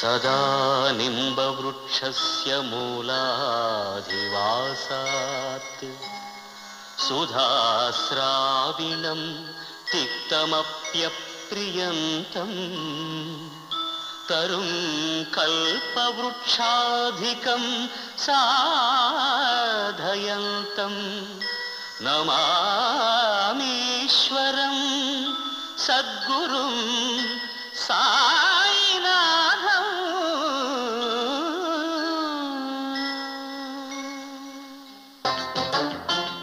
सदा निम्बवृक्षस्य मूलाधिवासात् सुधास्राविणं तिक्तमप्यप्रियन्तम् तरुं कल्पवृक्षाधिकं साधयन्तं नमामीश्वरं सद्गुरुं सायिनाथम्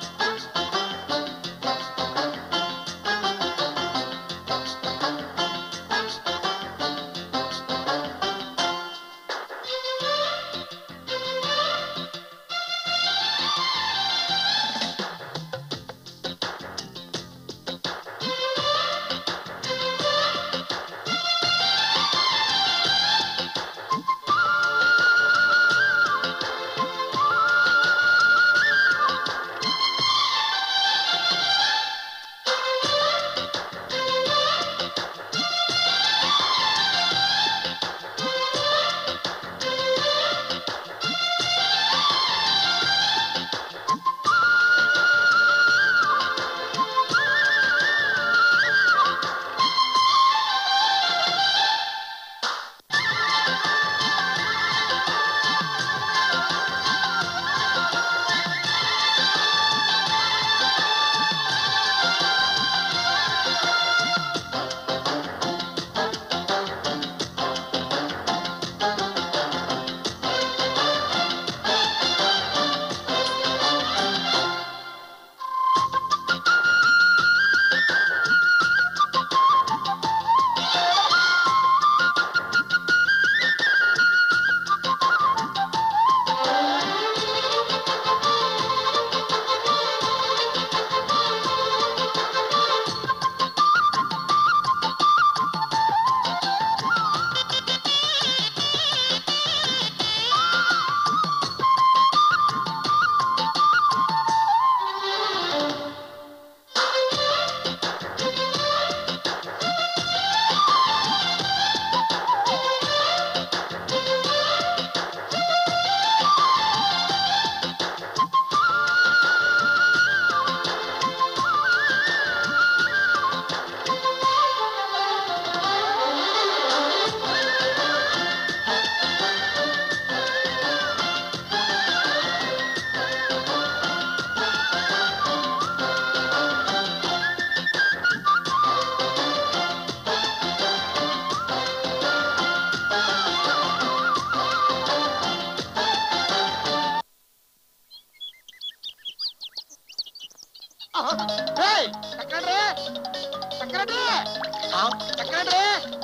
ఏయ్, ఎక్కడ్రా? ఎక్కడ్రా? ఆ, ఎక్కడ్రా?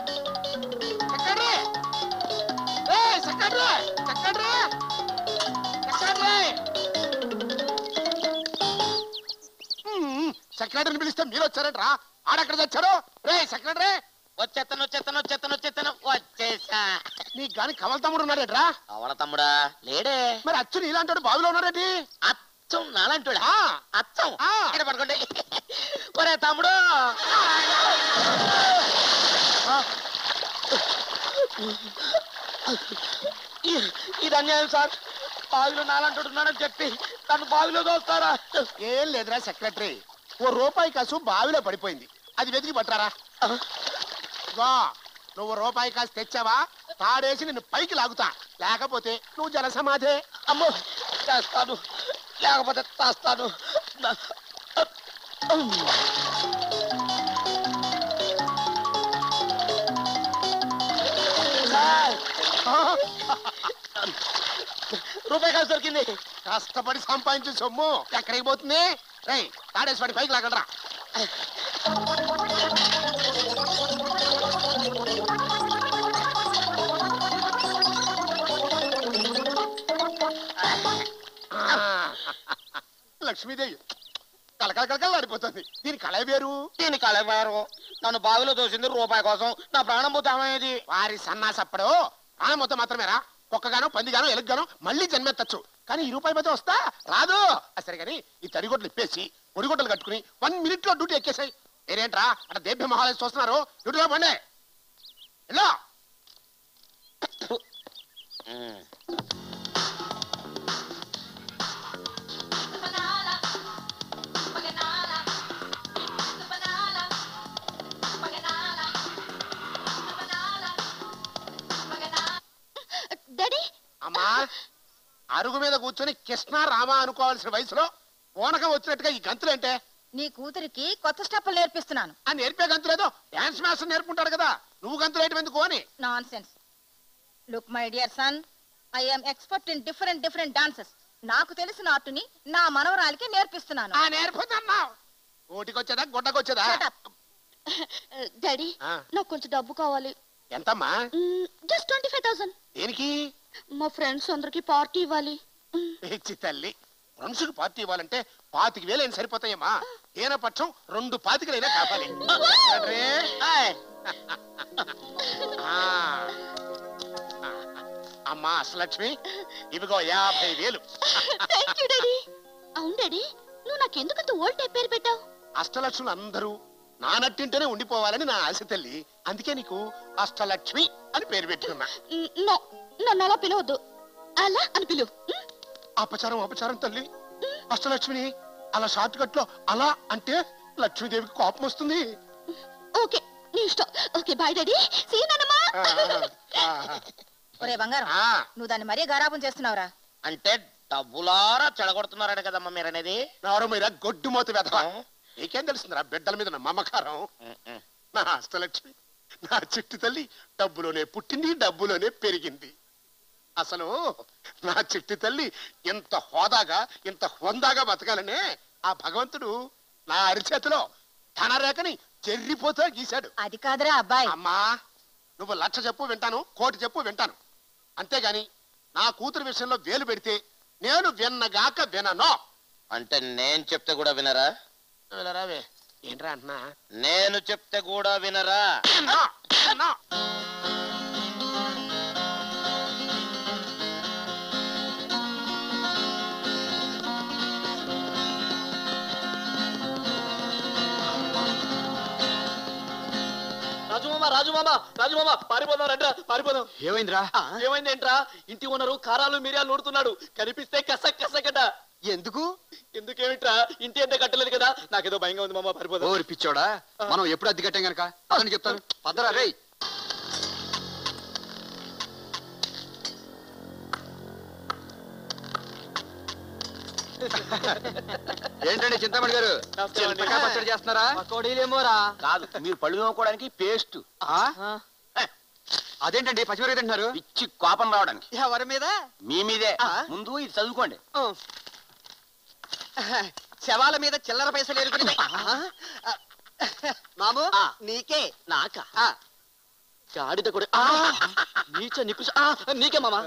ఎక్కడ్రా? ఏయ్, ఎక్కడ్రా? ఎక్కడ్రా? ఎక్కడ్రా? హ్మ్, సెక్రటరీని పిలిస్తే మీరు వచ్చారంట్రా ఆడెక్కడ తెచ్చారు రే సెక్రటరీ వచ్చేస్తాను వచ్చేస్తాను వచ్చేస్తాను వచ్చేస్తాను వచ్చేసా నీకు గాని కమల తమ్ముడు ఉన్నాడేట్రా అవల తమ్ముడా లేడే మరి అచ్చు నీలాంటి బావిలో ఉన్నాడేటి అచ్చం నాలంటోడా ఆ, అచ్చం ఆ. ఇక్కడ పడుకోండి ఒరే తమ్ముడు ఇ- ఇది అన్యాయం సార్ బావిలో నాలంటోడు ఉన్నాడని చెప్పి నన్ను బావిలో దోస్తారా ఏం లేదురా సెక్రటరీ ఓ రూపాయి కాసు బావిలో పడిపోయింది అది వెతికి పట్టారా వా నువ్వు రూపాయి కాసు తెచ్చావా తాడేసి నిన్ను పైకి లాగుతా లేకపోతే నువ్వు జలసమాధే అమ్మో చేస్తాను లేకపోతే చేస్తాను సార్ రూపాయి కాసు దొరికింది కష్టపడి సంపాదించే సొమ్ము ఎక్కడికి పోతుంది రై తాడేసి వాడి పైకి లాగలరా లక్ష్మీదేవి కలకల కలకల ఆడిపోతుంది దీని కళ వేరు దీని కలవారు నన్ను బావిలో దోసింది రూపాయి కోసం నా ప్రాణం పోతే ఏమయ్యేది వారి సన్నాసప్పుడు ప్రాణం మొత్తం మాత్రమేరా కుక్కగానో పందిగానో ఎలుగుగానో మళ్ళీ జన్మెత్తచ్చు కానీ ఈ రూపాయి మధ్య వస్తా రాదు ఆ సరే కానీ ఈ తడిగొడ్లు ఇప్పేసి ఒడిగొడ్డలు కట్టుకుని వన్ మినిట్ లో డ్యూటీ ఎక్కేసాయి మీరేంట్రా అక్కడ దేభ్య మహాలయ చూస్తున్నారు డ్యూటీలో పండే ఎలా డాడీ అమ్మా అరుగు మీద కూర్చొని కృష్ణ రామ అనుకోవాల్సిన వయసులో ఓనకం వచ్చినట్టుగా ఈ గంతులేంటే నీ కూతురికి కొత్త స్టెప్పులు నేర్పిస్తున్నాను ఆ నేర్పే గంతులేదో డాన్స్ మాస్టర్ నేర్పుకుంటాడు కదా నువ్వు గంతులేయటం ఎందుకు అని nonsense look my dear son I'm expert in different different dances నాకు తెలిసిన ఆర్టుని నా మనవరాలికి నేర్పిస్తున్నాను ఆ నేర్పుతున్నావు ఓటికొచ్చేదా గుడ్డకొచ్చేదా డాడీ ఆ. నాకు కొంచెం డబ్బు కావాలి ఎంతమ్మా జస్ట్ ట్వంటీ ఫైవ్ థౌసండ్ దేనికి మా ఫ్రెండ్స్ అందరికి పార్టీ ఇవ్వాలి పిచ్చి తల్లి ఫ్రెండ్స్కి పార్టీ ఇవ్వాలంటే పాతికి వేలు అయినా సరిపోతాయమ్మా ఏన పక్షం రెండు పాతికలైనా కావాలి తండ్రి, ఆయ్. ఆ. అమ్మా అసలక్ష్మి ఇవిగో యాభై వేలు థ్యాంక్ యూ డాడీ అవును డాడీ నువ్వు నాకెందుకంత ఓల్డ్ టైప్ పేరు పెట్టావు అష్టలక్ష్ములు అందరూ నా నట్టింటేనే ఉండిపోవాలని నా ఆశ తల్లి అందుకే నీకు అష్టలక్ష్మి అని పేరు పెట్టుకున్నా నో నన్ను అలా పిలవద్దు అలా అని పిలువు అపచారం అపచారం తల్లి అష్టలక్ష్మిని అలా షార్ట్ కట్ లో అలా అంటే లక్ష్మీదేవికి కోపం వస్తుంది ఓకే నీ ఇష్టం ఓకే బాయ్ డాడీ సీ నానమ్మా ఆ, ఒరే బంగారం ఆ, నువ్వు దాన్ని మరీ గారాబం చేస్తున్నావురా అంటే డబ్బులారా చెడగొడుతున్నారట కదమ్మా మీరు అనేది నవరు మీరా గొడ్డు మోత వెధవ నీకేం తెలుస్తుందిరా బిడ్డల మీద నా మమకారం నా అష్టలక్ష్మి నా చిట్టి తల్లి డబ్బులోనే పుట్టింది డబ్బులోనే పెరిగింది అసలు నా చిట్టి తల్లి ఇంత హోదాగా ఇంత హొందాగా బతకాలనే ఆ భగవంతుడు నా అరిచేతిలో తన రేఖని చెర్రిపోతా గీశాడు అది కాదురా అబ్బాయి అమ్మా నువ్వు లక్ష చెప్పు వింటాను కోటి చెప్పు వింటాను అంతేగాని నా కూతురు విషయంలో వేలు పెడితే నేను విన్నగాక వినను అంటే నేను చెప్తే కూడా వినరా రావే ఏంట్రా అంటున్నా నేను చెప్తే కూడా వినరా విన్నా, విన్నా. రాజుమామ రాజుమామ రాజుమామ పారిపోదాం రండ్రా పారిపోదాం ఏమైందిరా ఏమైందేంట్రా ఇంటి ఓనరు కారాలు మిరియాలు నూడుతున్నాడు కనిపిస్తే కసక్ కసకట ఎందుకు ఎందుకేమిట్రా ఇంటి ఎంత కట్టలేదు కదా నాకేదో భయంగా ఉంది మామ పారిపోదాం ఓరి పిచ్చోడా మనం ఎప్పుడు అద్దె కట్టాం గనక అదని చెప్తాను పదరా రేయ్ ఏంటండి చింతామణి గారు నమస్కారం అండి. చింతకాయ పచ్చడి చేస్తున్నారా పకోడీలేమోరా కాదు మీరు పళ్ళు తోముకోవడానికి పేస్ట్ ఆ? అదేంటండి పచ్చిమిరపకాయ తింటున్నారు పిచ్చి కోపం రావడానికి ఎవరి మీద మీ మీదే ముందు ఇది చదువుకోండి శవాల మీద చిల్లర పైసలు ఎరుకుని మాము నీకే నాకా గాడిద కూడా ఆ, నీచ నికుష ఆ, నీకే మామ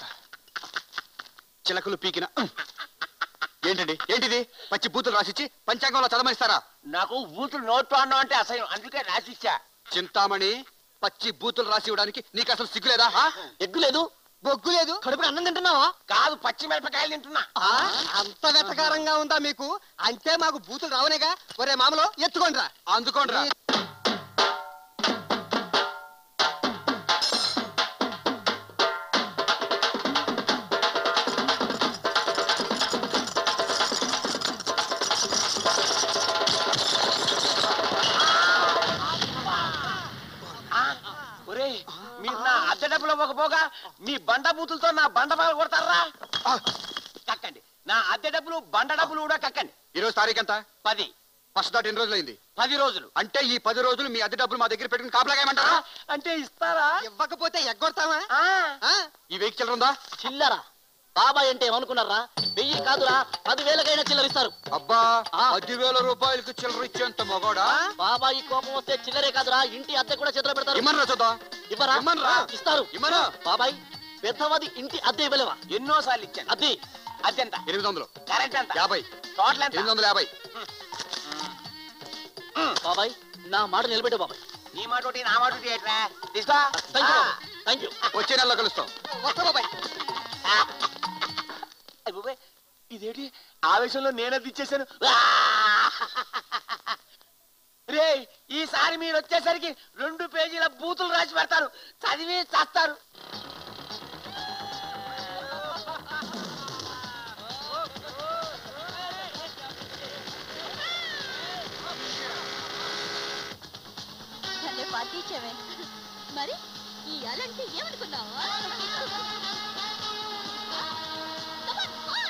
చిలకలు పీకిన ఏంటండి ఏంటిది పచ్చి బూతులు రాసిచ్చి పంచాంగంలో చదవనిస్తారా నాకు బూతులు నోట్ అన్నావు అంటే అసహ్యం అందుకే రాసిచ్చా చింతామణి పచ్చి బూతులు రాసి ఇవ్వడానికి నీకు అసలు సిగ్గులేదా ఆ? ఎగ్గు లేదు బొగ్గు లేదు కడుపుకి అన్నం తింటున్నావా కాదు పచ్చి మిరపకాయలు తింటున్నా ఆ, అంత వెతకారంగా ఉందా మీకు అంటే మాకు బూతులు రావనేగా ఒరే మామలో ఎత్తుకోండి రా అందుకోండిరా ఒరే మీరు నా అద్దె డబ్బులు ఇవ్వకపోగా మీ బండ బూతులతో నా బండ పగల కొడతారా కక్కండి నా అద్దె డబ్బులు బండ డబ్బులు కూడా కక్కండి ఈ రోజు తారీఖు ఎంత పది ఫస్ట్ దాటి ఎన్ని రోజులైంది పది రోజులు అంటే ఈ పది రోజులు మీ అద్దె డబ్బులు మా దగ్గర పెట్టుకుని కాపలాగాయమంటారా అంటే ఇస్తారా ఇవ్వకపోతే ఎగ్గొడతావా ఆ, ఆ? ఈ వెయ్యి చిల్లర ఉందా చిల్లరా బాబాయ్ అంటే ఏమనుకున్నారా వెయ్యి కాదురా పదివేలకైనా చిల్లరిస్తారు అబ్బా ఆ. పదివేల రూపాయలకి చిల్లర ఇచ్చేంత మగోడా బాబాయి కోపం వస్తే చిల్లరే కాదురా ఇంటి అద్దె కూడా చేతిలో పెడతారు ఇమ్మనరా చూద్దాం ఇవ్వరా ఇమ్మన్రా. ఇస్తారు ఇమ్మను బాబాయ్ పెద్దవాది ఇంటి అద్దె ఇవ్వలేవా ఎన్నో సార్లు ఇచ్చాను అద్దె అద్దెంత ఎనిమిది వందలు కరెంట్ ఎంత యాభై టోటల్ ఎంత ఎనిమిది వందల యాభై బాబాయ్ నా మాట నిలబెట్టే బాబాయ్ నీ మాట ఒకటి నా మాట ఒకటి ఏంట్రా తీసుకో థ్యాంక్ యూ ఆ. థ్యాంక్ యూ వచ్చే నెలలో కలుస్తాం వస్తా బాబాయ్ అయ్ బాబోయ్, ఇదేంటి ఆవేశంలో నేనది ఇచ్చేసాను రే ఈసారి మీరు వచ్చేసరికి రెండు పేజీల బూతులు రాసి పెడతారు చదివి చేస్తారు వచ్చావే మరి ఈ అలంటే ఏమనుకున్నావా Come on, on.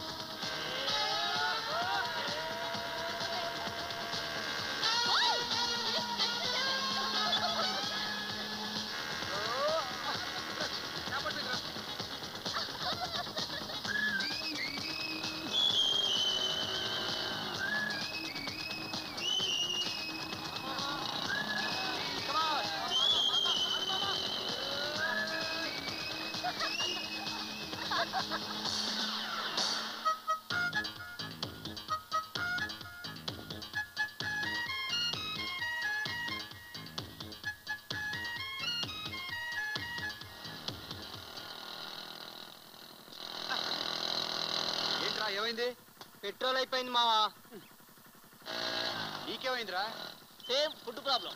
ఓయ్, ఇది ఏంట్రా ఏమైంది పెట్రోల్ అయిపోయింది మావా నీకేమైందిరా సేమ్ ఫుడ్ ప్రాబ్లం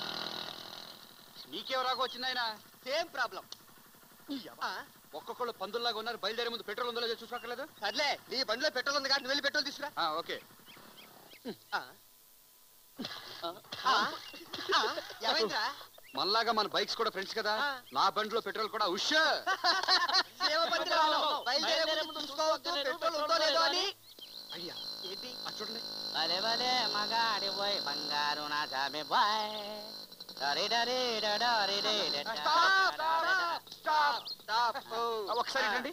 నీకేం రాక వచ్చింది ఆయన సేమ్ ప్రాబ్లం ఒక్కొక్కళ్ళు పందుల్లాగా ఉన్నారు బయలుదేరే ముందు పెట్రోల్ ఉందో లేదో చూసుకోకలేదు సర్లే నీ బండిలో పెట్రోల్ ఉంది కాబట్టి వెళ్ళి పెట్రోల్ తీసుకురా ఓకే ఏమైందిరా మనలాగా మన బైక్స్ కూడా ఫ్రెండ్స్ కదా ఆ. నా బండిలో పెట్రోల్ కూడా ఉష్ సేవపత్రి బయలుదేరే ముందు చూసుకోవద్దు పెట్రోల్ ఉందో లేదో అని అయ్యా ఏంటి అది చూడండి భలే భలే మగాడి పోయి బంగారు నా జామె బాయ్ డరే డరే డరే డే డే డా. స్టాప్ స్టాప్ స్టాప్ ఒకసారి రండి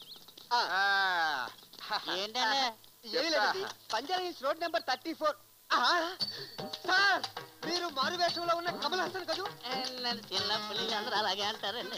ఏంటండి ఏమీ లేదండి Punjab hills road number thirty four sir మీరు మారు వేషంలో ఉన్న కమల్ హాసన్ కదూ నన్ను చిన్న పిల్లలు అందరూ అలాగే అంటారండి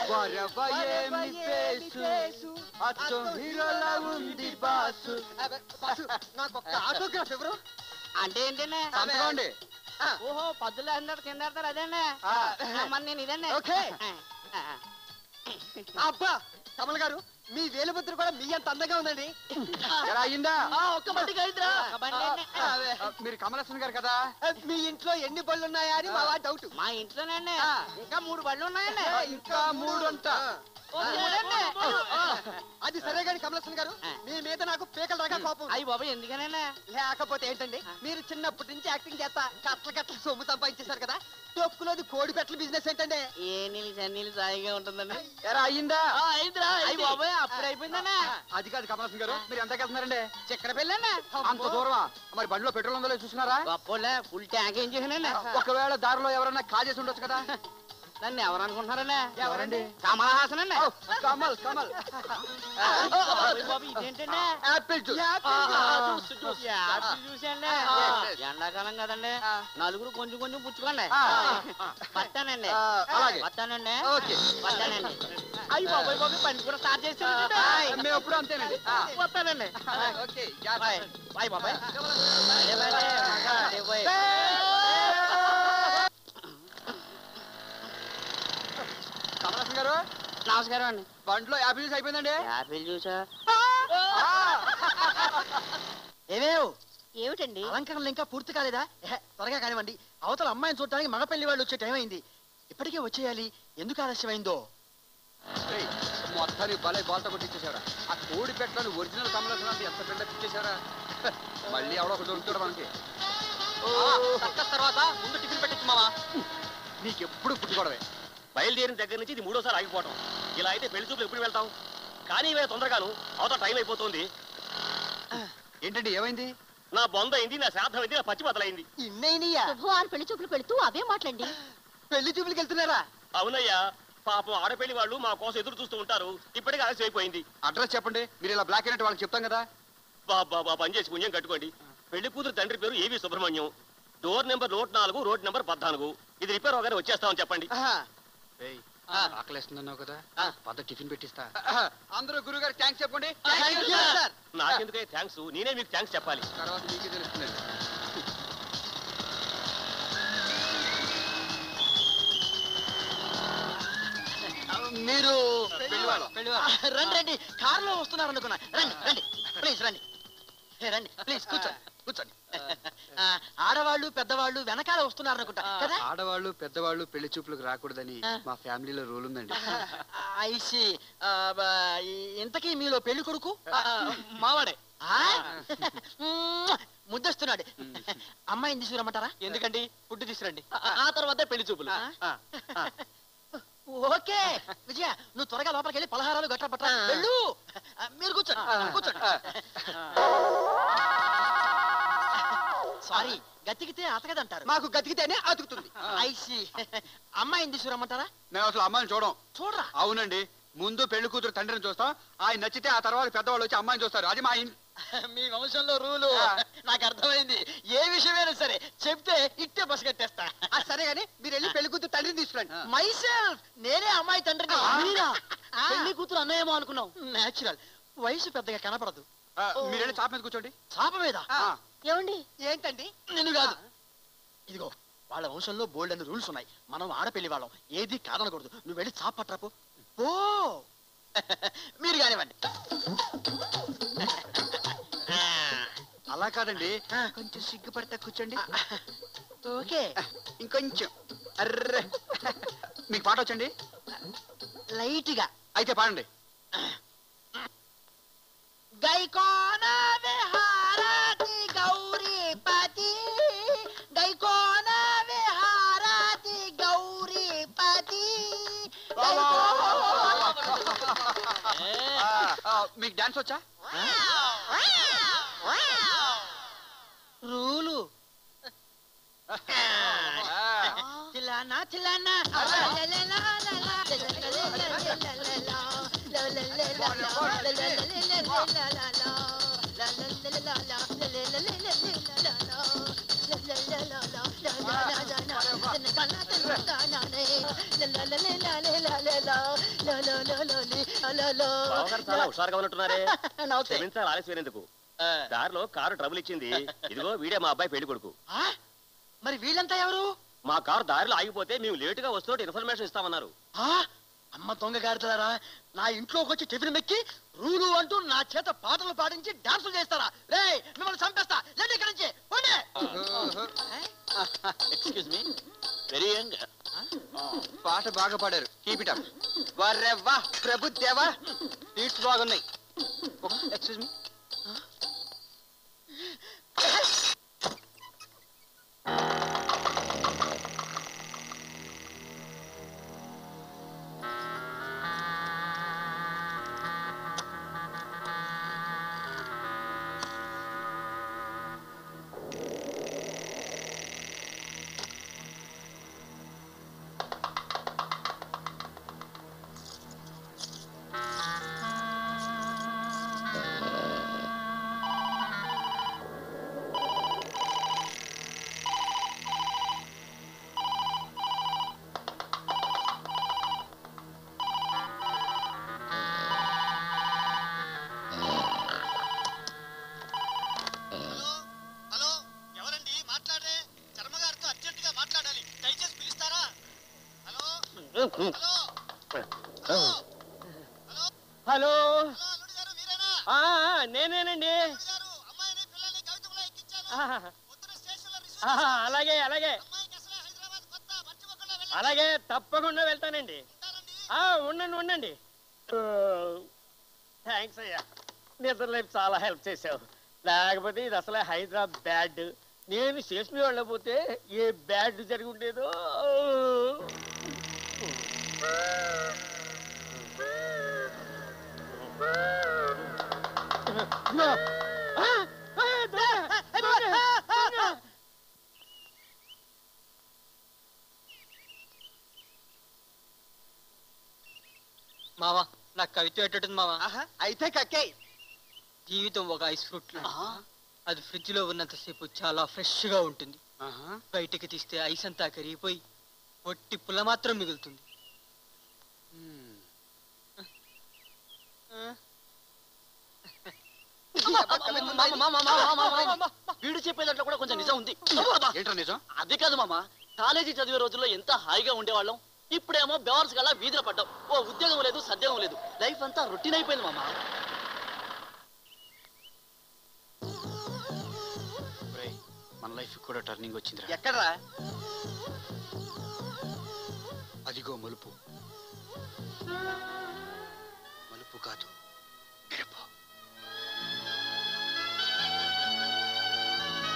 అచ్చం హీరోలా ఉంది బాసు బాసు నాకు ఒక్క ఆటోగ్రాఫ్ ఎవరు అంటే ఏంటండి సంతకోండి ఓహో పద్దులు అందరు కింద ఆడతారు అదండి ఆ. ఆ, మరి నేను ఇదండి ఓకే. ఆ, ఆ. అబ్బా కమల్ గారు మీ వేలుముద్ర కూడా మీ అంత అందంగా ఉందండి ఎలా అయిందా ఒక్క బండి కలిద్రా ఒక బండి అండి. ఆ, మీరు కమల్ హాసన్ గారు కదా మీ ఇంట్లో ఎన్ని బళ్ళు ఉన్నాయా అని మా డౌట్ మా ఇంట్లోనండి ఆ. ఇంకా మూడు బళ్ళు ఉన్నాయండి ఇంకా మూడు అంట ఓ, మూడండి. అది సరే గాని కమలసన్ గారు ఆ. మీ మీద నాకు పీకల దాకా కోపం అయ్యి బాబు ఎందుకనండి లేకపోతే ఏంటండి మీరు చిన్నప్పటి నుంచి యాక్టింగ్ చేస్తా కట్ల కట్ల సొమ్ము సంపాదించేశారు కదా తొక్కులోది కోడి పెట్టల బిజినెస్ ఏంటండి ఏ నీళ్ళు చన్నీళ్ళు సాయిగా ఉంటుందండి ఎలా అయిందా అయ్యి బాబాయ్ అప్పుడు అయిపోయిందండి అది కాదు కమల్ హాసన్ గారు మీరు ఎంత వెళ్తున్నారండి చక్కెర పెళ్ళండి అంత దూరమా మరి బండిలో పెట్రోల్ ఉందో లేదో చూస్తున్నారా గొప్పలే ఫుల్ ట్యాంక్ ఏం చేసానండి ఒకవేళ దారిలో ఎవరైనా కాజేసి ఉండొచ్చు కదా నన్ను ఎవరు అనుకుంటున్నారండి ఎవరండి? కమల్ హాసన్ అండి ఓ, కమల్ కమల్ బాబు ఇదేంటండి యాపిల్ జ్యూస్ యాపిల్ చూసండి yes. ఎండాకాలం కదండి ఆ. నలుగురు కొంచెం కొంచెం పుచ్చుకోండి ఆ. పట్టానండి ఆ, అలాగే. పట్టానండి ఓకే పట్టానండి అయ్యి బాబాయ్ బాబాయ్ బండి కూడా స్టార్ట్ చేస్తానండి మేము ఎప్పుడు అంతేనండి ఆ, వస్తానండి ఓకే బాయ్ బాయ్ బాబాయ్ భలే భలే మగాడి పోయ్. కమల్ హాసన్ గారు నమస్కారం అండి బండిలో యాపిల్ జ్యూస్ అయిపోయిందండి యాపిల్ చూసా ఏమేవ్ ఏమిటండి అలంకరణలు ఇంకా పూర్తి కాలేదా ఎహె, త్వరగా కానివ్వండి అవతల అమ్మాయిని చూడడానికి మగ పెళ్లి వాళ్ళు వచ్చే టైం అయింది ఇప్పటికే వచ్చేయాలి ఎందుకు ఆలస్యమైందో ఏయ్, మొత్తాన్ని భలే బాల్తో కొట్టించేశారా ఆ కోడి పెట్టని ఒరిజినల్ కమల్ హాసన్ అంటే ఎంత పెద్ద ఇచ్చేశారా మళ్ళీ ఎవడో ఒకటి దొరుకుతాడు మనకి తర్వాత ముందు టిఫిన్ పెట్టించు మావా నీకెప్పుడు పుట్టుకోవడమే బయలుదేరిన దగ్గర నుంచి ఇది మూడోసారి ఆగిపోవటం ఇలా అయితే పెళ్లి చూపులు ఎప్పుడు వెళ్తాం కానీ ఇవే తొందరగాను అవతల టైం అయిపోతుంది ఏంటండి ఏమైంది నా బొంద అయింది నా శ్రాద్ధం అయింది నా పచ్చి బతలైంది ఇన్నైనయ్యా శుభవారం పెళ్లి చూపులు పెడుతూ అవే మాట్లాడండి పెళ్లి చూపులకి వెళ్తున్నారా అవునయ్యా పాపం ఆడపెళ్లి వాళ్ళు మా కోసం ఎదురు చూస్తూ ఉంటారు ఇప్పటికే ఆలస్యం అయిపోయింది అడ్రస్ చెప్పండి మీరు ఇలా బ్లాక్ అయినట్టు వాళ్ళకి చెప్తాం కదా బాబా బా పని చేసి పుణ్యం కట్టుకోండి పెళ్లి కూతురు తండ్రి పేరు ఏవి సుబ్రహ్మణ్యం డోర్ నెంబర్ నూట నాలుగు రోడ్ నెంబర్ పద్నాలుగు ఇది రిపేర్ అవగానే వచ్చేస్తామని చెప్పండి ఏయ్, ఆ. ఆకలేస్తున్నావు కదా ఆ. పద టిఫిన్ పెట్టిస్తా అందరూ గురువు గారు థ్యాంక్స్ చెప్పండి థ్యాంక్ యూ సార్ నాకెందుకే థ్యాంక్స్ నేనే మీకు థ్యాంక్స్ చెప్పాలి తర్వాత మీకే తెలుస్తుంది మీరు పెళ్లివాళ్ళం. రండి రండి కారులో వస్తున్నారు అనుకున్నా రండి రండి ప్లీజ్ రండి ఏ, రండి ప్లీజ్ కూర్చోండి కూర్చోండి ఆ, ఆడవాళ్ళు పెద్దవాళ్ళు వెనకాల వస్తున్నారు అనుకుంటా కదా ఆడవాళ్ళు పెద్దవాళ్ళు పెళ్లి చూపులకు రాకూడదని ఆ. మా ఫ్యామిలీలో రూల్ ఉందండి ఐసి ఇంతకీ మీలో పెళ్లి కొడుకు మావాడే ఆ? మ్మ్. ముద్దస్తున్నాడు అమ్మాయిని తీసుకురమ్మంటారా ఎందుకండి ఫుడ్ తీసురండి ఆ తర్వాత పెళ్లి చూపులు ఓకే విజయ నువ్వు త్వరగా లోపలికి వెళ్ళి పలహారాలు గట్రా పట్రా వెళ్ళు ఆ, మీరు కూర్చోండి కూర్చోండి సారీ గతికితే అతకదంటారు మాకు గతికితేనే అతుకుతుంది ఐసి అమ్మాయిని తీసుకురమ్మంటారా మేము అసలు అమ్మాయిని చూడం చూడరా అవునండి ముందు పెళ్లి కూతురు తండ్రిని చూస్తాం ఆయన నచ్చితే ఆ తర్వాత పెద్దవాళ్ళు వచ్చి అమ్మాయిని చూస్తారు అది మా ఇన్ మీ వంశంలో రూలు నాకు అర్థమైంది ఏ విషయమైనా సరే చెప్తే ఇట్టే బస్ కట్టేస్తా సరే గానీ మీరు వెళ్ళి పెళ్లి కూతురు తండ్రిని తీసుకురండి మైసెల్ఫ్ నేనే అమ్మాయి తండ్రిని మీరా? పెళ్లి కూతురు అన్నయ్యేమో అనుకున్నాం నేచురల్ వయసు పెద్దగా కనపడదు ఆ, మీరు వెళ్ళి చాప మీద కూర్చోండి చాప మీద ఆ. ఏమండి ఏంటండి నిన్ను కాదు ఇదిగో వాళ్ళ వంశంలో బోల్డ్ అని రూల్స్ ఉన్నాయి మనం ఆడపెళ్లి వాళ్ళం ఏది కాదనకూడదు నువ్వు వెళ్ళి చాప పట్టరాపు ఓ మీరు కానివ్వండి అలా కాదండి కొంచెం సిగ్గుపడితే కూర్చోండి ఓకే ఇంకొంచెం అర్రే మీకు పాట వచ్చండి లైట్ గా అయితే పాడండి గైకోన విహారాతి గౌరీపతి గైకోన విహారాతి గౌరీపతి ఆ, ఆ, మీకు డాన్స్ వచ్చా రూలు తిలానా తిలానా బావగారు చాలా హుషారుగా ఉన్నట్టున్నారే నవ్వుతాయి. క్షమించాలి ఆలస్యమైనందుకు ఆ, దారిలో కారు ట్రబుల్ ఇచ్చింది ఇదిగో వీడే మా అబ్బాయి పెళ్లి కొడుకు ఆ? మరి వీళ్ళంతా ఎవరు మా కారు దారిలో ఆగిపోతే మేము లేటుగా వస్తున్నట్టు ఇన్ఫర్మేషన్ ఇస్తామన్నారు ఆ అమ్మ దొంగ గారుతారా నా ఇంట్లోకి వచ్చి టిఫిన్ మెక్కి రూలు అంటూ నా చేత పాటలు పాడించి డాన్సులు చేస్తారా రే మిమ్మల్ని చంపేస్తా లేండి ఇక్కడి నుంచి పోండి ఎక్స్క్యూజ్ మీ వెరీ యంగ్ పాట బాగా పాడారు కీప్ ఇట్ అప్ వర్రెవ్వా ప్రభు దేవా బీట్స్ బాగున్నాయి ఎక్స్క్యూజ్ మీ హలో ఎవరండి మాట్లాడరే చర్మ గారితో అర్జెంట్ గా మాట్లాడాలి దయచేసి పిలుస్తారా హలో హలో హలో అల్లుడు గారు మీరేనా ఆ, ఆ, నేనేనండి అల్లుడు గారు అమ్మాయిని పిల్లల్ని కవితలో ఎక్కించాను ఆహా, పొద్దున స్టేషన్ లో రిసీవ్ ఆహా, అలాగే అలాగే అమ్మాయికి అసలే హైదరాబాద్ కొత్త మర్చిపోకుండా వెళ్ళండి అలాగే తప్పకుండా వెళ్తానండి ఉంటానండి ఆ, ఉండండి ఉండండి థ్యాంక్స్ అయ్యా నిద్ర లైఫ్ చాలా హెల్ప్ చేసావు లేకపోతే ఇది అసలే హైదరాబాద్ నేను స్టేషన్ వెళ్ళకపోతే ఏ బ్యాడ్ జరిగి ఉండేదో ఆ, ఆ, దొంగ, దొంగ, దొంగ. మావా నాకు కవిత పెట్టేటుంది మావా ఆహా, అయితే కక్కే జీవితం ఒక ఐస్ ఫ్రూట్ అది ఫ్రిడ్జ్ లో ఉన్నంతసేపు చాలా ఫ్రెష్ గా ఉంటుంది బయటికి తీస్తే ఐస్ అంతా కరిగిపోయి ఒట్టి పుల్ల మాత్రం మిగులుతుంది వీడు చెప్పే దాంట్లో కూడా కొంచెం నిజం ఉంది ఏంట్రా నిజం అది కాదు మామ కాలేజీ చదివే రోజుల్లో ఎంత హాయిగా ఉండేవాళ్ళం ఇప్పుడేమో బెవర్స్ గల వీధిలో పడ్డాం ఓ ఉద్యోగం లేదు సద్యోగం లేదు లైఫ్ అంతా రొటీన్ అయిపోయింది మామ మన లైఫ్ కూడా టర్నింగ్ వచ్చిందిరా ఎక్కడ్రా అదిగో మలుపు మలుపు కాదు గెలుపు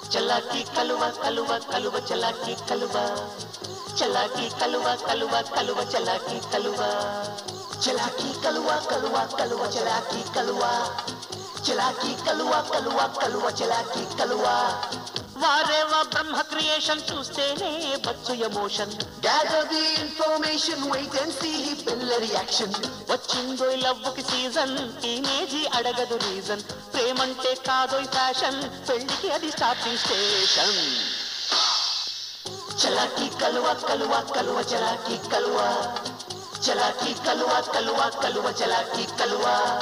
చలాకి కలువ కలువ కలువ చలాకి కలువ చలాకి కలువ కలువ కలువ చలాకి కలువ చలాకి కలువ కలువ కలువ చలాకి కలువ చలాకి కలువ కలువ కలువ చలాకి కలువ వారేవా బ్రహ్మ క్రియేషన్ చూస్తేనే వచ్చు emotion gather the information wait and see పిల్ల రియాక్షన్ వచ్చిందో లవ్వుకి సీజన్ టీనేజీ అడగదు రీజన్ ప్రేమంటే కాదోయ్ ఫ్యాషన్ పెళ్లికి అది స్టార్టింగ్ స్టేషన్ చలాకి కలువ కలువ కలువ చలాకి కలువ చలాకి కలువ కలువ కలువ చలాకి కలువ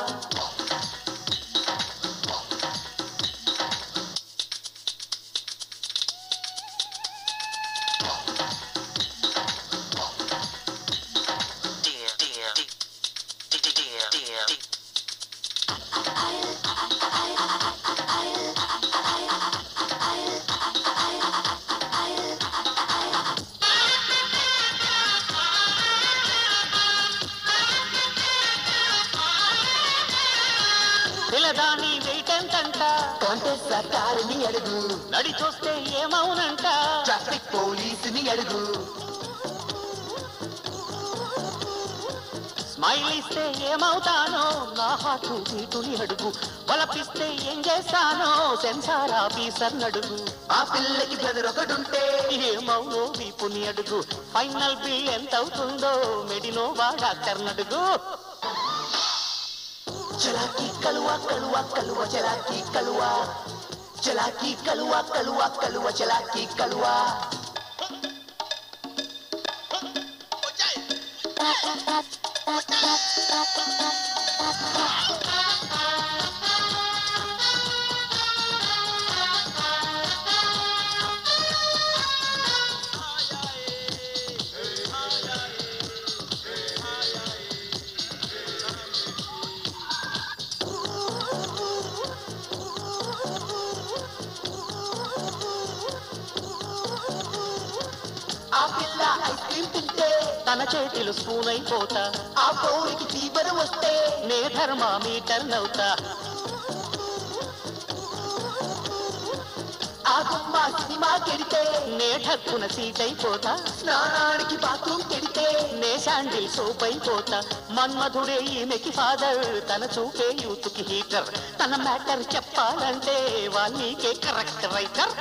పిల్లదాని వెయిట్ ఎంతంట కాంటెస్ట్ సర్కారుని అడుగు నడి చూస్తే ఏమవునంట ట్రాఫిక్ పోలీసుని అడుగు స్మైల్ ఇస్తే ఏమవుతానో నా హార్ట్ బీటుని అడుగు బలపిస్తే ఏం చేస్తానో సెన్సార్ ఆఫీసర్ అడుగు ఆ పిల్లకి బ్రదర్ ఒకడుంటే ఏమవునో వీపుని అడుగు ఫైనల్ బిల్ ఎంత అవుతుందో మెడినోవా డాక్టర్ అడుగు చలాకి కలువ కలువ కలువ చలాకి కలువ చలాకి కలువ కలువ కలువ చలాకి కలువ ఆ పిల్ల ఐస్ క్రీమ్ తింటే తన చేతిలో స్పూన్ అయిపోతా ఆ కోరికి ఫీవర్ వస్తే నే థర్మామీటర్ నవ్వుతా ఆ గుమ్మ సినిమా కెడితే నే ఠక్కున సీట్ అయిపోతా స్నానానికి బాత్రూమ్ కెడితే నే శాండిల్ సోప్ అయిపోతా మన్మధుడే ఈమెకి ఫాదర్ తన చూపే యూత్ కి హీటర్ తన మ్యాటర్ చెప్పాలంటే వాళ్ళకే కరెక్ట్ రైటర్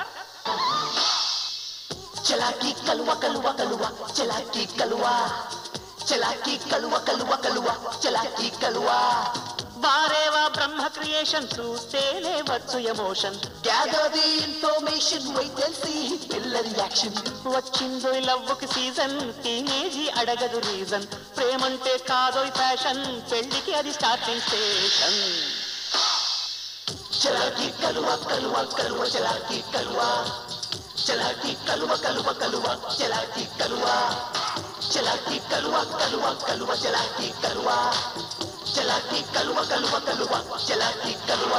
చలాకి కలువ కలువ కలువ చలాకి కలువ చలాకి కలువ కలువ కలువ చలాకి కలువ వారేవా బ్రహ్మ క్రియేషన్ చూస్తేనే వచ్చు emotion gather the information wait and see పిల్ల రియాక్షన్ వచ్చిందో లవ్వుకి సీజన్ టీనేజీ అడగదు రీజన్ ప్రేమంటే కాదోయ్ ఫ్యాషన్ పెళ్లికి అది స్టార్టింగ్ స్టేషన్ చలాకి కలువ కలువ కలువ చలాకి కలువ చలాకి కలువ కలువ కలువ చలాకి కలువ చలాకి కలువ కలువ కలువ చలాకి కలువ చలాకి కలువ కలువ కలువ చలాకి కలువ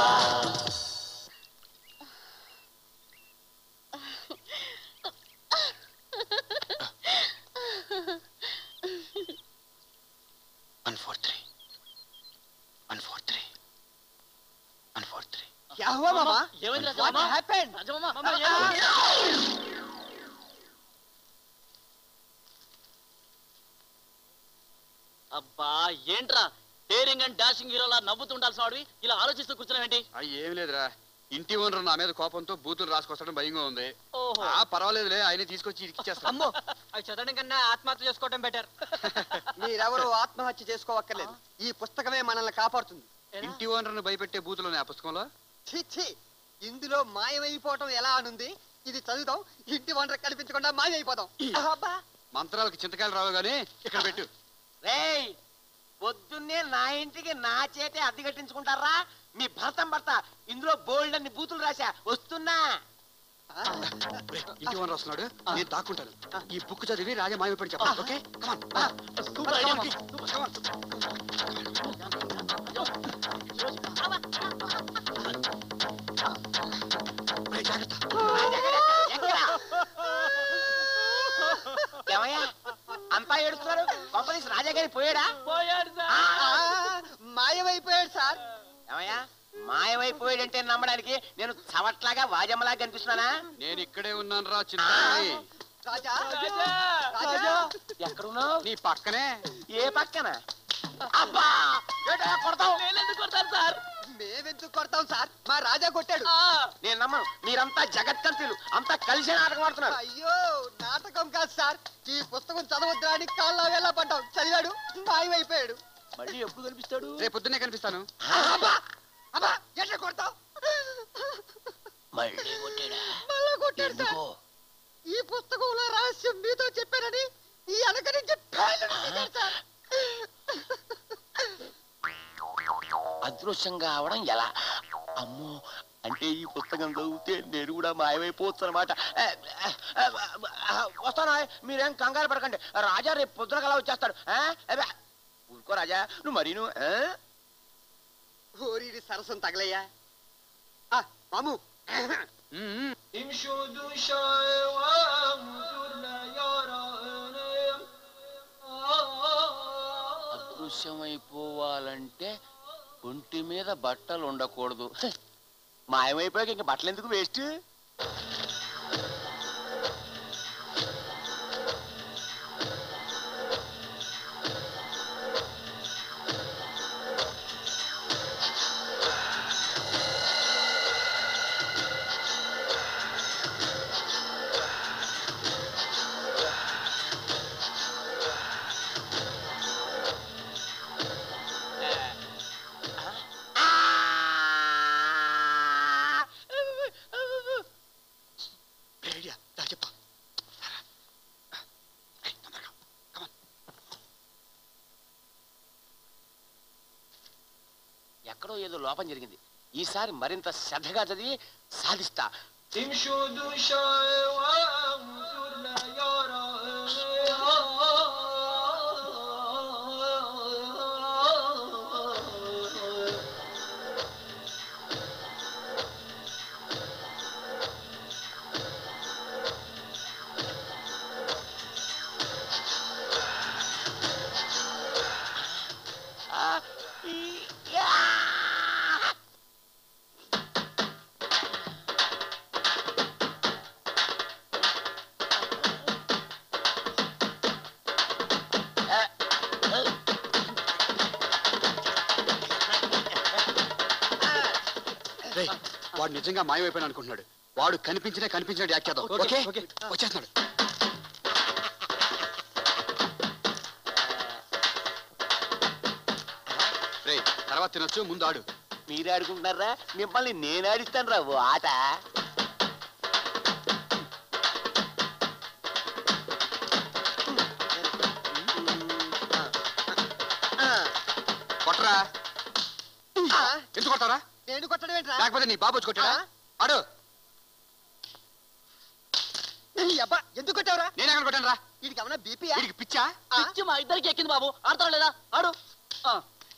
one four three one four three one four three क्या हुआ मामा ఏమైంది రాజా What మామ? happened? రాజా మామ, మామ, ఏమైంది? అబ్బా ఏంట్రా డేరింగ్ అండ్ డాషింగ్ హీరోలా నవ్వుతుండాల్సిన వాడివి ఇలా ఆలోచిస్తూ కూర్చున్నావేంటి అయ్యి ఏం లేదురా ఇంటి ఓనర్ నా మీద కోపంతో బూతులు రాసుకొస్తాడని భయంగా ఉంది ఓహో ఆ పర్వాలేదులే ఆయన తీసుకొచ్చి ఇరికిచ్చేస్తా అమ్మో అవి చదవడం కన్నా ఆత్మహత్య చేసుకోవడం బెటర్ మీరెవరు ఆత్మహత్య చేసుకోవక్కర్లేదు ఈ పుస్తకమే మనల్ని కాపాడుతుంది ఇంటి ఓనర్ని భయపెట్టే బూతులు ఆ పుస్తకంలో ఛీ, ఛీ ఇందులో మాయమైపోవటం ఎలా అనుంది ఇది చదువుతాం ఇంటి వంట కనిపించకుండా మాయమైపోతాం అబ్బా మంత్రాలకు చింతకాయలు రావు గానీ ఇక్కడ పెట్టు రేయ్ పొద్దున్నే నా ఇంటికి నా చేతే అద్దె కట్టించుకుంటారా మీ భర్తం భర్త ఇందులో బోల్డ్ అన్ని బూతులు రాశా వస్తున్నా ఒరేయ్, ఇంటి ఓనర్ వస్తున్నాడు నేను దాక్కుంటాను ఈ బుక్ చదివి రాజా మాయమైపోయి చెప్పాలి ఓకే కమాన్ సూపర్ ఐడియా మామ. ఎక్కడా? ఏమయ్యా అంతా ఏడుస్తున్నారు కొంపదీసి రాజా గారి పోయాడా పోయాడు సార్ ఆ, ఆ, మాయమైపోయాడు సార్ ఏమయ్యా మాయమైపోయి మాయమైపోయాడంటే నమ్మడానికి నేను చవట్లాగా వాజమ్మలాగా కనిపిస్తున్నానా నేను ఇక్కడే ఉన్నాను రా చిన్న రాజా రాజా ఎక్కడున్నావు నీ పక్కనే ఏ పక్కన అబ్బా ఏంటయ్యా కొడతావు నేనెందుకు కొడతాను సార్ మేమెందుకు కొడతాం సార్ మా రాజా కొట్టాడు నేను నమ్మను మీరంతా జగత్కంతులు అంతా కలిసి నాటకం ఆడుతున్నారు అయ్యో నాటకం కాదు సార్ ఈ పుస్తకం చదవద్దా అని కాళ్ళ వేళ పడ్డాం చదివాడు మాయమైపోయాడు మళ్ళీ ఎప్పుడు కనిపిస్తాడు రేపు పొద్దున్నే కనిపిస్తాను అబ్బా అబ్బా ఎట్లా కొడతావు మళ్ళీ కొట్టాడా మళ్ళా కొట్టాడు సార్ ఈ పుస్తకంలో రహస్యం మీతో చెప్పానని ఈ వెనక నుంచి పేర్లను తీశారు సార్ అదృశ్యం కావడం ఎలా అమ్మో అంటే ఈ పుస్తకం చదివితే నేను కూడా మాయమైపోవచ్చు అనమాట వస్తాను మీరేం కంగారు పడకండి రాజా రేపు పొద్దున కలా వచ్చేస్తాడు ఆ? అబ్బే, ఊరుకో రాజా నువ్వు మరీను ఆ? ఓరి సరసం తగలయ్యా ఆ, మాము మ్మ్. అదృశ్యమైపోవాలంటే ఒంటి మీద బట్టలు ఉండకూడదు హ, మాయమైపోయాక ఇంక బట్టలు ఎందుకు వేస్ట్ ఎక్కడో ఏదో లోపం జరిగింది ఈసారి మరింత శ్రద్ధగా చదివి సాధిస్తా ఆ, ఈ, యా! రేయ్, వాడు నిజంగా మాయమైపోయాను అనుకుంటున్నాడు వాడు కనిపించినా కనిపించినట్టు యాక్ట్ చేద్దాం ఓకే వచ్చేస్తున్నాడు రేయ్ తర్వాత తినొచ్చు ముందు ఆడు మీరే ఆడుకుంటున్నారా మిమ్మల్ని నేను ఆడిస్తాను రా ఓ ఆట కొట్టరా ఆ, ఎందుకు కొడతారా నేను కొట్టడం ఏంట్రా లేకపోతే నీ బాబు వచ్చి కొట్టాడా ఆడు ఈ అబ్బా ఎందుకు కొట్టావురా నేను ఎక్కడ కొట్టాను రా వీడికి ఏమన్నా బీపీ వీడికి పిచ్చా పిచ్చి మా ఇద్దరికి ఎక్కింది బాబు ఆడతారా లేదా ఆడు ఆ.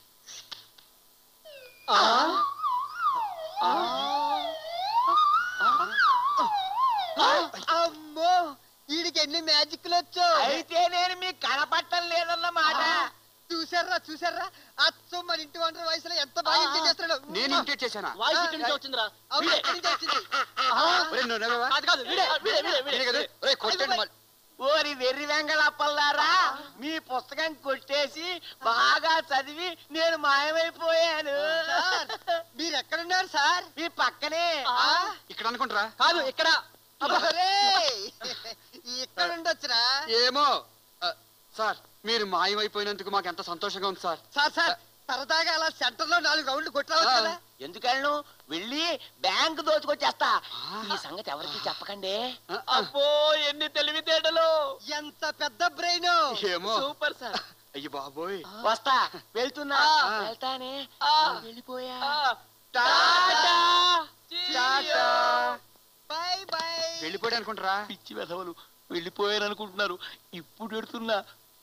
అమ్మో వీడికి ఎన్ని మ్యాజిక్లు వచ్చు అయితే నేను మీకు కనపట్టం లేదన్నమాట చూసారా చూసారా అచ్చం మన ఇంటి వంటల వయసులో ఎంత బాగా ఎంజాయ్ చేస్తున్నాడు నేను ఇంటేట్ చేశానా వాయిస్ ఇక్కడి నుంచి వచ్చిందిరా అవును, వీడే. ఎక్కడి నుంచి వచ్చింది ఒరేయ్, నువ్వు నవ్వావా? కాదు కాదు వీడే వీడే వీడే వీడే వీడే కదా? ఒరేయ్, కొట్టండి మళ్ళీ. ఓరి వెర్రి వెంగళప్పల్లారా మీ పుస్తకం కొట్టేసి బాగా చదివి నేను మాయమైపోయాను సార్, మీరు ఎక్కడున్నారు సార్ మీ పక్కనే ఆ? ఇక్కడ అనుకుంటారా కాదు ఇక్కడ ఒరేయ్, ఇక్కడ ఉండొచ్చురా ఏమో ఆ, సార్ మీరు మాయమైపోయినందుకు మాకు ఎంత సంతోషంగా ఉంది సార్ సార్ సార్ సరదాగా అలా సెంటర్ లో నాలుగు రౌండ్లు కొట్టరావచ్చు కదా ఎందుకెళ్ళను వెళ్ళి బ్యాంక్ దోచుకొచ్చేస్తా ఈ సంగతి ఎవరికి చెప్పకండి ఆ, ఆ, అబ్బో ఎన్ని తెలివితేటలు ఎంత పెద్ద బ్రెయిన్ ఏమో సూపర్ సార్ అయ్యి బాబోయ్ వస్తా వెళ్తున్నా ఆ. వెళ్తానే ఆ. వెళ్ళిపోయా ఆ. టాటా. టాటా. బై బై వెళ్ళిపోయాడు అనుకుంటారా పిచ్చి వెధవలు వెళ్ళిపోయారు అనుకుంటున్నారు ఇప్పుడు పెడుతున్నా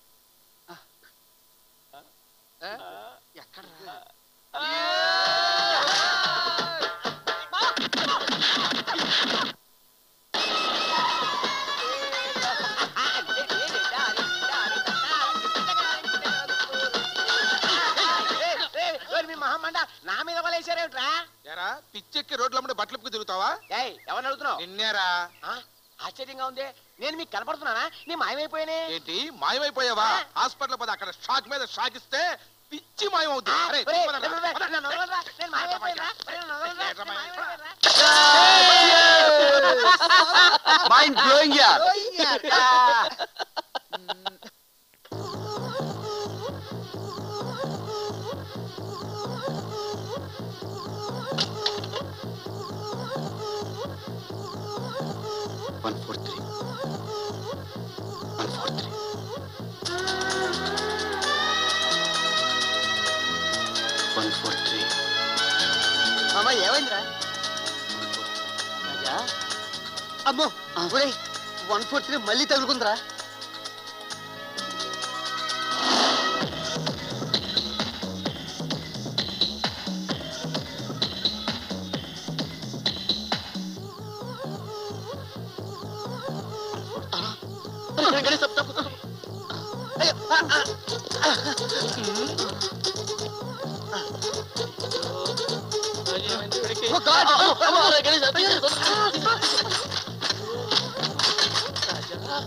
ఎక్కడ మీ మహమ్మండ నా మీద వలేసారేమిట్రా ఎరా పిచ్చి పిచ్చెక్కి రోడ్ల మీద బట్టలు ఇప్పుకు తిరుగుతావా ఏయ్ ఎవరిని అడుగుతున్నావు నిన్నేరా ఆ, ఆశ్చర్యంగా ఉంది నేను మీకు కనపడుతున్నానా నేను మాయమైపోయానే ఏంటి మాయమైపోయావా హాస్పిటల్ పద అక్కడ షాక్ మీద షాక్ ఇస్తే పిచ్చి మాయమవుద్ది అరే, ఒరేయ్, పదరా, ఒరేయ్, పద. నన్ను వదలరా, నేను మాయమైపోయానా? ఒరేయ్, నన్ను వదలరా, నేను మాయమైపోయానా? Mind blowing yeah one four three one four three one four three మామ ఏమైందిరా రాజా అమ్మో ఒరేయ్ వన్ ఫోర్ త్రీ మళ్ళీ తగులుకుందిరా అరే, గణేష్, తప్పు, తప్పు, తప్పు. ఓ గాడ్ అమ్మో, అమ్మో, అరే, గణేష్, అది తీసేయ్, తొందరగా తీసేయ్. రాజా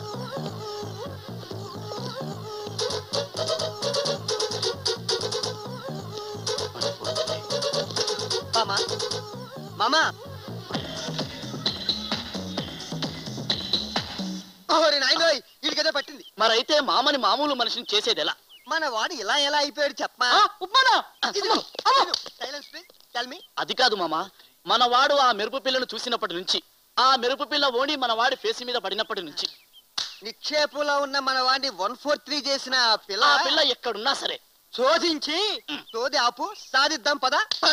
మామ మామ ఓరి నాయనోయ్ వీడికేదో పట్టింది మరైతే మామని మామూలు మనిషిని చేసేది ఎలా మన వాడు ఇలా ఎలా అయిపోయాడు చెప్పమా ఆ, ఉప్మానా సైలెన్స్ ప్లీజ్ టెల్ మీ అది కాదు మామ మన వాడు ఆ మెరుపు పిల్లను చూసినప్పటి నుంచి ఆ మెరుపు పిల్ల ఓడి మన వాడి ఫేస్ మీద పడినప్పటి నుంచి నిక్షేపంలో ఉన్న మన వాడిని వన్ ఫోర్ త్రీ చేసిన ఆ పిల్ల ఆ పిల్ల ఎక్కడున్నా సరే శోధించి సోది ఆపు సాధిద్దాం పద పద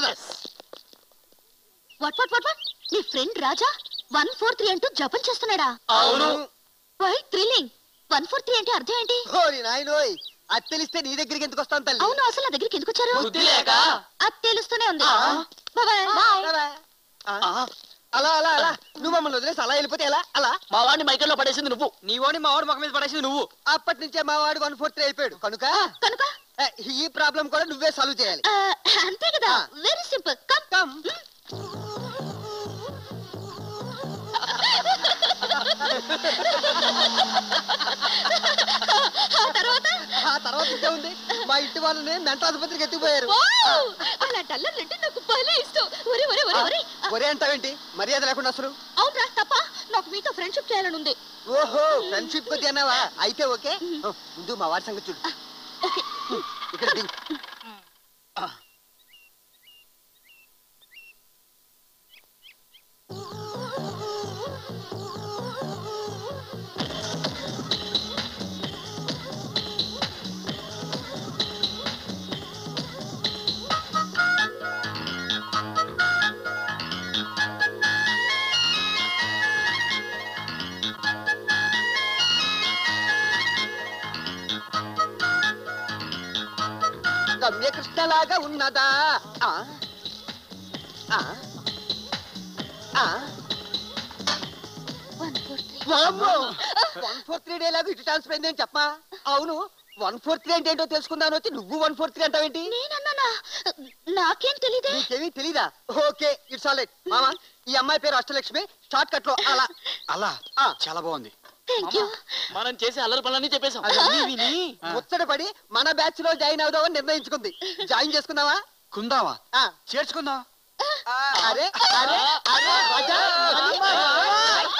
వాట్ వాట్ వాట్ వాట్ నీ friend Raja one four three అంటూ జపం చేస్తున్నాడా అవును why thrilling one four three అంటే అర్థం ఏంటి ఓరి నాయనోయ్ అది తెలిస్తే నీ దగ్గరికి ఎందుకు వస్తాను తల్లి అవును అసలు నా దగ్గరికి ఎందుకు వచ్చారు బుద్ధి లేక అది తెలుస్తూనే ఉంది ఆ. Bye-bye. రారా. ఆ, ఆ, అలా అలా అలా నువ్వు మమ్మల్ని వదిలేసి అలా వెళ్ళిపోతే ఎలా అలా మా వాడిని మైకల్లో పడేసింది నువ్వు నీ వాడిని మా వాడి ముఖం మీద పడేసింది నువ్వు అప్పటి నుంచే మా వాడు వన్ ఫోర్ త్రీ అయిపోయాడు కనుక కనుక ఏ, ఈ ప్రాబ్లం కూడా నువ్వే సాల్వ్ చేయాలి ఆ, అంతే కదా ఆ. వెరీ సింపుల్ కమ్ కమ్ ఆ తర్వాత ఆ తర్వాత ఇంకే ఉంది మా ఇంటి వాళ్ళని మెంటల్ ఆసుపత్రికి ఎత్తిపోయారు వావ్! అలాంటి అల్లర్లంటే నాకు భలే ఇష్టం ఒరే ఒరే ఒరే ఒరే ఒరే అంటావేంటి మర్యాద లేకుండా అసలు అవునరా తప్ప నాకు మీతో ఫ్రెండ్షిప్ చేయాలని ఉంది ఓహో ఫ్రెండ్షిప్ కొద్ది అన్నావా అయితే ఓకే ఓ, ముందు మా వాడి సంగతి చూడు ఓకే ఇక్కడ దిగు రమ్యకృష్ణలాగా ఉన్నదా ఆ ఆ ఆ one four three one four three day లాగా ఇటు ట్రాన్స్ఫర్ అయింది అని చెప్పమా అవును వన్ ఫోర్ త్రీ అంటే ఏంటో తెలుసుకుందాను వచ్చి నువ్వు వన్ ఫోర్ త్రీ అంటావేంటి నేనన్నానా నాకేం తెలీదే నీకేమీ తెలీదా ఓకే ఇట్స్ ఆల్ రైట్ మామా ఈ అమ్మాయి పేరు అష్టలక్ష్మి షార్ట్ కట్ లో అలా అలా ఆ. చాలా బాగుంది థ్యాంక్ యూ మనం చేసే అల్లరి పనులన్నీ చెప్పేశాం అవన్నీ విని ముచ్చటపడి మన బ్యాచ్ లో జాయిన్ అవుదామని నిర్ణయించుకుంది జాయిన్ చేసుకుందామా కుందావా ఆ, చేర్చుకుందాం ఆ, అరే అరే అరే రాజా మరి.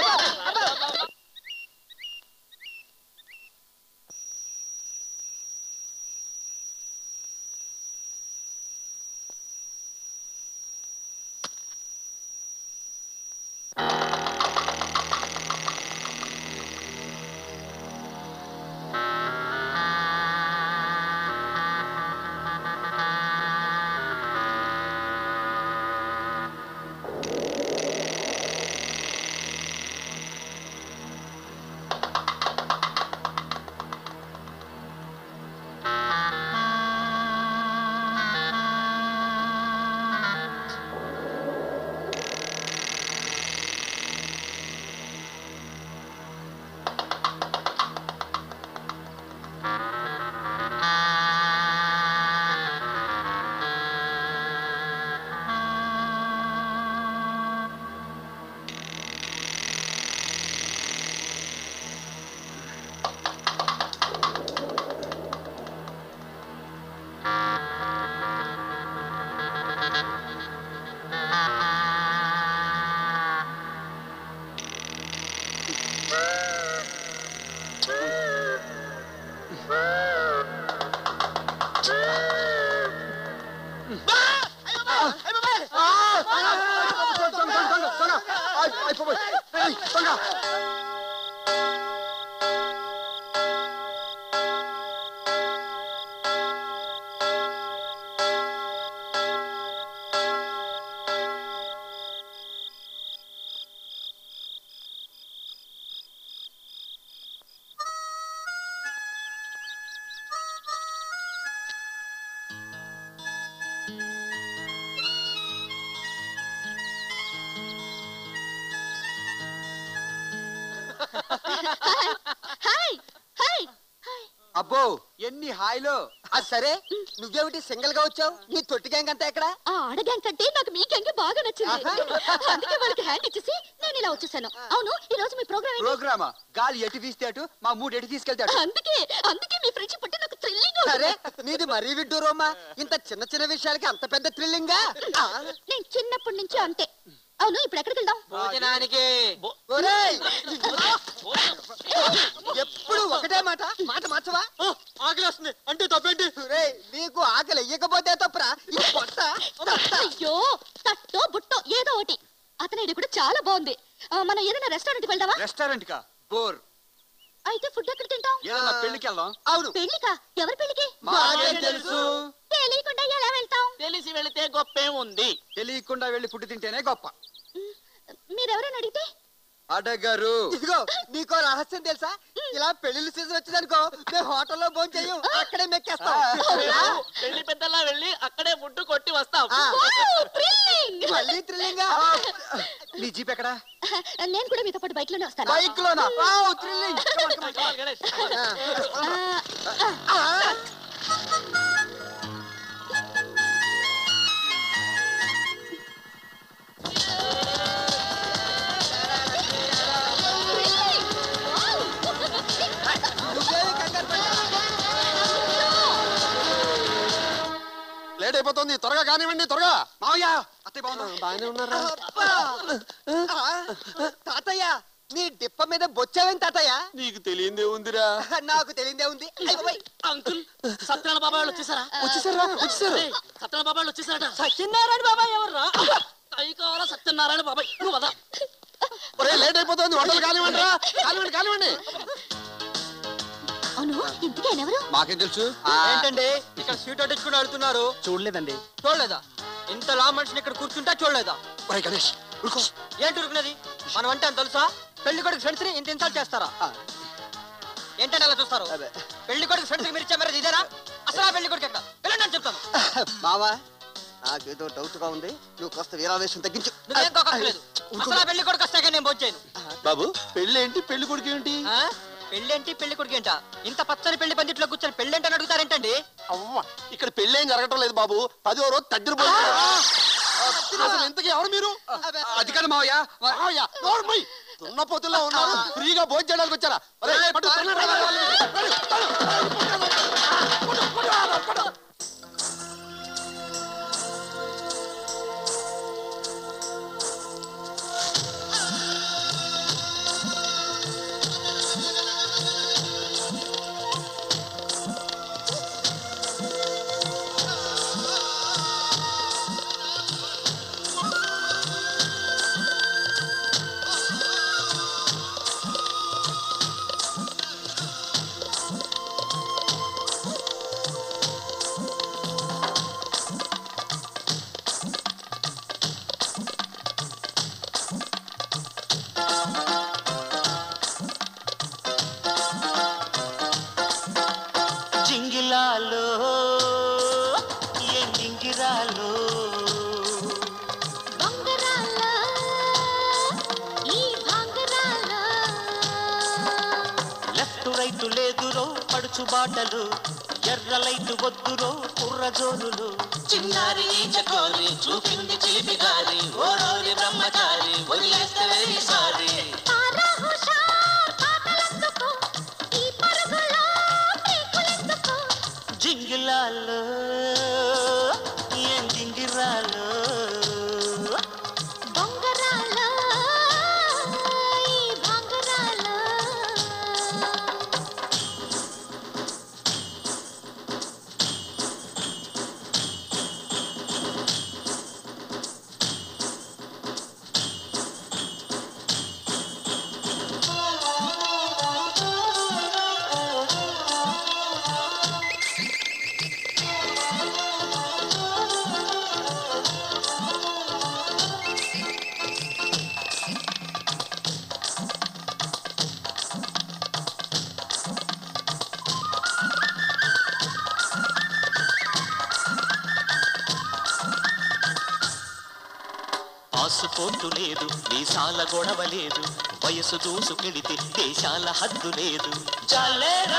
అయిపోయి ఏయ్, దొంగ హాయ్ హాయ్ అబ్బో ఎన్ని హాయిలో అది సరే నువ్వేమిటి సింగిల్ గా వచ్చావు నీ తొట్టి గ్యాంగ్ అంతా ఎక్కడ ఆ ఆడగ్యాంగ్ కంటే నాకు మీ గ్యాంగ్ బాగా నచ్చింది అందుకే వాళ్ళకి హ్యాండ్ ఇచ్చేసి నేను ఇలా వచ్చేసాను అవును ఈ రోజు మీ ప్రోగ్రామ్ ఏంటి ప్రోగ్రామా గాలి ఎటు తీస్తే అటు మా మూడు ఎటు తీసుకెళ్తాడు అందుకే అందుకే మీ ఫ్రెండ్షిప్ అంటే నాకు థ్రిల్లింగ్ సరే నీది మరీ విడ్డూరమ్మా ఇంత చిన్న చిన్న విషయాలకి అంత పెద్ద థ్రిల్లింగా నేను చిన్నప్పటి నుంచి అంతే అవును ఇప్పుడు ఎక్కడికి వెళ్దాం భోజనానికి ఒరేయ్! ఎప్పుడు ఒకటే మాట మాట మార్చవా ఆకలి వస్తుంది అంటే తప్పేంటి ఒరేయ్, నీకు ఆకలి ఇయ్యకపోతే తప్పరా ఈ పొట్ట తట్ట. అయ్యో తట్టో బుట్టో ఏదో ఒకటి అతని ఐడియా కూడా చాలా బాగుంది ఆ, మనం ఏదైనా రెస్టారెంట్ కి వెళ్దామా రెస్టారెంట్ కా బోర్ అయితే ఫుడ్ ఎక్కడ తింటాం ఏదన్నా పెళ్లికి వెళ్దాం అవును పెళ్లికా ఎవరి పెళ్లికి మాకేం తెలుసు తెలియకుండా ఎలా వెళ్తాం తెలిసి వెళితే గొప్పే ఉంది తెలియకుండా వెళ్ళి ఫుడ్ తింటేనే గొప్ప మీరెవరైనా అడిగితే అడగరు ఇదిగో నీకో రహస్యం తెలుసా ఇలా పెళ్లిళ్ళ సీజన్ వచ్చిందనుకో మేము హోటల్లో భోజనం చెయ్యం అక్కడే మెక్కేస్తాం మేము పెళ్లి పెద్దలా వెళ్ళి అక్కడే ఫుడ్ కొట్టి వస్తాం ఆ, థ్రిల్లింగ్ మళ్ళీ థ్రిల్లింగా నీ జీప్ ఎక్కడా నేను కూడా మీతో పాటు బైక్ లోనే వస్తాను బైక్ లోనా థ్రిల్లింగ్ గణేష్ ఆ, thrilling! Wow! నువ్వేమి కంగారు పడకు. లేట్ అయిపోతుంది త్వరగా కానివ్వండి త్వరగా మావయ్య అత్తయ్య బాగుందా బాగానే ఉన్నారా అబ్బా! ఆ, తాతయ్య నీ డిప్ప మీద బొచ్చావేం తాతయ్య నీకు తెలియందే ఉందిరా నాకు తెలియదే ఉంది అయ్య బాబోయ్. అంకుల్ సత్యనారాయణ బాబాయ్ వాళ్ళు వచ్చేసారా వచ్చేసారా వచ్చేసారా ఏయ్, సత్యనారాయణ బాబాయ్ వాళ్ళు వచ్చేసారట సత్యనారాయణ బాబాయ్ ఎవర్రా అయ్యి కావాలా సత్యనారాయణ బాబాయ్ నువ్వు వదా ఒరే లేట్ అయిపోతుంది వంటలు కానివ్వండి రా కానివ్వండి కానివ్వండి అవును ఇంతకీ ఆయన ఎవరు మాకేం తెలుసు ఏంటండి ఇక్కడ స్వీట్ అడ్డించుకుని అడుగుతున్నారు చూడలేదండి చూడలేదా ఇంత లా మనిషిని ఇక్కడ కూర్చుంటా చూడలేదా ఒరే గణేష్ ఉరుకో ఏంటి ఉరుకున్నది మనం అంటే అని తెలుసా పెళ్లి కొడుకు ఫ్రెండ్స్ ని ఇంత ఇన్సల్ట్ చేస్తారా ఏంటంటే అలా చూస్తారు అదే. పెళ్లి కొడుకు ఫ్రెండ్స్ మీరు ఇచ్చే మరి ఇదేనా అసలు ఆ పెళ్లి కొడుకు ఎక్కడ వెళ్ళండి అని చెప్తాను బావా నాకేదో డౌట్ గా ఉంది నువ్వు కాస్త వీరావేశం తగ్గించు నువ్వేం కోకలేదు అసలు ఆ పెళ్లి కొడుకు వస్తాక నేను భోజేను బాబు పెళ్లి ఏంటి పెళ్లి కొడుకు ఏంటి పెళ్ళేంటి పెళ్లి కొడుకు ఏంట ఇంత పచ్చని పెళ్లి పందిట్లో కూర్చొని పెళ్ళేంటి అని అడుగుతారేంటండి అవ్వ ఇక్కడ పెళ్లి ఏం జరగటం లేదు బాబు పదో రోజు తగ్గిన అసలు ఇంతకీ ఎవరు మీరు అది కాదు మావయ్య మావయ్య, నోరు మూయ్. దున్నపోతుల్లో ఉన్నారు ఫ్రీగా భోజనం చేయడానికి వచ్చారా ఒరేయ్, పట్టు, తొందరగా రా, రా, రా, రా, రా. జింగిలాలో ఏ జింగిరాలో బంగరాల ఈ భాంగరాల లెఫ్ట్ రైట్ లేదురో పడుచు బాటలు ఎర్ర లైట్ వద్దురో కుర్ర జోరులు చిన్నారి చకోరి చూపింది చిలిపి గారి ఓరోరి బ్రహ్మచారి వదిలేస్తే వెరీ సారీ తారా హుషార్ పాటలెందుకు ఈ పరుగులో పీకులెందుకు జింగిలాలో ఏం జింగిరాలో బొంగరాల ఈ భాంగరాల పాసుపోటు లేదు వీసాల గొడవ లేదు వయసు దూసుకెడితే దేశాల హద్దు లేదు చాలేరా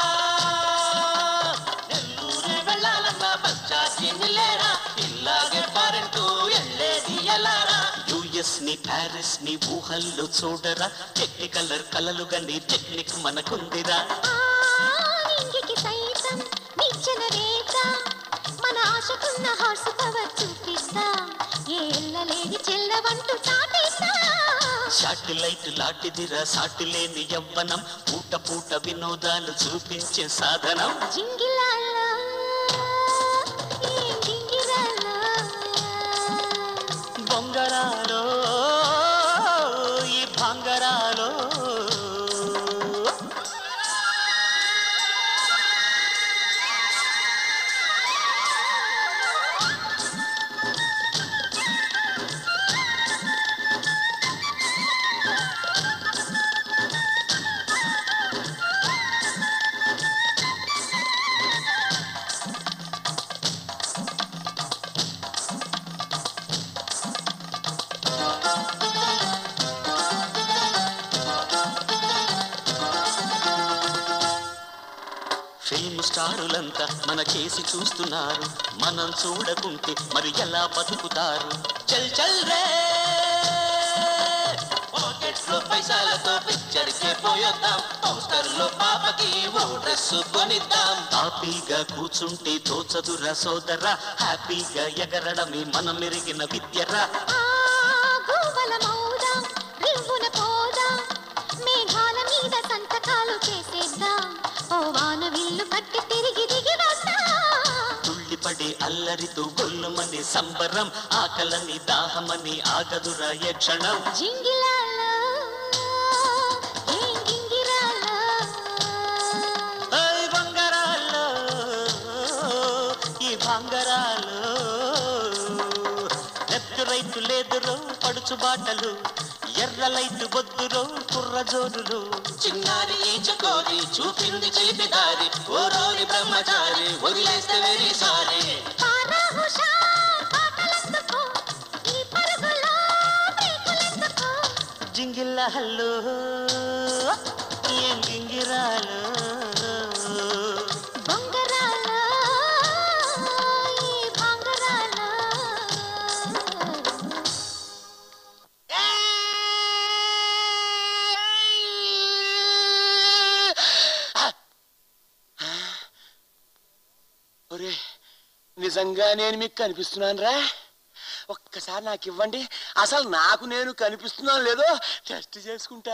నెల్లూరు వెళ్ళాలన్నా బస్టాకి నిల్లేరా ఇల్లాగే పారెంటూ ఎల్లేది ఎలారా యుఎస్ ని ప్యారిస్ ని ఊహల్లో చూడరా టెక్నికలర్ కలలుగా నీ టెక్నిక్ మనకుందిరా ఇంగికి సైతం నిచ్చెన రేత మన ఆశకున్న హార్స్ పవర్ చూపిస్తా ఏ ఎల్లలేని చెల్లవంటూ చాటేస్తా శాటిలైట్ లాంటిదిరా సాటి లేని యవ్వనం పూట పూట వినోదాలు చూపించే సాధనం జింగిలాలా ఏం జింగిరాలా బొంగరాలో ఈ భంగరాలో ఫిల్మ్ స్టారులంతా మన కేసి చూస్తున్నారు మనం చూడకుంటే మరి ఎలా బతుకుతారు చల్ చల్ రే పాకెట్లో పైసలతో పిక్చర్ కే పోయొద్దాం పోస్టర్ లో పాపకి ఓ డ్రెస్ కొనిద్దాం హ్యాపీగా కూర్చుంటే తోచదురా సోదరా హ్యాపీగా ఎగరడమే మనం మెరిగిన విద్యరా ఆ గోవల మౌదాం రివ్వున పోదాం మేఘాల మీద సంతకాలు చేసేద్దాం ఓ వాన విల్లు కట్టి తిరిగి దిగి వస్తాం తుళ్ళిపడే అల్లరితో గొల్లుమని సంబరం ఆకలని దాహమని ఆగదురా ఏ క్షణం జింగిలాలా ఏం గింగిరాలా ఐ బంగారాల్లో ఈ బంగారాలు లెఫ్ట్ రైట్ లేదురో పడుచు బాటలు ఎర్ర లైట్ బొద్దురో కుర్ర జోరులు చిన్నారి ఈచుకోరి చూపింది చిలిపిదారి ఓరోరి బ్రహ్మచారి వదిలేస్తే వెరీ సారీ పారా హుషార్ పాటలందుకో ఈ పరుగులో బ్రేకులెందుకో జింగిల్ల హల్లో ఏం గింగిరాలు బొంగరాలా ఈ భాంగరాలా ఒరే నిజంగా నేను మీకు కనిపిస్తున్నాను రా ఒక్కసారి నాకు ఇవ్వండి అసలు నాకు నేను కనిపిస్తున్నాను లేదో టెస్ట్ చేసుకుంటా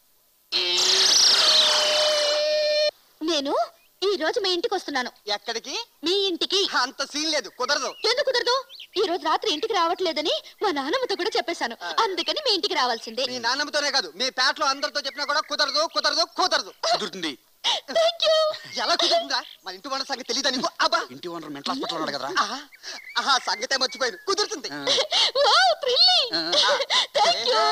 నేను ఈ రోజు మీ ఇంటికి వస్తున్నాను ఎక్కడికి మీ ఇంటికి అంత సీన్ లేదు కుదరదు ఎందుకు కుదరదు ఈ రోజు రాత్రి ఇంటికి రావట్లేదని మా నాన్నమ్మతో కూడా చెప్పేశాను అందుకని మీ ఇంటికి రావాల్సిందే మీ నాన్నమ్మతోనే కాదు మీ పేటలో అందరితో చెప్పినా కూడా కుదరదు కుదరదు కుదరదు కుదురుతుంది థ్యాంక్ యూ ఎలా కుదురుతుందా మన ఇంటి వాళ్ళ సంగతి తెలియదా నీకు అబ్బా ఇంటి ఓనర్ మెంటల్ హాస్పిటల్ ఉన్నాడు కదరా ఆహా, ఆహా సంగతే మర్చిపోయాను కుదురుతుంది వావ్ థ్రిల్లింగ్ థ్యాంక్ యూ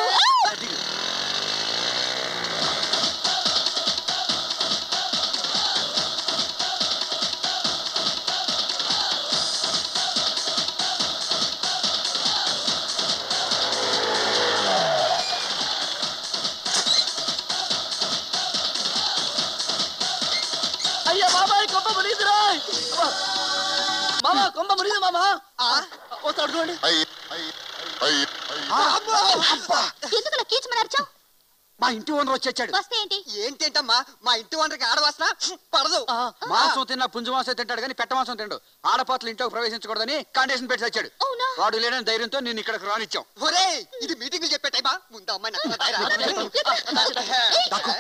అయ్యా బాబాయ్ కొంప మునిగిదిరా మామా కొంప మునిగింది మామా వస్తాడు చూడండి ఎందుకు నా కీచమని అరిచావు మా ఇంటి ఓనర్ వచ్చేచ్చాడు వస్తే ఏంటి ఏంటేంటమ్మా మా ఇంటి వంటకి ఆడవాసన పడదు మాంసం తిన్న పుంజు మాంసం తింటాడు కానీ పెట్ట మాంసం తిండు ఆడపాతలు ఇంట్లోకి ప్రవేశించకూడదని కండిషన్ పెట్టి తెచ్చాడు అవునా వాడు లేని ధైర్యంతో నేను ఇక్కడికి రానిచ్చాం ఒరే ఇది మీటింగ్ చెప్పే టైమా ముందు అమ్మాయి నచ్చిన దాక్కు.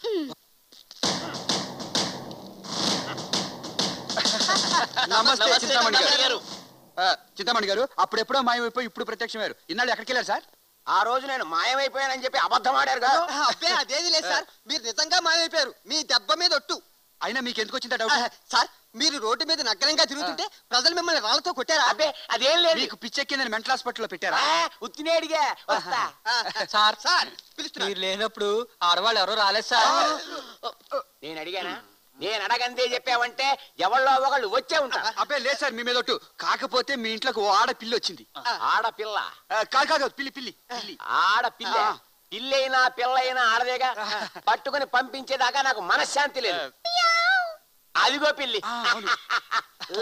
నమస్తే నమస్తే, చింతామణి చింతామణి గారు గారు. ఆ, చింతామణి గారు అప్పుడెప్పుడో మాయమైపోయి ఇప్పుడు ప్రత్యక్షమయ్యారు ఇన్నాళ్ళు ఎక్కడికి వెళ్ళారు సార్ ఆ రోజు నేను మాయమైపోయానని చెప్పి అబద్ధం ఆడారు కదా అబ్బే అదేది లేదు సార్ మీరు నిజంగా మాయమైపోయారు మీ దెబ్బ మీద ఒట్టు అయినా మీకు ఎందుకు వచ్చిందా ఆ, డౌట్ సార్ మీరు రోడ్డు మీద నగ్నంగా తిరుగుతుంటే ప్రజలు మిమ్మల్ని రాళ్లతో కొట్టారా అబ్బే అదేం లేదు మీకు పిచ్చెక్కిందని మెంటల్ హాస్పిటల్లో పెట్టారా ఆ, ఉత్తినేడిగా వస్తా ఆ, సార్ సార్ పిలుస్తున్నారు మీరు లేనప్పుడు ఆడవాళ్ళు ఎవరో రాలేదు సార్ నేను అడిగానా నేను అడగందే చెప్పావంటే ఎవళ్ళో ఒకళ్ళు వచ్చే ఉంటారు అబ్బే లేదు సార్ మీ మీద ఒట్టు కాకపోతే మీ ఇంట్లోకి ఓ ఆడ పిల్లి వచ్చింది ఆడపిల్ల ఆ, కాదు కాదు పిల్లి పిల్లి పిల్లి ఆడపిల్ల ఆ. పిల్లైనా పిల్లైనా ఆడదేగా పట్టుకుని పంపించేదాకా నాకు మనశ్శాంతి లేదు అదిగో పిల్లి ఆ, అవును. ఊ.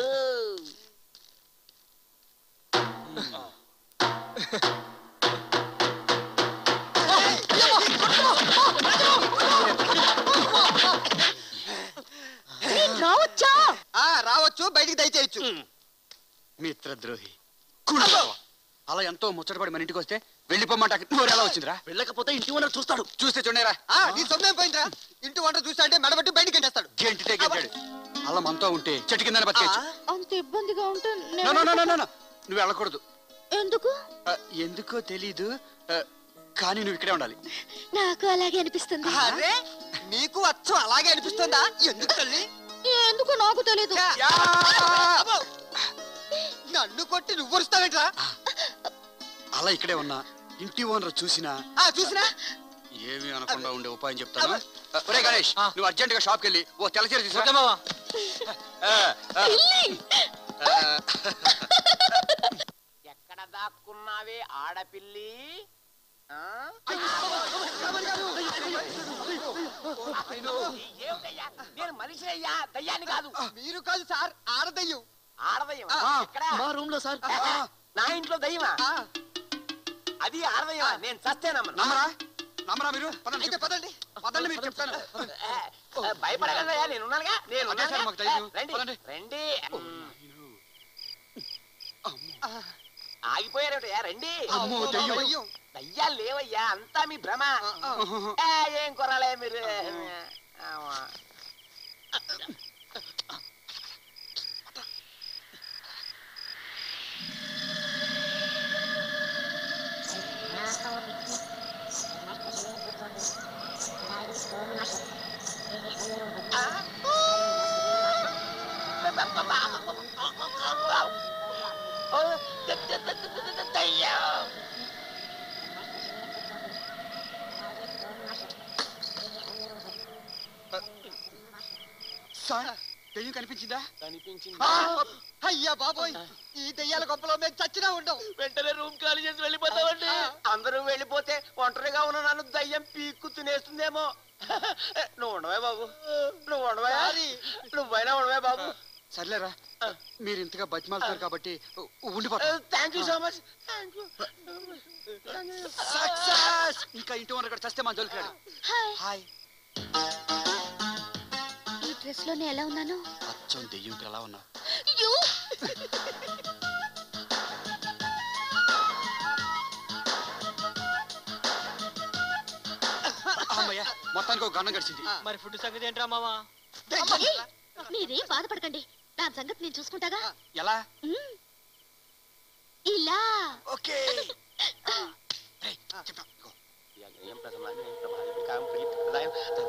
రావచ్చా ఆ రావచ్చు బయటికి దయచేయచ్చు మిత్రద్రోహి కుళ్ళుకోవ. అలా ఎంతో ముచ్చటపడి మన ఇంటికి వస్తే వెళ్ళిపోమంట నోరు ఎలా వచ్చిందిరా వెళ్ళకపోతే ఇంటి ఓనర్ చూస్తాడు చూస్తే చూడరా ఆ నీ సొమ్మేం పోయిందిరా ఇంటి వంట చూస్తా అంటే మెడబట్టి బయటికి ఎంటేస్తాడు గెంటితే గెంటాడు అలా మనతో ఉంటే చెట్టు కింద బతికేచ్చు అంత ఇబ్బందిగా ఉంటే no, no, no, no, no, no. నువ్వు వెళ్ళకూడదు ఎందుకు ఆ, ఎందుకో తెలీదు ఆ, కానీ నువ్వు ఇక్కడే ఉండాలి నాకు అలాగే అనిపిస్తుంది అరే నీకు అచ్చం అలాగే అనిపిస్తుందా ఎందుకు తల్లి ఎందుకు నాకు తెలీదు యా! అబ్బో! నన్ను కొట్టి నువ్వు వరుస్తావేంట్రా అలా ఇక్కడే ఉన్నా ఇంటి ఓనర్ చూసినా ఆ చూసినా ఏమీ అనకుండా ఉండే ఉపాయం చెప్తాను ఆ, ఒరే గణేష్ నువ్వు అర్జెంట్ గా షాప్కి వెళ్ళి ఓ తెల్లచీర తీసుకురా ఆ, ఆ. ఆ, ఎక్కడ దాక్కున్నావే ఆడపిల్లి ఆ? ఏమిటయ్యా? నేను మనిషి అయ్యా దయ్యాన్ని కాదు మీరు కాదు సార్ ఆడదయ్యం ఆడదయ్యం ఆ. ఎక్కడ మా రూమ్ లో సార్ నా ఇంట్లో దయ్యమా ఆ, అది ఆడదయ్యమా నేను చస్తేనమ్మా నమ్మరా నమ్మరా మీరు పదండి అయితే పదండి పదండి మీరు చెప్తాను భయపడగలయ్యా నేను ఉన్నానుగా నేను అదే సార్ మాకు ధైర్యం. రండి పదండి. రండి ఆగిపోయారేమిటయ్యా రండి అమ్మో, దెయ్యం. దయ్యం. దయ్యాలు లేవయ్యా అంతా మీ భ్రమ ఆ, ఆ. ఏ, ఏం కొరాలే మీరు ఆవా. ఓ, ద- ద- ద- ద- ద- ద- దయ్యం సార్ దెయ్యం కనిపించిందా కనిపించింది ఆ, అయ్యా బాబోయ్ ఈ దెయ్యాల గొప్పలో మేము చచ్చినా ఉండం వెంటనే రూమ్ ఖాళీ చేసి వెళ్ళిపోతామండి అందరూ వెళ్ళిపోతే ఒంటరిగా ఉన్న నన్ను దయ్యం పీక్కు తినేస్తుందేమో నువ్వు ఉండవే బాబు నువ్వు ఉండవే సారీ. నువ్వైనా ఉండవే బాబు సర్లేరా మీరు ఇంతగా బతిమాలుతారు కాబట్టి ఉండిపోతా thank you so much thank you success ఇంకా ఇంటి ఓనర్ కూడా చస్తే మన జోలికి రాడు హాయ్ హాయ్ ఈ డ్రెస్ లోనే ఎలా ఉన్నాను అచ్చం దెయ్యం ఎలా ఉన్నా అయ్యో! అమ్మయ్య మొత్తానికి ఒక గన్నం గడిచింది మరి ఫుడ్ సంగతి ఏంట్రా మావా ఏయ్, మీరేం బాధపడకండి దాని సంగతి నేను చూసుకుంటాగా ఎలా మ్మ్. ఇలా ఓకే ఏం ప్రసన్నాన్ని ప్రభావితం కాం ప్రీతి ప్రదాయం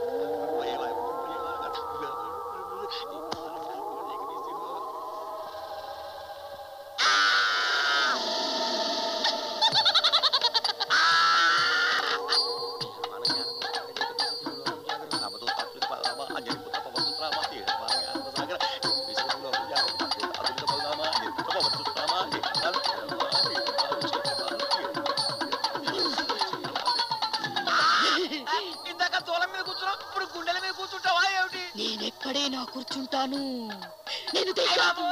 ఇందాక తోలం మీద కూర్చున్నావు ఇప్పుడు గుండెల మీద కూర్చుంటావా ఏమిటి నేనెక్కడైనా కూర్చుంటాను నేను దెయ్యాను.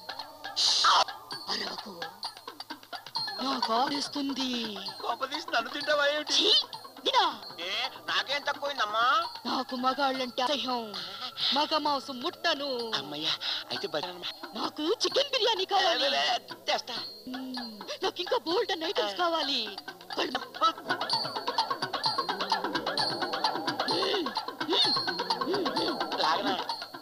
అరవకు నాకు ఆడిస్తుంది కోపదీసి నన్ను తింటావా ఏమిటి ఛీ, దినా ఏ నాకేం తక్కువైందమ్మా నాకు మగాళ్ళంటే అసహ్యం మగ మాంసం ముట్టను అమ్మయ్యా అయితే బయట నాకు చికెన్ బిర్యానీ కావాలి తెస్తా మ్మ్, నాకు ఇంకా బోల్డ్ అన్న ఐటమ్స్ కావాలి కళ్ళు- లాగనా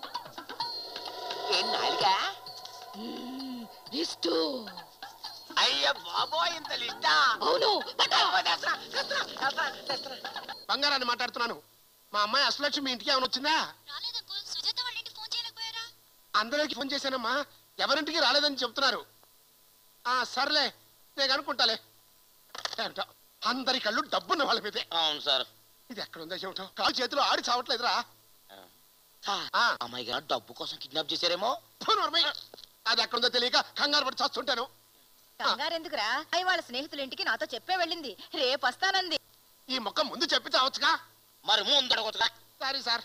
ఏం నాలిక మ్మ్, లిస్టు అయ్య బాబోయ్ ఇంత లిస్టా అవును పట్టు. తెస్తా, తెస్తా, తెస్తా, తెస్తా. బంగారాన్ని మాట్లాడుతున్నాను మా అమ్మాయి అసలక్ష్మి మీ ఇంటికి ఏమైనా వచ్చిందా సుజాత వాళ్ళ ఇంటికి ఫోన్ చేయలేకపోయారా అందరికి ఫోన్ చేశానమ్మా ఎవరింటికి రాలేదని చెప్తున్నారు ఆ సర్లే నేను అనుకుంటాలే ఏమిటో అందరి కళ్ళు డబ్బున్న వాళ్ళ మీదే అవును సార్ ఇది ఎక్కడ ఉందో చెబుతాం కాలు చేతిలో ఆడి చావట్లేదురా ఆ. అమ్మాయి గారు డబ్బు కోసం కిడ్నాప్ చేశారేమో ఫు, నోర్మై. అది ఎక్కడుందో తెలియక కంగారు పడి చస్తుంటాను కంగారు ఎందుకురా అయ్యి వాళ్ళ స్నేహితుల ఇంటికి నాతో చెప్పే వెళ్ళింది రేపు వస్తానంది ఈ మొక్క ముందు చెప్పి చావచ్చుగా మరి ముందు అడగొచ్చుగా సారీ సార్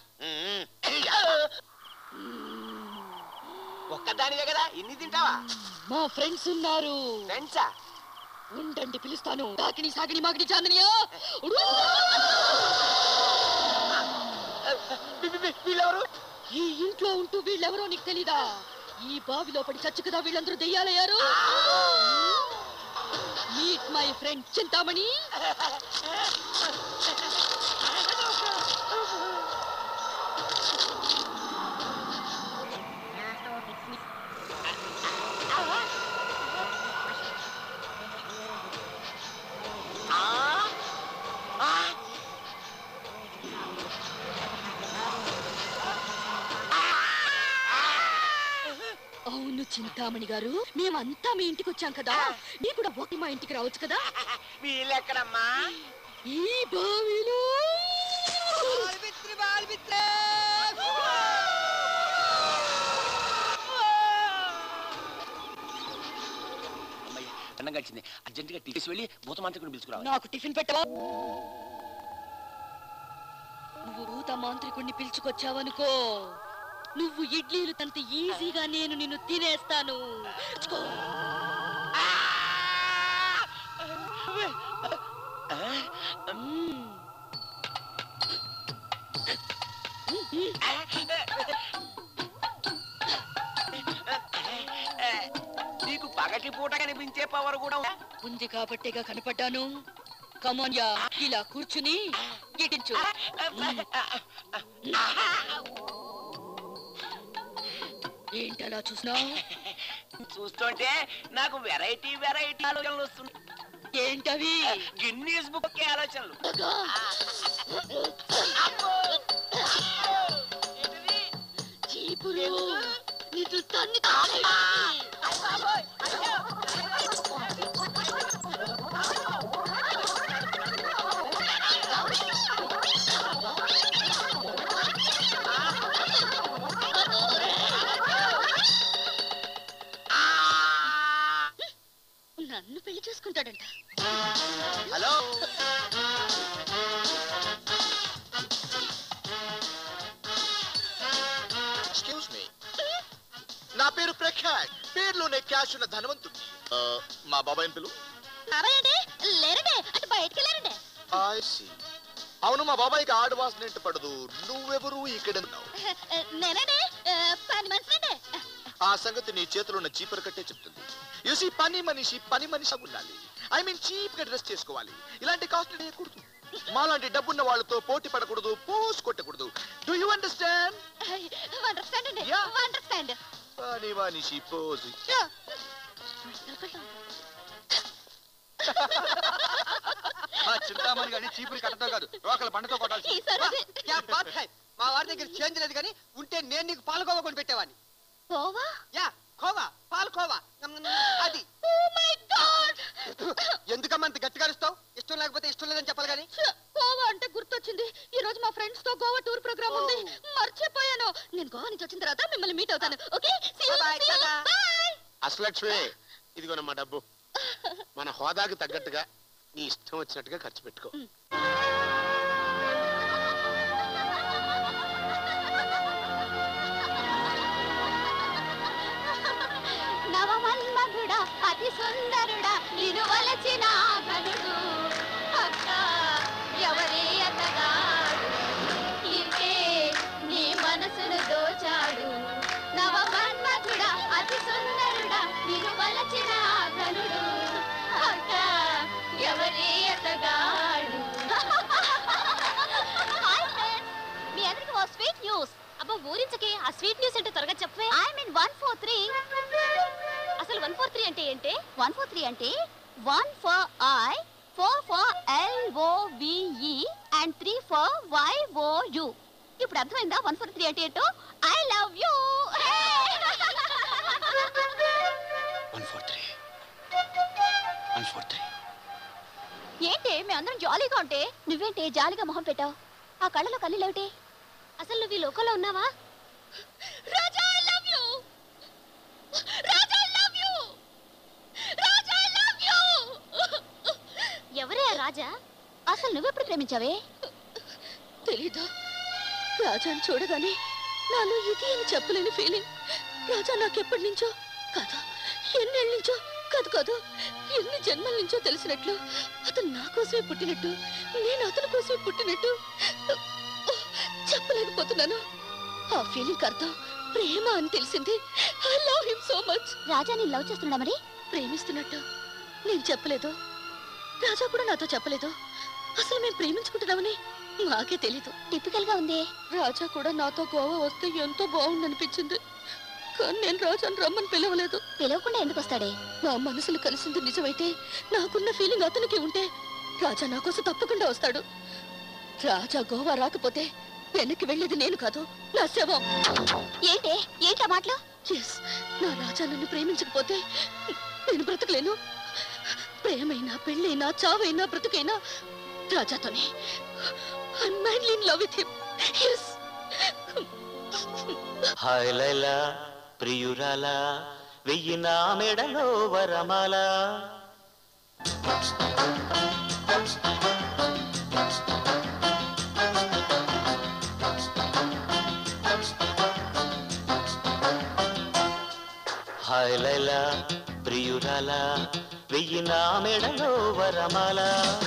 ఒక్కదానివే కదా ఇన్ని తింటావా మా ఫ్రెండ్స్ ఉన్నారు ఫ్రెండ్సా ఉండండి పిలుస్తాను తాకిని సాకిని మాకిని చాందనియా వీళ్ళెవరు ఈ ఇంట్లో ఉంటూ వీళ్ళెవరో నీకు తెలీదా ఈ బావిలో పడి చచ్చు కదా వీళ్ళందరూ దెయ్యాలయ్యారు మీట్ మై ఫ్రెండ్ చింతామణి అవును చింతామణి గారు మేమంతా మీ ఇంటికి వచ్చాం కదా నీ కూడా ఒకటి మా ఇంటికి రావచ్చు కదా వీళ్ళెక్కడమ్మా ఈ బావిలో అమ్మయ్య అన్నం గడిచింది అర్జెంటుగా టీసీ వెళ్ళి భూతమాంత్రికుని పిలుచుకురావాలి నాకు టిఫిన్ పెట్టవా నువ్వు భూత మాంత్రికుణ్ణి పిలుచుకొచ్చావనుకో నువ్వు ఇడ్లీలు తంత ఈజీగా నేను నిన్ను తినేస్తాను చుకో. మ్మ్. నీకు పగటి పూట కనిపించే పవర్ కూడా ఉందా? ఉంది కాబట్టేగా కనపడ్డాను కమాన్ యా ఇలా కూర్చుని ఎటించు ఏంటలా చూసినావు చూస్తుంటే నాకు వెరైటీ వెరైటీ ఆలోచనలు వస్తున్నాయి ఏంటవి గిన్నీస్ బుక్ ఆలోచనలు చీపురు నీకు తన్ని నన్ను పెళ్లి చేసుకుంటాడంట హలో ఎక్స్క్యూజ్ మీ నా పేరు ప్రఖ్యాత్ పేరులోనే క్యాష్ ఉన్న ధనవంతుడు ఆ, మా బాబాయ్ పిలు లేరండి అటు బయటికి వెళ్ళారండి I see. అవును మా బాబాయ్కి ఆడు వాసన ఏంటి పడదు నువ్వెవరు ఇక్కడ ఉన్నావు నేనండి పని మనిషినండి ఆ సంగతి నీ చేతిలో ఉన్న చీపర్ కట్టే చెప్తుంది యూసి పని మనిషి పని మనిషి ఉండాలి ఐ మీన్ చీప్ గా డ్రెస్ చేసుకోవాలి ఇలాంటి కాస్ట్ చేయకూడదు మాలాంటి డబ్బున్న వాళ్ళతో పోటీ పడకూడదు పోస్ కొట్టకూడదు డూ యూ అండర్స్టాండ్ అండర్స్టాండ్ అండి Yeah. అండర్స్టాండ్ పని మనిషి పోజ్ ఆ చింతామణి గాని చీపురు కట్టతో కాదు రోకల బండతో కొట్టాల్సి క్యా బాత్ హై మా వారి దగ్గర చేంజ్ లేదు కానీ ఉంటే నేను నీకు పాలకోవా కొని పెట్టేవాడిని పోవా యా కోవా పాలకోవా అది ఎందుకమ్మా అంత గట్టిగా అరుస్తావు ఇష్టం లేకపోతే ఇష్టం లేదని చెప్పాలి కానీ గోవా అంటే గుర్తొచ్చింది ఈ రోజు మా ఫ్రెండ్స్ తో గోవా టూర్ ప్రోగ్రామ్ ఉంది మర్చిపోయాను నేను గోవా నుంచి వచ్చిన తర్వాత మిమ్మల్ని మీట్ అవుతాను ఓకే Bye-bye, tata. అసలక్ష్మి ఇదిగోనమ్మా డబ్బు మన హోదాకి తగ్గట్టుగా నీ ఇష్టం వచ్చినట్టుగా ఖర్చు పెట్టుకో నవమన్మధుడా అతి సుందరుడా నిను వలచిన ఘనుడు అక్క ఎవరే అతగాడు ఇంకే నీ మనసును దోచాడు నవమన్మధుడా అతి సుందరుడా నిను వలచిన ఘనుడు అక్క ఎవరే అతగాడు హాయ్ ఫ్రెండ్స్ మీ అందరికి ఓ స్వీట్ న్యూస్ అబ్బా ఊరించకే ఆ స్వీట్ న్యూస్ అంటే త్వరగా చెప్పవే I mean one four three అసలు వన్ ఫోర్ త్రీ అంటే ఏంటి వన్ ఫోర్ త్రీ అంటే one for I four for L O V E and three for Y O U ఇప్పుడు అర్థమైందా వన్ ఫోర్ త్రీ అంటే ఏంటో I love you one four three one four three ఏంటి మీ అందరం జాలీగా ఉంటే నువ్వేంటి జాలీగా మొహం పెట్టావు ఆ కళ్ళలో కళ్ళు లేవుటి అసలు నువ్వు ఈ లోకంలో ఉన్నావా రాజా అసలు నువ్వెప్పుడు ప్రేమించావే తెలీదు రాజాని చూడగానే నాలో ఇది అని చెప్పలేని ఫీలింగ్ రాజా నాకెప్పటి నుంచో కాదు ఎన్నేళ్ళ నుంచో కాదు కాదు ఎన్ని జన్మల నుంచో తెలిసినట్లు అతను నా కోసమే పుట్టినట్టు నేను అతని కోసమే పుట్టినట్టు చెప్పలేకపోతున్నాను ఆ ఫీలింగ్ అర్థం ప్రేమ అని తెలిసింది I love him so much Raja నేను లవ్ చేస్తున్నా మరి ప్రేమిస్తున్నట్టు నేను చెప్పలేదు రాజా కూడా నాతో చెప్పలేదు అసలు మేము ప్రేమించుకుంటున్నామని నాకే తెలీదు టిపికల్ గా ఉంది రాజా కూడా నాతో గోవా వస్తే ఎంతో బాగుందనిపించింది కానీ నేను రాజాని రమ్మని పిలవలేదు పిలవకుండా ఎందుకు వస్తాడే నా మనసులు కలిసింది నిజమైతే నాకున్న ఫీలింగ్ అతనికి ఉంటే రాజా నా కోసం తప్పకుండా వస్తాడు రాజా గోవా రాకపోతే వెనక్కి వెళ్ళేది నేను కాదు నా శవం ఏంటే ఏంటా మాటలు ఎస్ నా రాజా నన్ను ప్రేమించకపోతే నేను బ్రతకలేను ప్రేమైనా పెళ్ళైనా చావైనా బ్రతుకైనా రాజాతోనే I madly in love with him yes hi Laila ప్రియురాలా వెయ్యి నా మెడలో వరమాల హాయ్ లైలా ప్రియురాలా వెయ్యి నా మెడలో వరమాల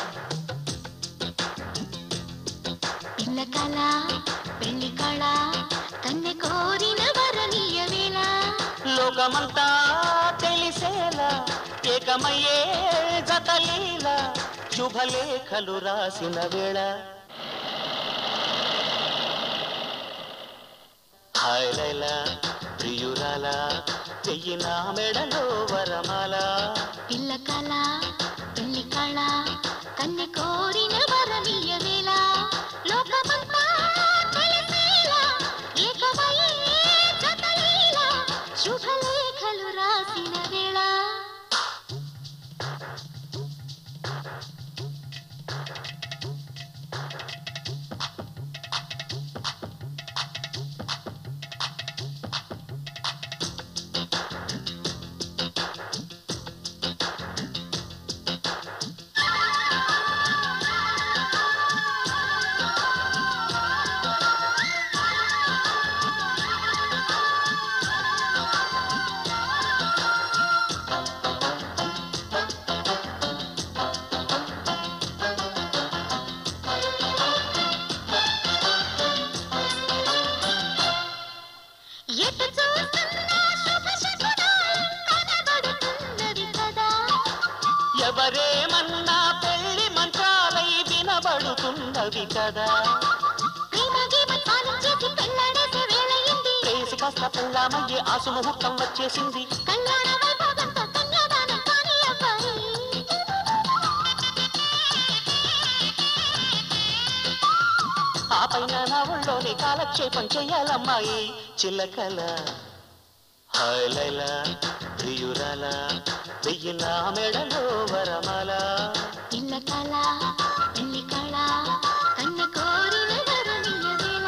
పిల్ల కళ పెళ్లి కళ కన్నె కోరిన వరనీయ వేళ లోకమంతా తెలిసేలా ఏకమయ్యే జతలీల శుభలేఖలు రాసిన వేళ హాయ్ లైలా ప్రియురాల చెయ్యి నా మెడలో వరమాల పిల్ల కళ పెళ్లి కళ కన్నె కోరిన వరనీయ వేళ లోకమంతా తెలిసేలా ఏకమయ్యే జతలీల శుభలేఖలు రాసిన వేళ ఎటు చూస్తున్నా శుభ శకునాలు కనబడుతున్నవి కదా ఎవరేమన్నా పెళ్లి మంచాలై వినబడుతున్నవి కదా ప్రేమ గీమ సాధించేసి పెళ్ళాడేసే వేళయింది ప్రేసి కాస్త పెళ్ళామయ్యే ఆసు ముహూర్తం వచ్చేసింది కళ్యాణ వైభోగంతో కన్యాదానం కాని అబ్బాయి ఆ పైన నా ఒళ్ళోని కాలక్షేపం చెయ్యాలమ్మాయి చిల్లకల హాయ్ లైలా ప్రియురాల వెయ్యి నా మెడలో వరమాల పిల్ల కళ పెళ్లి కళ కన్నె కోరిన వరనీయ వేళ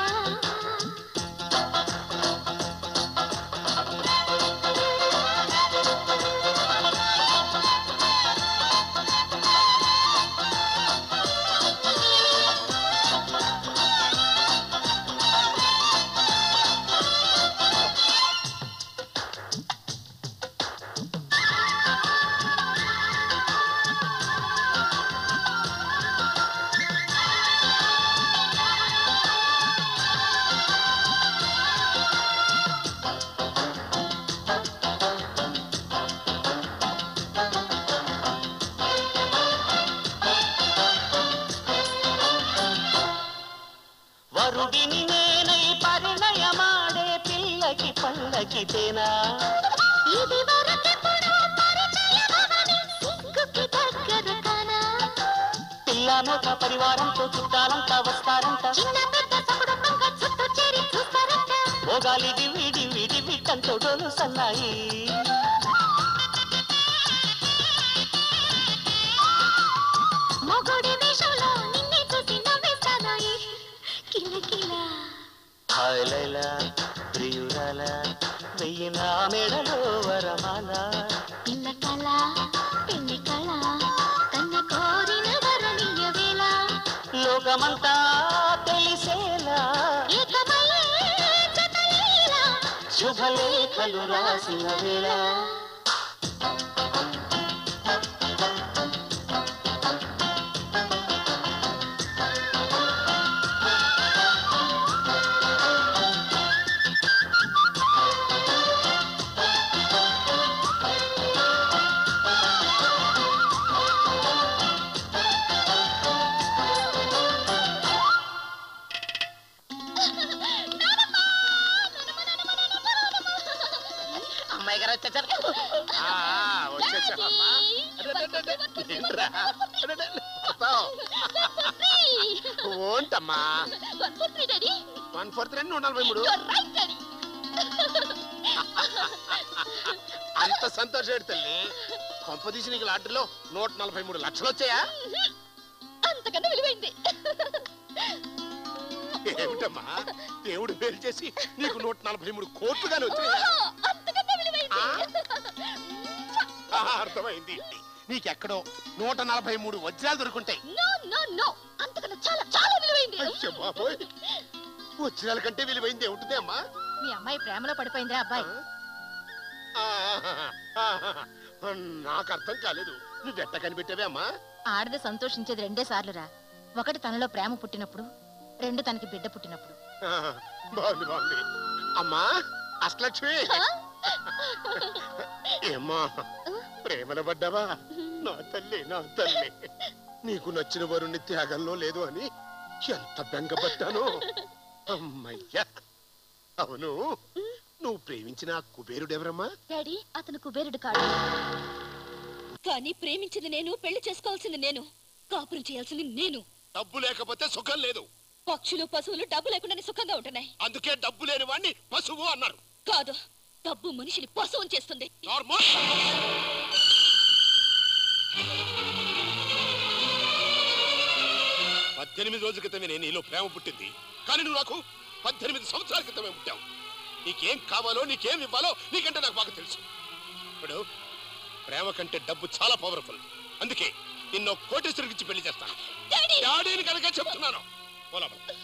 వరుడిని నేనై పరిణయమాడే పిల్లకి పల్లకితేనా ఇది వరకెప్పుడో పరిచయమవని సిగ్గుకి దగ్గర కానా పిల్లనొక పరివారంతో చుట్టాలంతా వస్తారంట చిన్న పెద్ద సకుటుంబంగా చుట్టూ చేరి చూస్తారంట ఓగాలి డివి డివి డివి కంతో డోలు సన్నాయి మొగుడి వేషంలో నిన్నే చూసి నవ్వేస్తానాయి కిలకిల హాయ్ లైలా ప్రియురాల వెయ్యి నా మెడలో వరమాల పిల్ల కళ పెళ్లి కళ కన్న కోరిన వరనీయ తెలిసేలా శుభలేఖలు రాసిన వేళ అమ్మాయి గారు వచ్చేసారు ఆ, ఆ, వచ్చేసావమ్మా ఏంట్రా వస్తావు. ఓంటమ్మా వన్ ఫోర్ త్రీ నూట నలభై మూడు అంత సంతోషం తల్లి కొంపదీసి నీకు లాటరీలో నూట నలభై మూడు లక్షలు వచ్చాయా అంతకన్నా విలువైంది ఏమిటమ్మా దేవుడు మేలు చేసి నీకు నూట నలభై మూడు కోట్లుగానే వచ్చాయా అంతకన్నా విలువైంది ఆ, అర్థమైంది నీకెక్కడో నూట నలభై మూడు వజ్రాలు దొరుకుంటాయి నో నో నో అంతకన్నా చాలా చాలా విలువైంది అయ్యో బాబోయ్ వజ్రాల కంటే విలువైంది ఏమిటిదే అమ్మా మీ అమ్మాయి ప్రేమలో పడిపోయిందిరా అబ్బాయి నాకు అర్థం కాలేదు నువ్వు ఎట్ట కనిపెట్టావే అమ్మా ఆడది సంతోషించేది రెండే సార్లురా ఒకటి తనలో ప్రేమ పుట్టినప్పుడు రెండు తనకి బిడ్డ పుట్టినప్పుడు ఆ, బాగుంది బాగుంది అమ్మా అష్టలక్ష్మి ఏమ్మా ప్రేమలో పడ్డావా నా తల్లి నా తల్లి నీకు నచ్చిన వరుణ్ణి త్యాగంలో లేదు అని ఎంత బెంగపడ్డాను అమ్మయ్యా అవును నువ్వు ప్రేమించిన ఆ కుబేరుడెవరమ్మా డాడీ అతను కుబేరుడు కాడు కానీ ప్రేమించింది నేను పెళ్లి చేసుకోవాల్సింది నేను కాపురం చేయాల్సింది నేను డబ్బు లేకపోతే సుఖం లేదు పక్షులు పశువులు డబ్బు లేకుండానే సుఖంగా ఉంటున్నాయి అందుకే డబ్బు లేని వాణ్ణి పశువు అన్నారు కాదు డబ్బు మనిషిని పశువుని చేస్తుంది నార్మల్ పద్దెనిమిది రోజుల క్రితమే నేను నీలో ప్రేమ పుట్టింది కానీ నువ్వు నాకు పద్దెనిమిది సంవత్సరాల క్రితమే పుట్టావు నీకేం కావాలో నీకేం ఇవ్వాలో నీకంటే నాకు బాగా తెలుసు ఇప్పుడు ప్రేమ కంటే డబ్బు చాలా పవర్ఫుల్ అందుకే నిన్ను కోటేశ్వరికి పెళ్లి చేస్తాను డాడీని కనుక చెప్తున్నాను పోలా పోలా.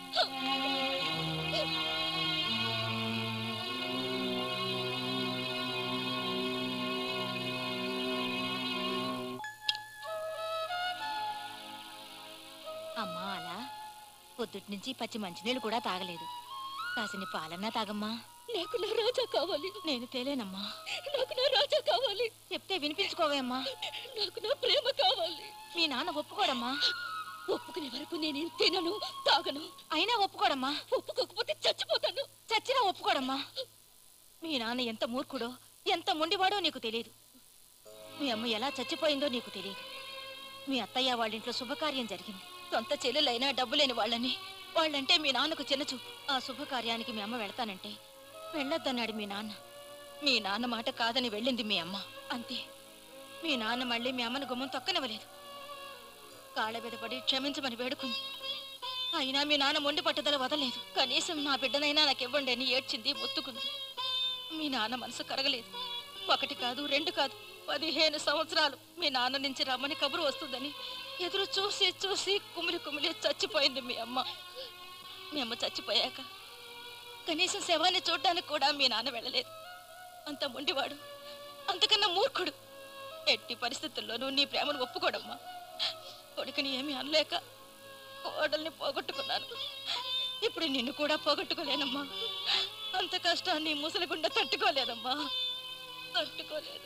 అమ్మా అలా పొద్దుటి నుంచి పచ్చి మంచినీళ్ళు కూడా తాగలేదు కాసిని పాలన్నా తాగమ్మా నాకు నా రాజా కావాలి నేను తేలేనమ్మా నాకు నా రాజా కావాలి చెప్తే వినిపించుకోవేమ్మా నాకు నా ప్రేమ కావాలి మీ నాన్న ఒప్పుకోడమ్మా ఒప్పుకునే వరకు నేనేం తినను తాగను అయినా ఒప్పుకోడమ్మా ఒప్పుకోకపోతే చచ్చిపోతాను చచ్చినా ఒప్పుకోడమ్మా మీ నాన్న ఎంత మూర్ఖుడో ఎంత మొండివాడో నీకు తెలియదు మీ అమ్మ ఎలా చచ్చిపోయిందో నీకు తెలియదు మీ అత్తయ్య వాళ్ళ ఇంట్లో శుభకార్యం జరిగింది సొంత చెల్లెలైనా డబ్బు లేని వాళ్ళని వాళ్ళంటే మీ నాన్నకు చిన్నచూపు ఆ శుభకార్యానికి మీ అమ్మ వెళ్తానంటే వెళ్ళొద్దన్నాడు మీ నాన్న మీ నాన్న మాట కాదని వెళ్ళింది మీ అమ్మ అంతే మీ నాన్న మళ్ళీ మీ అమ్మను గుమ్మం తొక్కనివ్వలేదు కాళ్ళ మీద పడి క్షమించమని వేడుకుంది అయినా మీ నాన్న మొండి పట్టుదల వదలేదు కనీసం నా బిడ్డనైనా నాకు ఇవ్వండి అని ఏడ్చింది మొత్తుకుంది మీ నాన్న మనసు కరగలేదు ఒకటి కాదు రెండు కాదు పదిహేను సంవత్సరాలు మీ నాన్న నుంచి రమ్మని కబురు వస్తుందని ఎదురు చూసి చూసి కుమిలి కుమిలి చచ్చిపోయింది మీ అమ్మ మీ అమ్మ చచ్చిపోయాక కనీసం శవాన్ని చూడ్డానికి కూడా మీ నాన్న వెళ్ళలేదు అంత మొండివాడు అంతకన్నా మూర్ఖుడు ఎట్టి పరిస్థితుల్లోనూ నీ ప్రేమను ఒప్పుకోడమ్మా కొడుకుని ఏమీ అనలేక కోడల్ని పోగొట్టుకున్నాను ఇప్పుడు నిన్ను కూడా పోగొట్టుకోలేనమ్మా అంత కష్టాన్ని ముసలిగుండ తట్టుకోలేదమ్మా తట్టుకోలేదు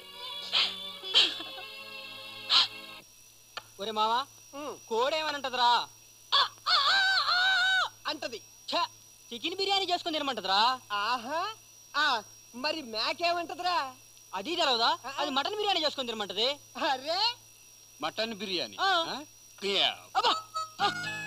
ఒరే మావా కోడేమనంటదిరా అంటది ఛ, చికెన్ బిర్యానీ చేసుకుని తినమంటదిరా ఆహా ఆ మరి మేకేమంటదిరా అది తెలవదా అది మటన్ బిర్యానీ చేసుకుని తినమంటది అరే మటన్ బిర్యానీ ఆ. ఆ? యా. అబ్బా ఆ.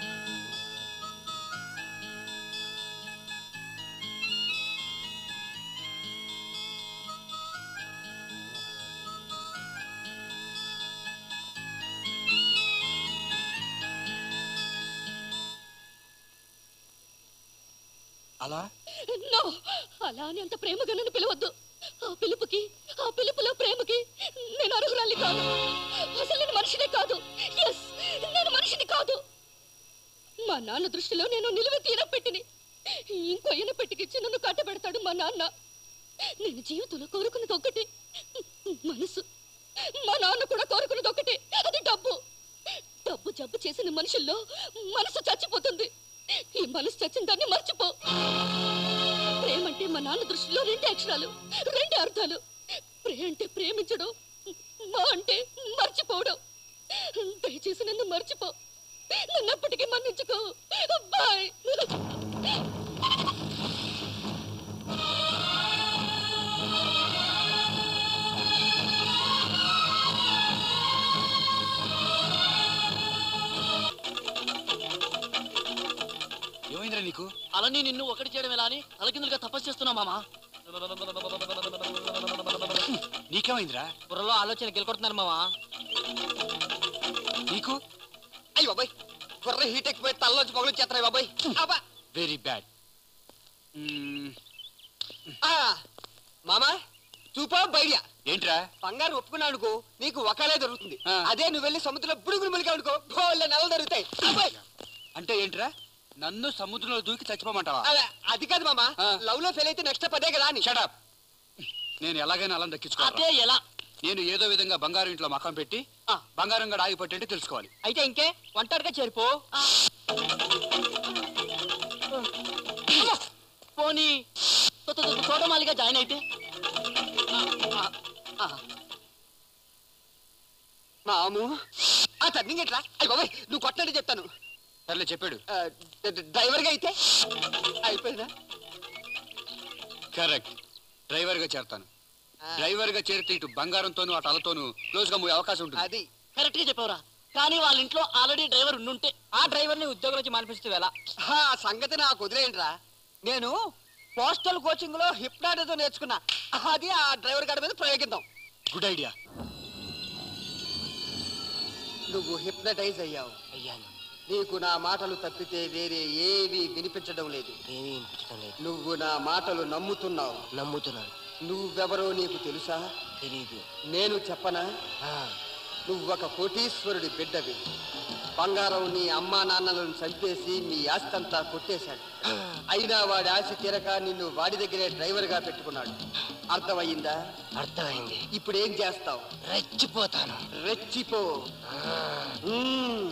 అలా నో అలా అని అంత ప్రేమగా నన్ను పిలవద్దు ఆ పిలుపుకి ఆ పిలుపులో ప్రేమకి నేను అర్హురాలి కాదు అసలు నేను మనిషినే కాదు ఎస్ నేను మనిషిని కాదు మా నాన్న దృష్టిలో నేను నిలువ తీర పెట్టిని ఇంకో ఈయన పెట్టికిచ్చి నన్ను కట్టబెడతాడు మా నాన్న నేను జీవితంలో కోరుకున్నది ఒకటి మనసు మా నాన్న కూడా కోరుకున్నది ఒకటి అది డబ్బు డబ్బు జబ్బు చేసిన మనుషుల్లో మనసు చచ్చిపోతుంది ఈ మనసు చచ్చిన దాన్ని మర్చిపో ప్రేమంటే మా నాన్న దృష్టిలో రెండే అక్షరాలు రెండే అర్థాలు ప్రే అంటే ప్రేమించడం మా అంటే మర్చిపోవడం దయచేసి నన్ను మర్చిపో నన్ను అప్పటికీ మన్నించుకో బాయ్ ఏమైందిరా నీకు అలాని నిన్ను ఒకటి చేయడం ఎలా అని తలకిందులుగా తపస్సు చేస్తున్నా మామా నీకేమైందిరా బుర్రలో ఆలోచన గెలుకొడుతున్నారు మావా నీకు అయ్యి బాబాయ్ కుర్ర హీట్ ఎక్కిపోయి తలలోంచి పొగలు చేస్తాయి బాబాయ్ అబ్బా వెరీ బ్యాడ్ ఆ, మామా చూపా బైడియా ఏంట్రా బంగారు ఒప్పుకున్నావు అనుకో నీకు ఒకలే దొరుకుతుంది ఆ. అదే నువ్వు వెళ్ళి సముద్రంలో బుడుగులు ములిగా అనుకో బోళ్ళ నెలలు దొరుకుతాయి అబ్బాయ్ అంటే ఏంట్రా నన్ను సముద్రంలో దూకి చచ్చిపోమంటావా అలా, అది కాదు మామా ఆ. లవ్ లో ఫెయిల్ అయితే నెక్స్ట్ పదే కదా అని షటప్ నేను ఎలాగైనా అలా దక్కించుకోవాలి అదే ఎలా నేను ఏదో విధంగా బంగారం ఇంట్లో మకం పెట్టి ఆ. బంగారం గడ ఆగిపోతుంటే తెలుసుకోవాలి అయితే ఇంకే ఒంటరిగా చేరిపో పోనీ తో- తో- తో- తోటమాలిగా జాయిన్ అయితే మాము ఆ టర్నింగ్ ఎట్లా అయ్యి బాబాయ్ నువ్వు కొట్టండి చెప్తాను సర్లే చెప్పాడు ఆ, డ్ర- డ్రైవర్ గా అయితే అయిపోయిందా కరెక్ట్ డ్రైవర్ గా చేరతాను డ్రైవర్ గా చేరితే ఇటు బంగారంతోను అటు అలతోను క్లోజ్ గా పోయే అవకాశం ఉంటుంది అది కరెక్ట్ గా చెప్పావురా కానీ వాళ్ళ ఇంట్లో ఆల్రెడీ డ్రైవర్ ఉండుంటే ఆ డ్రైవర్ ని ఉద్యోగం నుంచి మానిపిస్తే ఎలా ఆ సంగతి నాకు వదిలేయండిరా నేను పోస్టల్ కోచింగ్ లో హిప్నాటిజం నేర్చుకున్నా అది ఆ డ్రైవర్ గారి మీద ప్రయోగిద్దాం గుడ్ ఐడియా నువ్వు హిప్నటైజ్ అయ్యావు అయ్యాను నీకు నా మాటలు తప్పితే వేరే ఏవి వినిపించడం లేదు ఏమీ వినిపించడం లేదు నువ్వు నా మాటలు నమ్ముతున్నావు నమ్ముతున్నాను నువ్వెవరో నీకు తెలుసా తెలీదు నేను చెప్పనా నువ్వొక కోటీశ్వరుడి బిడ్డవి బంగారం నీ అమ్మా నాన్నలను చంపేసి నీ ఆస్తంతా కొట్టేశాడు అయినా వాడి ఆశ తీరక నిన్ను వాడి దగ్గరే డ్రైవర్ గా పెట్టుకున్నాడు అర్థమయ్యిందా అర్థమైంది ఇప్పుడు ఏం చేస్తావు రెచ్చిపోతాను రెచ్చిపో మ్మ్.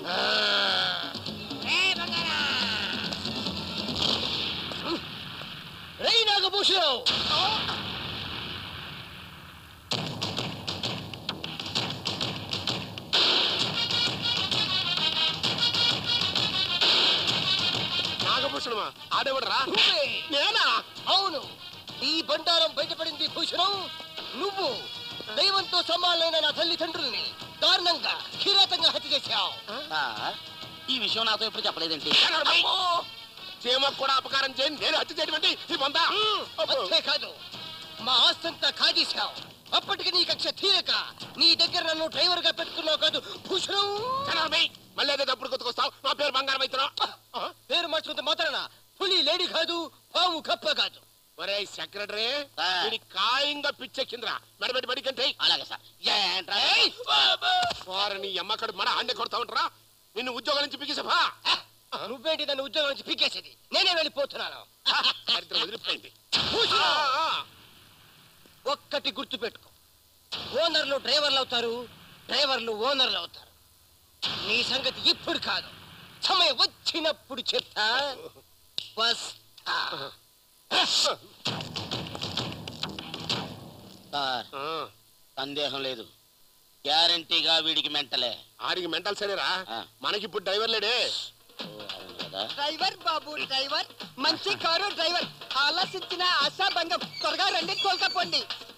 రై నాగభూషణం నాగభూషణమా ఆడేవాడరా నేనా అవును ఈ బండారం బయటపడింది భూషణం నువ్వు దైవంతో సమానమైన నా తల్లిదండ్రుల్ని దారుణంగా కిరాతంగా హత్య చేశావు ఈ విషయం నాతో ఎప్పుడు చెప్పలేదండి చీమకు కూడా అపకారం చేయని నేను హత్య చేయటువంటి ఈ బొంద అంతే కాదు మా ఆస్తంతా కాజేశావు అప్పటికి నీ కక్ష తీరక నీ దగ్గర నన్ను డ్రైవర్ గా పెట్టుకున్నావు కాదు భూషణం మళ్ళీ అదే తప్పుడు కొట్టుకొస్తావు నా పేరు బంగారం అవుతున్నావు పేరు మార్చుకుంటే మాత్రాన పులి లేడీ కాదు పాము కప్ప కాదు ఒరే సెక్రటరీ ఆ. వీడి ఖాయంగా పిచ్చెక్కిందిరా మెడబెట్టి బడికంటే అలాగే సార్ ఏంట్రా వారు నీ అమ్మకడు మన ఆండే కొడతా ఉంటారా నిన్ను ఉద్యోగం నుంచి పిగిసభా నువ్వేంటి నన్ను ఉద్యోగం నుంచి పీకేసేది నేనే వెళ్ళిపోతున్నాను చరిత్ర వదిలిపోయింది భూషణం! ఆ, ఆ. ఒక్కటి గుర్తు పెట్టుకో ఓనర్లు డ్రైవర్లు అవుతారు డ్రైవర్లు ఓనర్లు అవుతారు నీ సంగతి ఇప్పుడు కాదు సమయం వచ్చినప్పుడు చెప్తా వస్తా సార్ ఆ. సందేహం లేదు గ్యారంటీగా వీడికి మెంటలే ఆడికి మెంటల్ సరేరా ఆ. మనకి ఇప్పుడు డ్రైవర్ లేడే ఓ, అవును కదా డ్రైవర్ బాబు డ్రైవర్ మంచి కారు డ్రైవర్ ఆలోచించిన ఆశాభంగం త్వరగా రండి తోలుకపోండి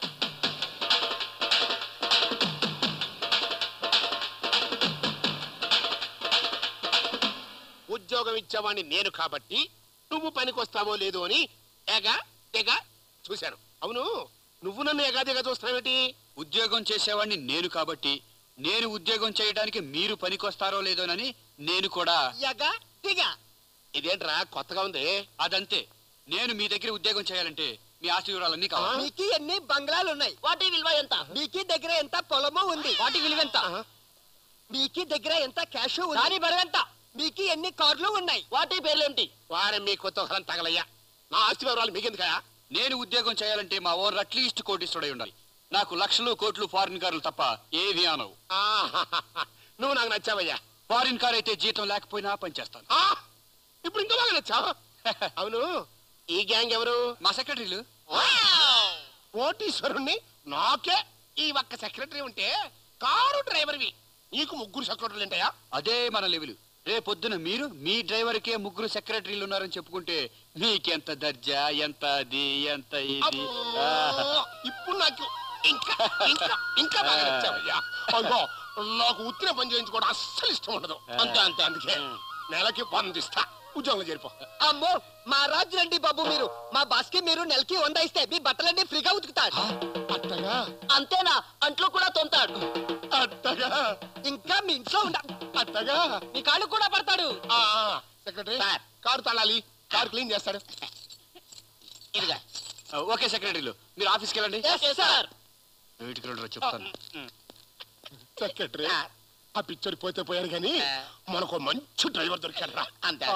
ఉద్యోగం ఇచ్చేవాడిని నేను కాబట్టి నువ్వు పనికొస్తావో లేదో అని ఎగ తెగ చూశాను అవును నువ్వు నన్ను ఎగాదిగా చూస్తున్నావేటి ఉద్యోగం చేసేవాడిని నేను కాబట్టి నేను ఉద్యోగం చేయడానికి మీరు పనికొస్తారో లేదోనని నేను కూడా యగా దిగా ఇదేంట్రా కొత్తగా ఉంది అదంతే నేను మీ దగ్గర ఉద్యోగం చేయాలంటే మీ ఆస్తి వివరాలన్నీ కావాలి మీకు ఎన్ని బంగ్లాలు ఉన్నాయి వాటి విలువ ఎంత మీకు దగ్గర ఎంత పొలము ఉంది వాటి విలువెంత మీకు దగ్గర ఎంత క్యాష్ ఉంది దాని బరువెంత మీకు ఎన్ని కార్లు ఉన్నాయి వాటి పేర్లేమిటి వారే మీ కొత్త తగలయ్యా నా ఆస్తి వివరాలు మీకెందుకయా నేను ఉద్యోగం చేయాలంటే మా ఓనర్ అట్లీస్ట్ కోటీశ్వరుడై ఉండాలి నాకు లక్షలు కోట్లు ఫారిన్ కార్లు తప్ప ఏవి ఆనవు నువ్వు నాకు నచ్చావయ్యా ఫారిన్ కార్ అయితే జీతం లేకపోయినా పనిచేస్తాను ఆ, ఇప్పుడు ఇంకా బాగా నచ్చావు అవును ఈ గ్యాంగ్ ఎవరు మా సెక్రటరీలు కోటీశ్వరుణ్ణి నాకే ఈ ఒక్క సెక్రటరీ ఉంటే కారు డ్రైవర్వి నీకు ముగ్గురు సెక్రటరీలు ఉంటాయా అదే మన లెవెల్ రేపొద్దున మీరు మీ డ్రైవర్కే ముగ్గురు సెక్రటరీలు ఉన్నారని చెప్పుకుంటే మీకెంత దర్జా ఎంత అది ఎంత ఇది ఆ. ఇప్పుడు నాకు ఇంకా ఇంకా ఇంకా బాగా నచ్చావయ్యా అయ్యో నాకు ఉత్తిన పని చేయించుకోవడం అస్సలు ఇష్టం ఉండదు అంతే అంతే అందుకే నెలకి వంద ఇస్తా ఉద్యోగంలో చేరిపో అమ్మో మా రాజులండి బాబు మీరు మా బాస్కి మీరు నెలకి వంద ఇస్తే మీ బట్టలన్నీ ఫ్రీగా ఉతుకుతాడు అట్టగా అంతేనా అంట్లో కూడా తొంతాడు అట్టగా ఇంకా మీ ఇంట్లో ఉండ అట్టగా మీ కాళ్ళు కూడా పడతాడు ఆ, ఆ, సెక్రటరీ కారు తళ్ళాలి కారు క్లీన్ చేస్తాడు ఇదిగా ఆ, ఓకే సెక్రటరీలు మీరు ఆఫీస్కి వెళ్ళండి సార్ వీటికి రెండు చెప్తాను సెక్రటరీ ఆ పిక్చర్ పోతే పోయారు కానీ మనకు మంచి డ్రైవర్ దొరికాడు రా అంతే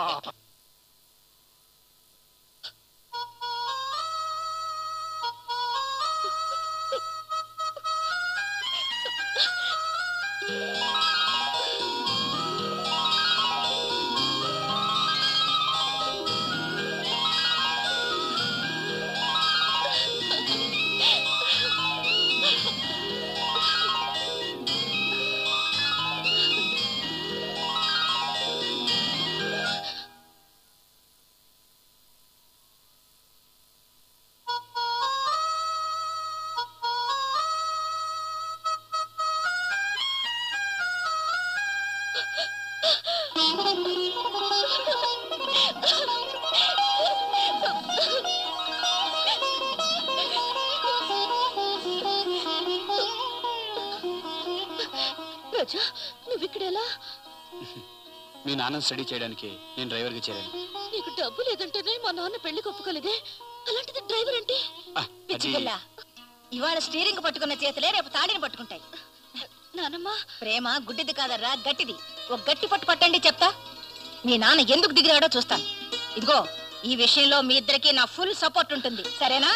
రాజా నువ్వు ఇక్కడ ఎలా మీ నాన్న స్టడీ చేయడానికి నేను డ్రైవర్గా చేరాను నీకు డబ్బు లేదంటేనే మా నాన్న పెళ్లి ఒప్పుకోలేదే అలాంటిది డ్రైవర్ అంటే ఆ, అది పిచ్చిపిల్ల ఇవాళ స్టీరింగ్ పట్టుకున్న చేతులే రేపు తాడిని పట్టుకుంటాయి నానమ్మ ప్రేమ గుడ్డిది కాదర్రా గట్టిది ఒక గట్టి పట్టు పట్టండి చెప్తా మీ నాన్న ఎందుకు దిగిరాడో చూస్తాను ఇదిగో ఈ విషయంలో మీ ఇద్దరికి నా ఫుల్ సపోర్ట్ ఉంటుంది సరేనా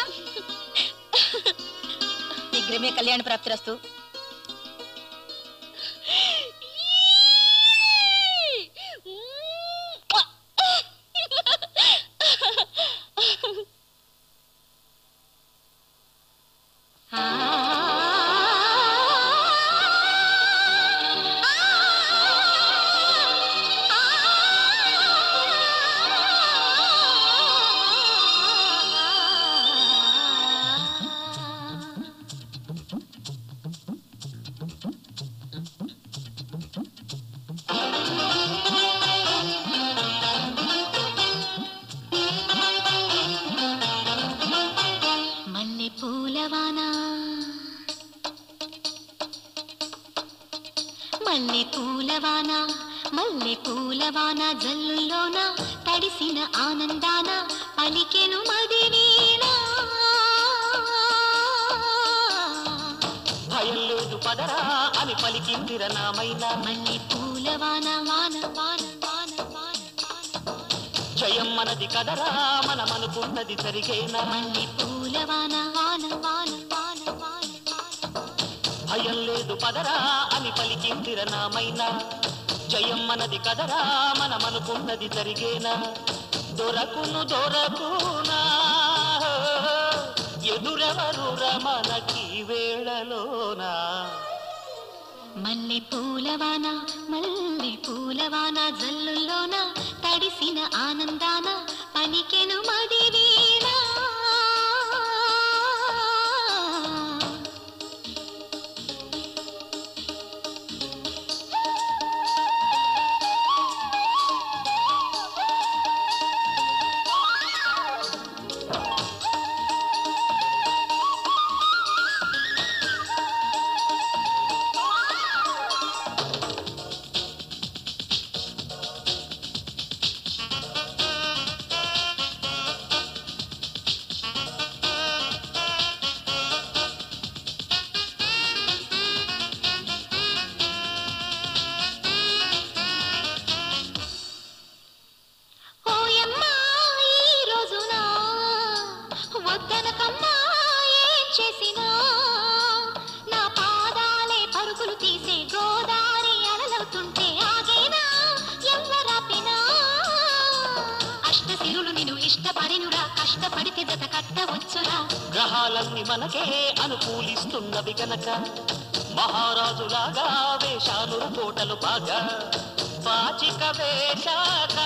శీఘ్రమే కళ్యాణ ప్రాప్తిరస్తు మల్లె పూలవాన మల్లె పూలవాన మల్లె పూలవాన జల్లుల్లోన తడిసిన ఆనందాన పలికెను మది వీణ భయం లేదు పదరా అని పలికిందిర నామైనా మల్లె పూలవాన వాన వాన వాన వాన జయం మనది కదరా మనమనుకున్నది జరిగేనా మల్లె పూలవాన వాన వాన వాన వాన భయం లేదు పదరా అని పలికిందిర నామైనా జయం మనది కదరా మనమనుకున్నది జరిగేనా దొరకును దొరకునా ఎదురెవరురా మనకి వేళలోనా మల్లె పూలవాన మల్లె పూలవాన జల్లుల్లోన తడిసిన ఆనందాన పలికెను మది వీణ వద్దనకమ్మా ఏం చేసినా నా పాదాలే పరుగులు తీసే గోదారి అలలవుతుంటే ఆగేనా ఎవ్వరాపినా అష్టసిరులు నిన్ను ఇష్టపడినురా కష్టపడితే జత కట్టవచ్చురా గ్రహాలన్నీ మనకే అనుకూలిస్తున్నవి గనక మహారాజులాగా వేషాలు కోటలు బాగా పాచిక వేశాక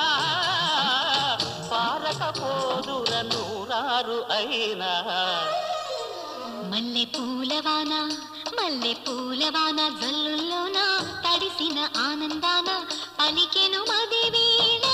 పారకపోదుర నూరారు అయినా మల్లె పూలవాన మల్లె పూలవాన జల్లుల్లోన తడిసిన ఆనందాన పలికెను మది వీణ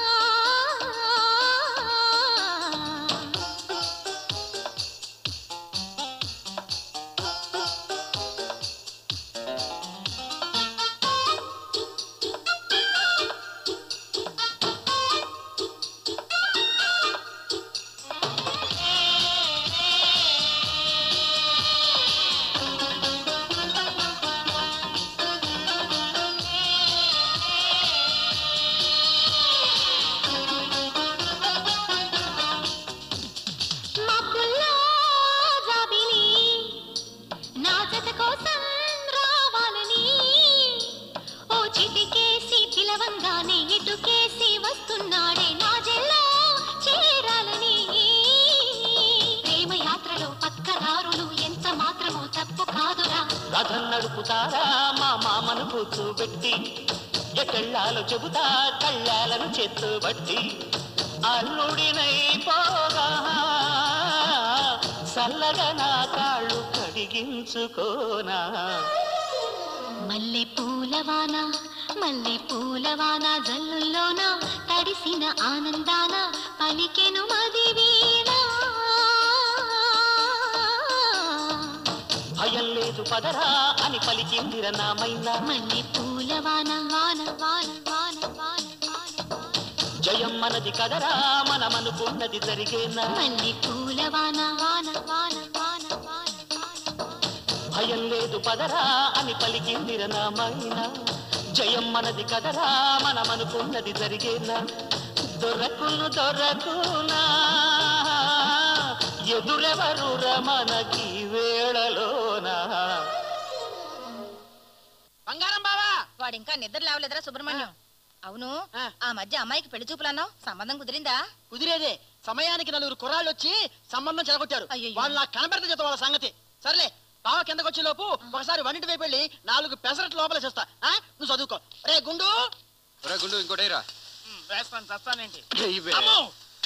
మబ్బుల్లో జాబిలి నా జత కోసం రావాలని ఓ చిటికేసి పిలవంగానే ఇటుకేసి వస్తున్నాడే నా జెల్లో చేరాలని ప్రేమ యాత్రలో పక్కదారులు ఎంత మాత్రమో తప్పు కాదురా రథం నడుపుతారా మా మామను కూర్చోబెట్టి ఎటెళ్ళాలో చెబుతా కళ్ళాలను చేతుబట్టి అల్లుడినైపోగా చల్లగా నా కాళ్ళు కడిగించుకోనా మల్లె పూలవాన మల్లె పూలవాన జల్లుల్లోన తడిసిన ఆనందాన పలికెను మది వీణ భయం లేదు పదరా అని పలికిందిర నామైనా మల్లె పూలవాన వాన వాన వాన వాన జయం మనది కదరా మనమనుకున్నది జరిగేనా మల్లె పూలవాన వాన వాన వాన భయం లేదు పదరా అని పలికిందిర నామైనా జయం మనది కదరా మనమనుకున్నది జరిగేనా దొరకును దొరకునా ఎదురెవరు మనకి వేళలోనా బంగారం బావా వాడు ఇంకా నిద్ర లేవలేదురా సుబ్రహ్మణ్యం అవును ఆ మధ్య అమ్మాయికి పెళ్లి చూపులన్నావు సంబంధం కుదిరిందా కుదిరేదే సమయానికి నలుగురు కుర్రాళ్ళు వచ్చి సంబంధం చెడగొట్టారు వాళ్ళు నాకు కనబెడత చేత వాళ్ళ సంగతి సర్లే బావ కిందకు వచ్చే లోపు ఒకసారి వంటి వైపు వెళ్ళి నాలుగు పెసరట్లు లోపల చేస్తా ఆ? నువ్వు చదువుకో రే గుండు రే గుండు ఇంకోటేరా వేస్తాను చస్తానేంటి ఇవే. అమ్మో!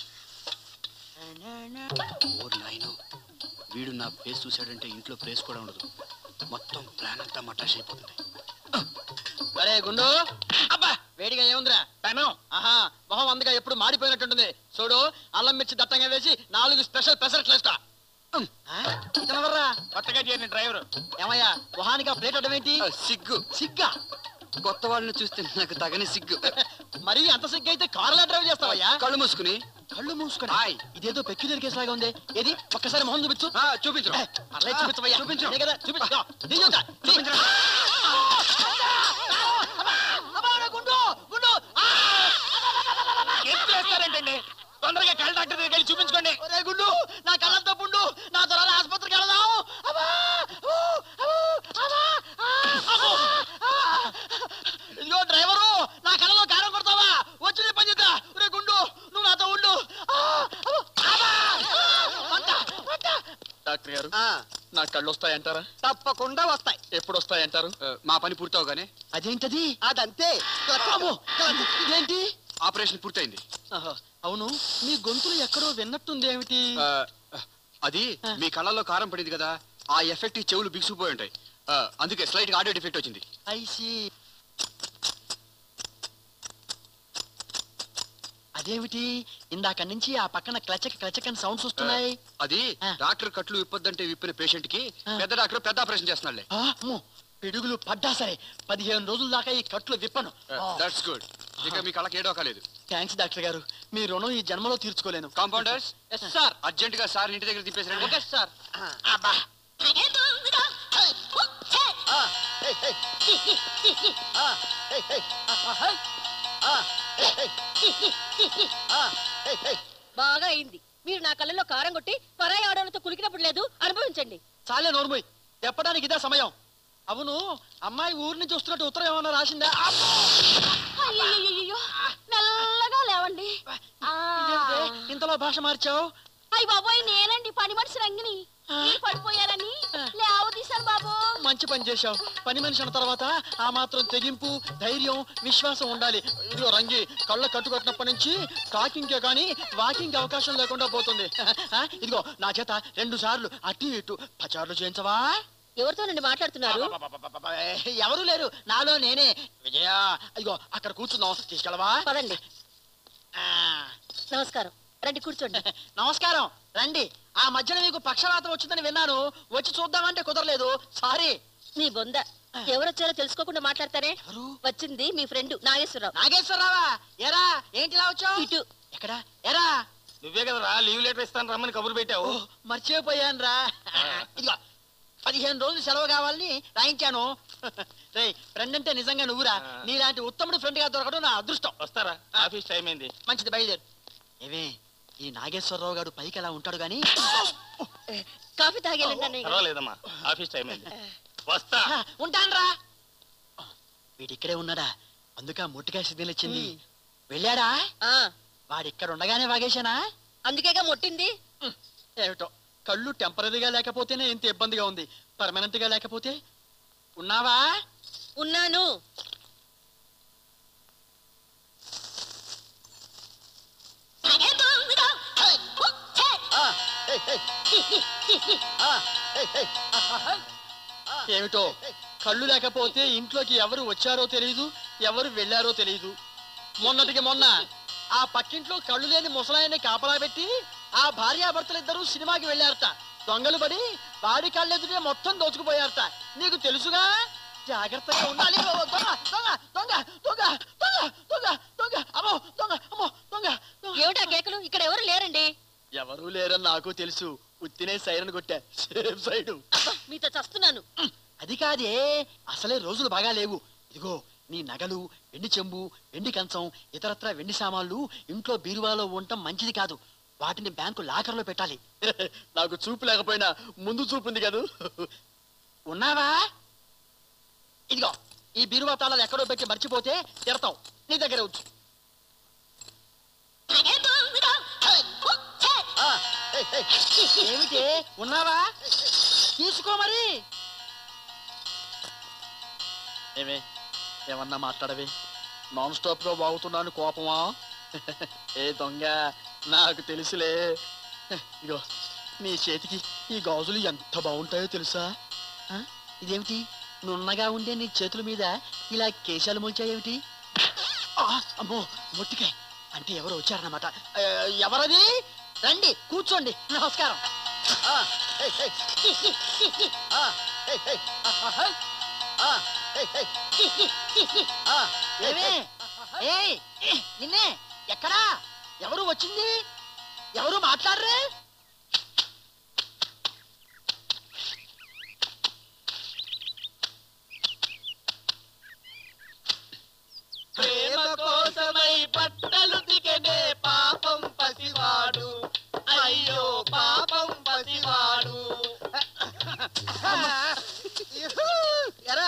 ఓరి నాయనో వీడు నా ప్లేస్ చూశాడంటే ఇంట్లో ప్లేస్ కూడా ఉండదు మొత్తం ప్లాన్ అంతా మటాష్ అయిపోతుంది అరే గుండు అబ్బా వేడిగా ఏముందిరా టైము ఆహా మొహం అందుగా ఎప్పుడు మాడిపోయినట్టుంటుంది చూడు అల్లం మిర్చి దట్టంగా వేసి నాలుగు స్పెషల్ పెసరట్లు వేస్తా ఇతనెవర్రా కొత్తగా చేరిన డ్రైవర్ ఏమయ్యా మొహానికి ఆ ప్లేట్ అడ్డం ఏంటి సిగ్గు సిగ్గా కొత్త వాళ్ళని చూస్తే నాకు తగని సిగ్గు మరి అంత సిగ్గు అయితే కారులా డ్రైవ్ చేస్తావయ్యా కళ్ళు మూసుకుని కళ్ళు మూసుకుని ఇదేదో పెక్యులర్ కేసు లాగా ఉంది ఏది ఒక్కసారి మొహం చూపించు చూపించు అర్లే చూపించవయ్యా చూపించు. అదే కదా చూపించు నీ చూద్దా చూపించరా చేస్తారేంటండి తొందరగా కళ్ళ డాక్టర్ దగ్గరికి వెళ్ళి చూపించుకోండి ఒరే గుండు నా కళ్ళంతో పుండు నా త్వరలో ఆసుపత్రికి వెళదాం అబ్బా! ఊ! ఊ! అబ్బా! ఆ! అబ్బో! ఆ! ఇదిగో డ్రైవరు నా కళ్ళలో కారం కొడతావా వచ్చి నీ పని చేద్దా ఒరే గుండు నువ్వు నాతో ఉండు ఆ! అబ్బో! అబ్బా! ఆ! మంట! మంట! డాక్టర్ గారు నా కళ్ళు వస్తాయంటారా తప్పకుండా వస్తాయి ఎప్పుడు వస్తాయంటారు మా పని పూర్తవగానే అదేంటది అదంతే అమ్మో! ఇదేంటి ఆపరేషన్ పూర్తయింది ఆహా, అవును మీ గొంతులు ఎక్కడో విన్నట్టుంది ఏమిటి ఆ, అది మీ కళ్ళల్లో కారం పడింది కదా ఆ ఎఫెక్ట్ ఈ చెవులు బిగుసుకుపోయి ఉంటాయి ఆ, అందుకే స్లైట్ గా ఆడియో డిఫెక్ట్ వచ్చింది ఐసి అదేమిటి ఇందాక నుంచి ఆ పక్కన క్లచక్ క్లచక్ అని సౌండ్స్ వస్తున్నాయి అది డాక్టర్ కట్లు విప్పొద్దంటే విప్పిన పేషెంట్ కి పెద్ద డాక్టర్ పెద్ద ఆపరేషన్ చేస్తున్నాడులే ఆ, అమ్మో, పిడుగులు పడ్డా సరే పదిహేను రోజుల దాకా ఈ కట్లు విప్పను దట్స్ గుడ్ ఇక మీ కళ్ళకి ఏడో కాలేదు థ్యాంక్స్ డాక్టర్ గారు మీ రుణం ఈ జన్మలో తీర్చుకోలేను కాంపౌండర్స్ సార్ అర్జెంట్ గా సార్ ఇంటి దగ్గర దింపేసారండి ఓకే సార్ అబ్బా బాగా అయింది మీరు నా కళ్ళలో కారం కొట్టి పరాయి ఆడవాళ్ళతో కులికినప్పుడు లేదు అనుభవించండి చాలే నోర్మోయ్ చెప్పడానికి ఇదే సమయం అవును అమ్మాయి ఊరి నుంచి వస్తున్నట్టు ఉత్తరం ఏమన్నా రాసిందా అబ్బో! అయ్యయ్యయ్యయ్యో, మెల్లగా లేవండి ఆ. ఇదేంటే ఇంతలో భాష మార్చావు అయ్య బాబోయ్ నేనండి పని మనిషి రంగిని మీరు పడిపోయారని లేవదీశాను బాబు మంచి పని చేశావు పని మనిషి అన్న తర్వాత ఆ మాత్రం తెగింపు ధైర్యం విశ్వాసం ఉండాలి ఇదిగో రంగి కళ్ళ కట్టుకొట్టినప్పటి నుంచి టాకింగ్కే కానీ వాకింగ్ అవకాశం లేకుండా పోతుంది ఆ, ఇదిగో నా చేత రెండు సార్లు అటు ఇటు పచారులు చేయించవా ఎవరితోనండి మాట్లాడుతున్నారు ఎవరు లేరు నాలో నేనే విజయ ఇదిగో అక్కడ కూర్చుందాం తీసుకెళ్ళవా పదండి నమస్కారం రండి కూర్చోండి నమస్కారం రండి ఆ మధ్యన మీకు పక్షవాతం వచ్చిందని విన్నాను వచ్చి చూద్దామంటే కుదరలేదు సారీ నీ బొంద ఎవరొచ్చారో తెలుసుకోకుండా మాట్లాడతారే వచ్చింది మీ ఫ్రెండ్ నాగేశ్వరరావు నాగేశ్వరరావా ఎరా ఏంటి ఇలా వచ్చావు ఇటు ఎక్కడ ఎరా నువ్వే కదరా లీవ్ లెటర్ ఇస్తాను రమ్మని కబురు పెట్టావు మర్చిపోయాను రా ఇదిగో పదిహేను రోజులు సెలవు కావాలని రాయించాను రే ఫ్రెండ్ అంటే నిజంగా నువ్వురా నీలాంటి ఉత్తముడు ఫ్రెండ్ గా దొరకడం నా అదృష్టం వస్తారా ఆఫీస్ టైం అయింది మంచిది బయలుదేరు ఏమే ఈ నాగేశ్వరరావు గారు పైకి ఎలా ఉంటాడు గాని కాఫీ తాగేళ్ళండి అన్నయ్య గారు. పర్వాలేదమ్మా ఆఫీస్ టైం అయింది వస్తా ఉంటాన్రా వీడిక్కడే ఉన్నాడా అందుక మొట్టికాయ సిగ్నల్ ఇచ్చింది వెళ్ళాడా వాడు ఇక్కడ ఉండగానే వాగేశానా అందుకేగా మొట్టింది ఏమిటో కళ్ళు టెంపరీగా లేకపోతేనే ఇంత ఇబ్బందిగా ఉంది పర్మనెంట్ గా లేకపోతే ఉన్నావా ఉన్నాను ఏమిటో కళ్ళు లేకపోతే ఇంట్లోకి ఎవరు వచ్చారో తెలియదు ఎవరు వెళ్ళారో తెలియదు మొన్నటికి మొన్న ఆ పక్కింట్లో కళ్ళు లేని ముసలాయన్ని కాపలా పెట్టి ఆ భార్యాభర్తలిద్దరూ సినిమాకి వెళ్ళారట దొంగలు పడి వాడి కళ్ళెదుటే మొత్తం దోచుకుపోయారట నీకు తెలుసుగా జాగ్రత్తగా ఉండాలి ఓ, దొంగ దొంగ దొంగ దొంగ దొంగ దొంగ దొంగ అమ్మో దొంగ అమ్మో దొంగ ఏమిటా కేకలు ఇక్కడ ఎవరు లేరండి ఎవరూ లేరని నాకు తెలుసు ఉత్తినే సైరన్ కొట్టా సేఫ్ సైడు అబ్బా, మీతో చస్తున్నాను అది కాదే అసలే రోజులు బాగా లేవు ఇదిగో నీ నగలు వెండి చెంబు వెండి కంచం ఇతరత్ర వెండి సామాన్లు ఇంట్లో బీరువాలో ఉండటం మంచిది కాదు వాటిని బ్యాంకు లాకర్లో పెట్టాలి నాకు చూపు లేకపోయినా ముందు చూపు ఉంది కదూ ఉన్నావా ఇదిగో ఈ బీరువా తాళాలు ఎక్కడో పెట్టి మర్చిపోతే తిడతావు నీ దగ్గర ఉంచు ఆ, ఏయ్, ఏయ్, ఏమిటి ఉన్నావా తీసుకో మరి ఏమే ఏమన్నా మాట్లాడవే నాన్ స్టాప్ గా బాగుతున్నాను కోపమా ఏ దొంగ నాకు తెలుసులే ఇగో నీ చేతికి ఈ గాజులు ఎంత బాగుంటాయో తెలుసా ఆ? ఇదేమిటి నున్నగా ఉండే నీ చేతుల మీద ఇలా కేశాలు మొలిచాయేమిటి ఆ, అమ్మో మొట్టికాయ్ అంటే ఎవరు వచ్చారన్నమాట ఆ, ఎవరది రండి కూర్చోండి నమస్కారం ఆ, ఏయ్, ఏయ్. ఆ, ఏయ్, ఏయ్. ఆహా, ఆ, ఏయ్, ఏయ్. ఆ, ఏమి ఏయ్ నిన్నే ఎక్కడా ఎవరు వచ్చింది ఎవరు మాట్లాడరే ప్రేమ కోసమై బట్టలు దిగనే పాపం పసివాడు అయ్యో పాపం పసివాడు ఎరా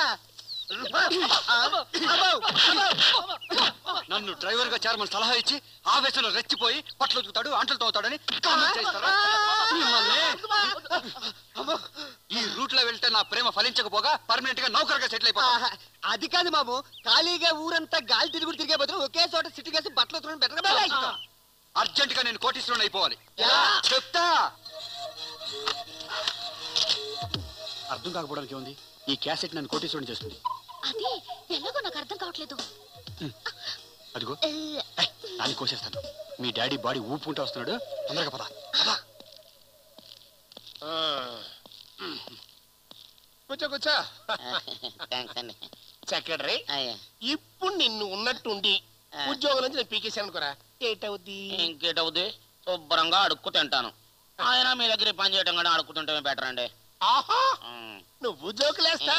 నన్ను డ్రైవర్ గా చేరమని సలహా ఇచ్చి ఆవేశంలో రెచ్చిపోయి బట్టలు ఉతుకుతాడు అంటలు తోతాడని కామెంట్ చేస్తారా మిమ్మల్ని ఈ రూట్ లో వెళ్తే నా ప్రేమ ఫలించకపోగా పర్మనెంట్ గా నౌకరుగా సెటిల్ అయిపోతా అది కాదు బాబు ఖాళీగా ఊరంతా గాలి తిరుగుడు తిరిగే బదులు ఒకే చోట సిటీ కేసి బట్టలు ఉతకడం బెటర్ కదా అర్జెంట్ గా నేను కోటీశ్వరుని అయిపోవాలి చెప్తా అర్థం కాకపోవడానికి ఉంది ఈ క్యాసెట్ నన్ను కోటీశ్వరుని చేస్తుంది అది ఎలాగో నాకు అర్థం కావట్లేదు అదిగో ఏయ్, దాన్ని కోసేస్తాను మీ డాడీ బాడీ ఊపుకుంటూ వస్తున్నాడు తొందరగా పద కూర్చో కూర్చో థ్యాంక్స్ అండి సెక్రటరీ ఇప్పుడు నిన్ను ఉన్నట్టుండి ఉద్యోగం నుంచి నేను పీకేశాను అనుకోరా ఏటవుద్ది ఇంకేటవుద్ది శుభ్రంగా అడుక్కు తింటాను ఆయన మీ దగ్గర ఈ పని చేయటం కూడా అడుక్కుంటుంటే బెటర్ అండి ఆహా నువ్వు జోకులేస్తా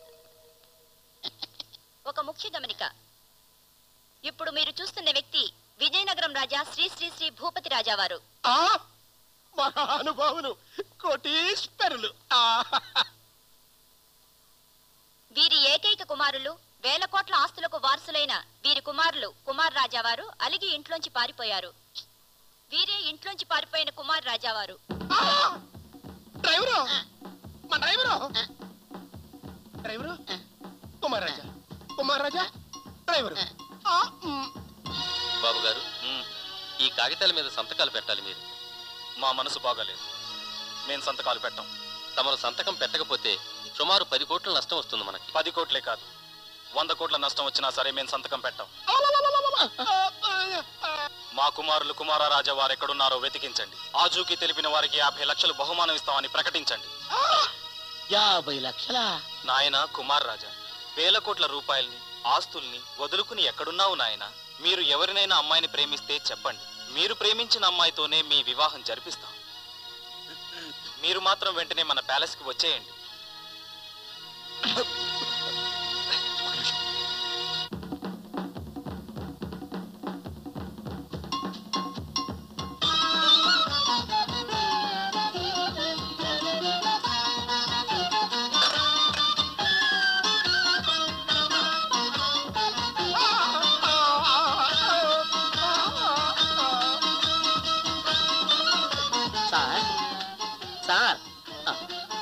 ఒక ముఖ్య గమనిక ఇప్పుడు మీరు చూస్తున్న వ్యక్తి విజయనగరం రాజా శ్రీ శ్రీ శ్రీ భూపతి రాజావారు ఆ మహానుభావులు కోటీశ్వరులు ఆ వీరి ఏకైక కుమారులు వేల కోట్ల ఆస్తులకు వారసులైన వీరి కుమారులు కుమార్ రాజావారు అలిగి ఇంట్లోంచి పారిపోయారు వీరే ఇంట్లోంచి పారిపోయిన కుమార్ రాజావారు డ్రైవరు మా driver driver Kumar Raja Kumar Raja driver ఆ, మ్, బాబు గారు ఈ కాగితాల మీద సంతకాలు పెట్టాలి మీరు మా మనసు బాగాలేదు మేము సంతకాలు పెట్టాం తమరు సంతకం పెట్టకపోతే సుమారు పది కోట్ల నష్టం వస్తుంది మనకి పది కోట్లే కాదు వంద కోట్ల నష్టం వచ్చినా సరే మేము సంతకం పెట్టాం మా కుమారులు కుమారరాజా వారు ఎక్కడున్నారో వెతికించండి ఆజూకి తెలిపిన వారికి యాభై లక్షలు బహుమానం ఇస్తామని ప్రకటించండి యాభై లక్షల నాయన కుమార్ రాజా వేల కోట్ల రూపాయల్ని ఆస్తుల్ని వదులుకుని ఎక్కడున్నావు నాయన మీరు ఎవరినైనా అమ్మాయిని ప్రేమిస్తే చెప్పండి మీరు ప్రేమించిన అమ్మాయితోనే మీ వివాహం జరిపిస్తాం మీరు మాత్రం వెంటనే మన ప్యాలెస్ కి వచ్చేయండి సార్ సార్ ఆ,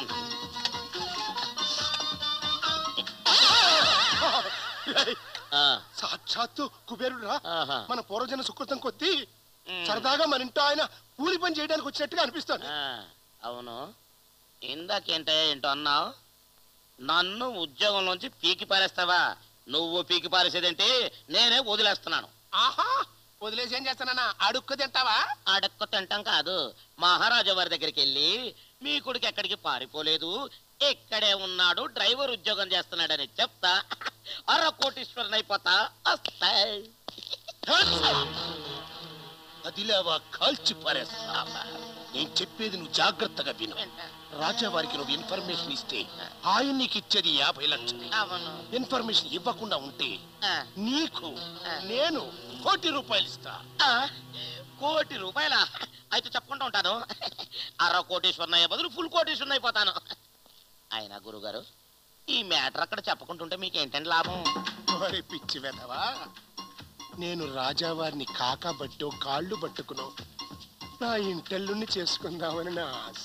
ఆ, సాక్షాత్తు కుబేరుడు రా ఆహా. మన పూర్వజన సుకృతం కొద్దీ సరదాగా మన ఇంట్లో ఆయన కూలి పని చేయడానికి వచ్చినట్టుగా అనిపిస్తుంది ఆ, అవును ఇందాకేంటే ఏంటో అన్నావు నన్ను ఉద్యోగంలోంచి పీకి పారేస్తావా నువ్వు పీకి పారేసేదేంటి నేనే వదిలేస్తున్నాను ఆహా వదిలేసి ఏం చేస్తానన్నా అడుక్కు తింటావా అడక్కు తింటాం కాదు మహారాజా వారి దగ్గరికి వెళ్ళి మీ కొడుకు ఎక్కడికి పారిపోలేదు ఇక్కడే ఉన్నాడు డ్రైవర్ ఉద్యోగం చేస్తున్నాడని చెప్తా అర కోటీశ్వరుని అయిపోతా వస్తాయ్ అదిలేవా కాల్చి పారేస్తా నేను చెప్పేది నువ్వు జాగ్రత్తగా విను రాజావారికి నువ్వు ఇన్ఫర్మేషన్ ఇస్తే ఆయన నీకు ఇచ్చేది యాభై లక్షలు అవును ఇన్ఫర్మేషన్ ఇవ్వకుండా ఉంటే ఆ, నీకు నేను కోటి రూపాయలు ఇస్తా ఆ, కోటి రూపాయల అయితే చెప్పుకుంటూ ఉంటాను అర కోటీశ్వరునయ్య బదులు ఫుల్ కోటీశ్వరుని అయిపోతాను అయినా గురుగారు ఈ మ్యాటర్ అక్కడ చెప్పుకుంటుంటే మీకు ఏంటండి లాభం మరి పిచ్చి వెదవా నేను రాజావారిని కాకబట్టో కాళ్ళు పట్టుకునో నా ఇంటల్లుని చేసుకుందామని నా ఆశ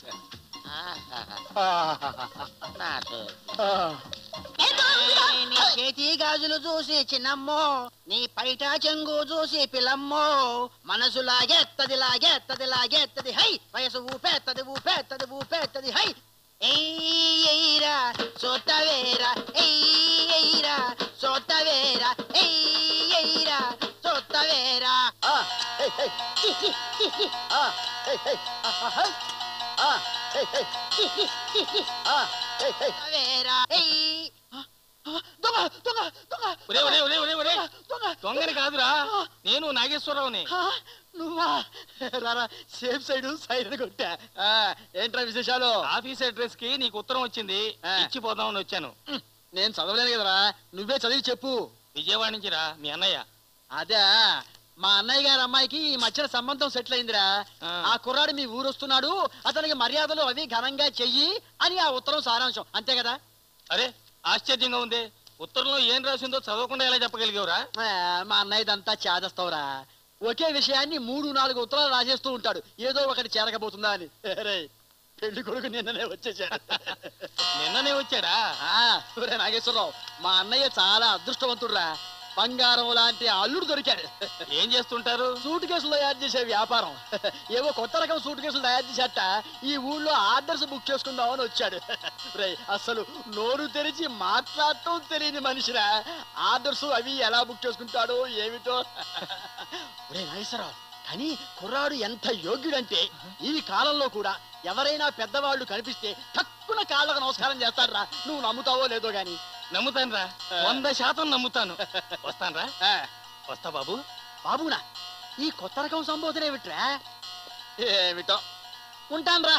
నాకు ఆ, నీ చేతి గాజులు చూసి చిన్నమ్మో నీ పైట చెంగు చూసి పిల్లమ్మో మనసు లాగెత్తది లాగెత్తది లాగెత్తది హై వయసు ఊపేత్తది ఊపేత్తది ఊపేత్తది హై ఎయ్యరా సోతవేరా ఎయ్యరా సోతవేరా ఎయ్యరా సోతవేరా ఆ, హే, హే. ఆ, హే, హే. ఆహా. ఆ, హే, హే. ఆ, హే, హే. వేరా ఎయ్ దొంగ దొంగ దొంగ ఒరే ఒరే ఒరే ఒరే ఒరే దొంగ దొంగని కాదురా నేను నాగేశ్వరరావుని ఆ, నువ్వా రారా సేఫ్ సైడ్ సైడ్ కొట్టా ఆ, ఏంట్రా విశేషాలు ఆఫీస్ అడ్రస్ కి నీకు ఉత్తరం వచ్చింది ఆ. ఇచ్చిపోదామని వచ్చాను నేను చదవలేను కదరా నువ్వే చదివి చెప్పు విజయవాడ నుంచి రా మీ అన్నయ్య అదే మా అన్నయ్య గారి అమ్మాయికి ఈ మధ్యన సంబంధం సెటిల్ అయిందిరా ఆ. ఆ కుర్రాడు మీ ఊరు వస్తున్నాడు అతనికి మర్యాదలు అవి ఘనంగా చెయ్యి అని ఆ ఉత్తరం సారాంశం అంతే కదా అరే ఆశ్చర్యంగా ఉంది ఉత్తరంలో ఏం రాసిందో చదవకుండా ఎలా చెప్పగలిగావురా ఆ, మా అన్నయ్య ఇదంతా చేదస్తావురా ఒకే విషయాన్ని మూడు నాలుగు ఉత్తరాలు రాసేస్తూ ఉంటాడు ఏదో ఒకటి చేరకపోతుందా అని రే పెళ్లి కొడుకు నిన్ననే వచ్చేసాడు నిన్ననే వచ్చాడా ఆ, ఒరే నాగేశ్వరరావు మా అన్నయ్య చాలా అదృష్టవంతుడురా బంగారం లాంటి అల్లుడు దొరికాడు ఏం చేస్తుంటారు సూట్ కేసులు తయారు చేసే వ్యాపారం ఏవో కొత్త రకం సూట్ కేసులు తయారు చేసేట ఈ ఊళ్ళో ఆర్డర్స్ బుక్ చేసుకుందామని వచ్చాడు రేయ్, అసలు నోరు తెరిచి మాట్లాడటం తెలియని మనిషిరా ఆర్డర్స్ అవి ఎలా బుక్ చేసుకుంటాడో ఏమిటో ఒరే నాగేశ్వరరావు కానీ కుర్రాడు ఎంత యోగ్యుడంటే ఈ కాలంలో కూడా ఎవరైనా పెద్దవాళ్ళు కనిపిస్తే తక్కువ కాళ్ళకు నమస్కారం చేస్తాడురా నువ్వు నమ్ముతావో లేదో గాని నమ్ముతాను రా వంద శాతం నమ్ముతాను వస్తాను రా ఆ, వస్తా బాబు బాబునా ఈ కొత్త రకం సంబోధన ఏమిట్రా ఏమిటో ఉంటాన్రా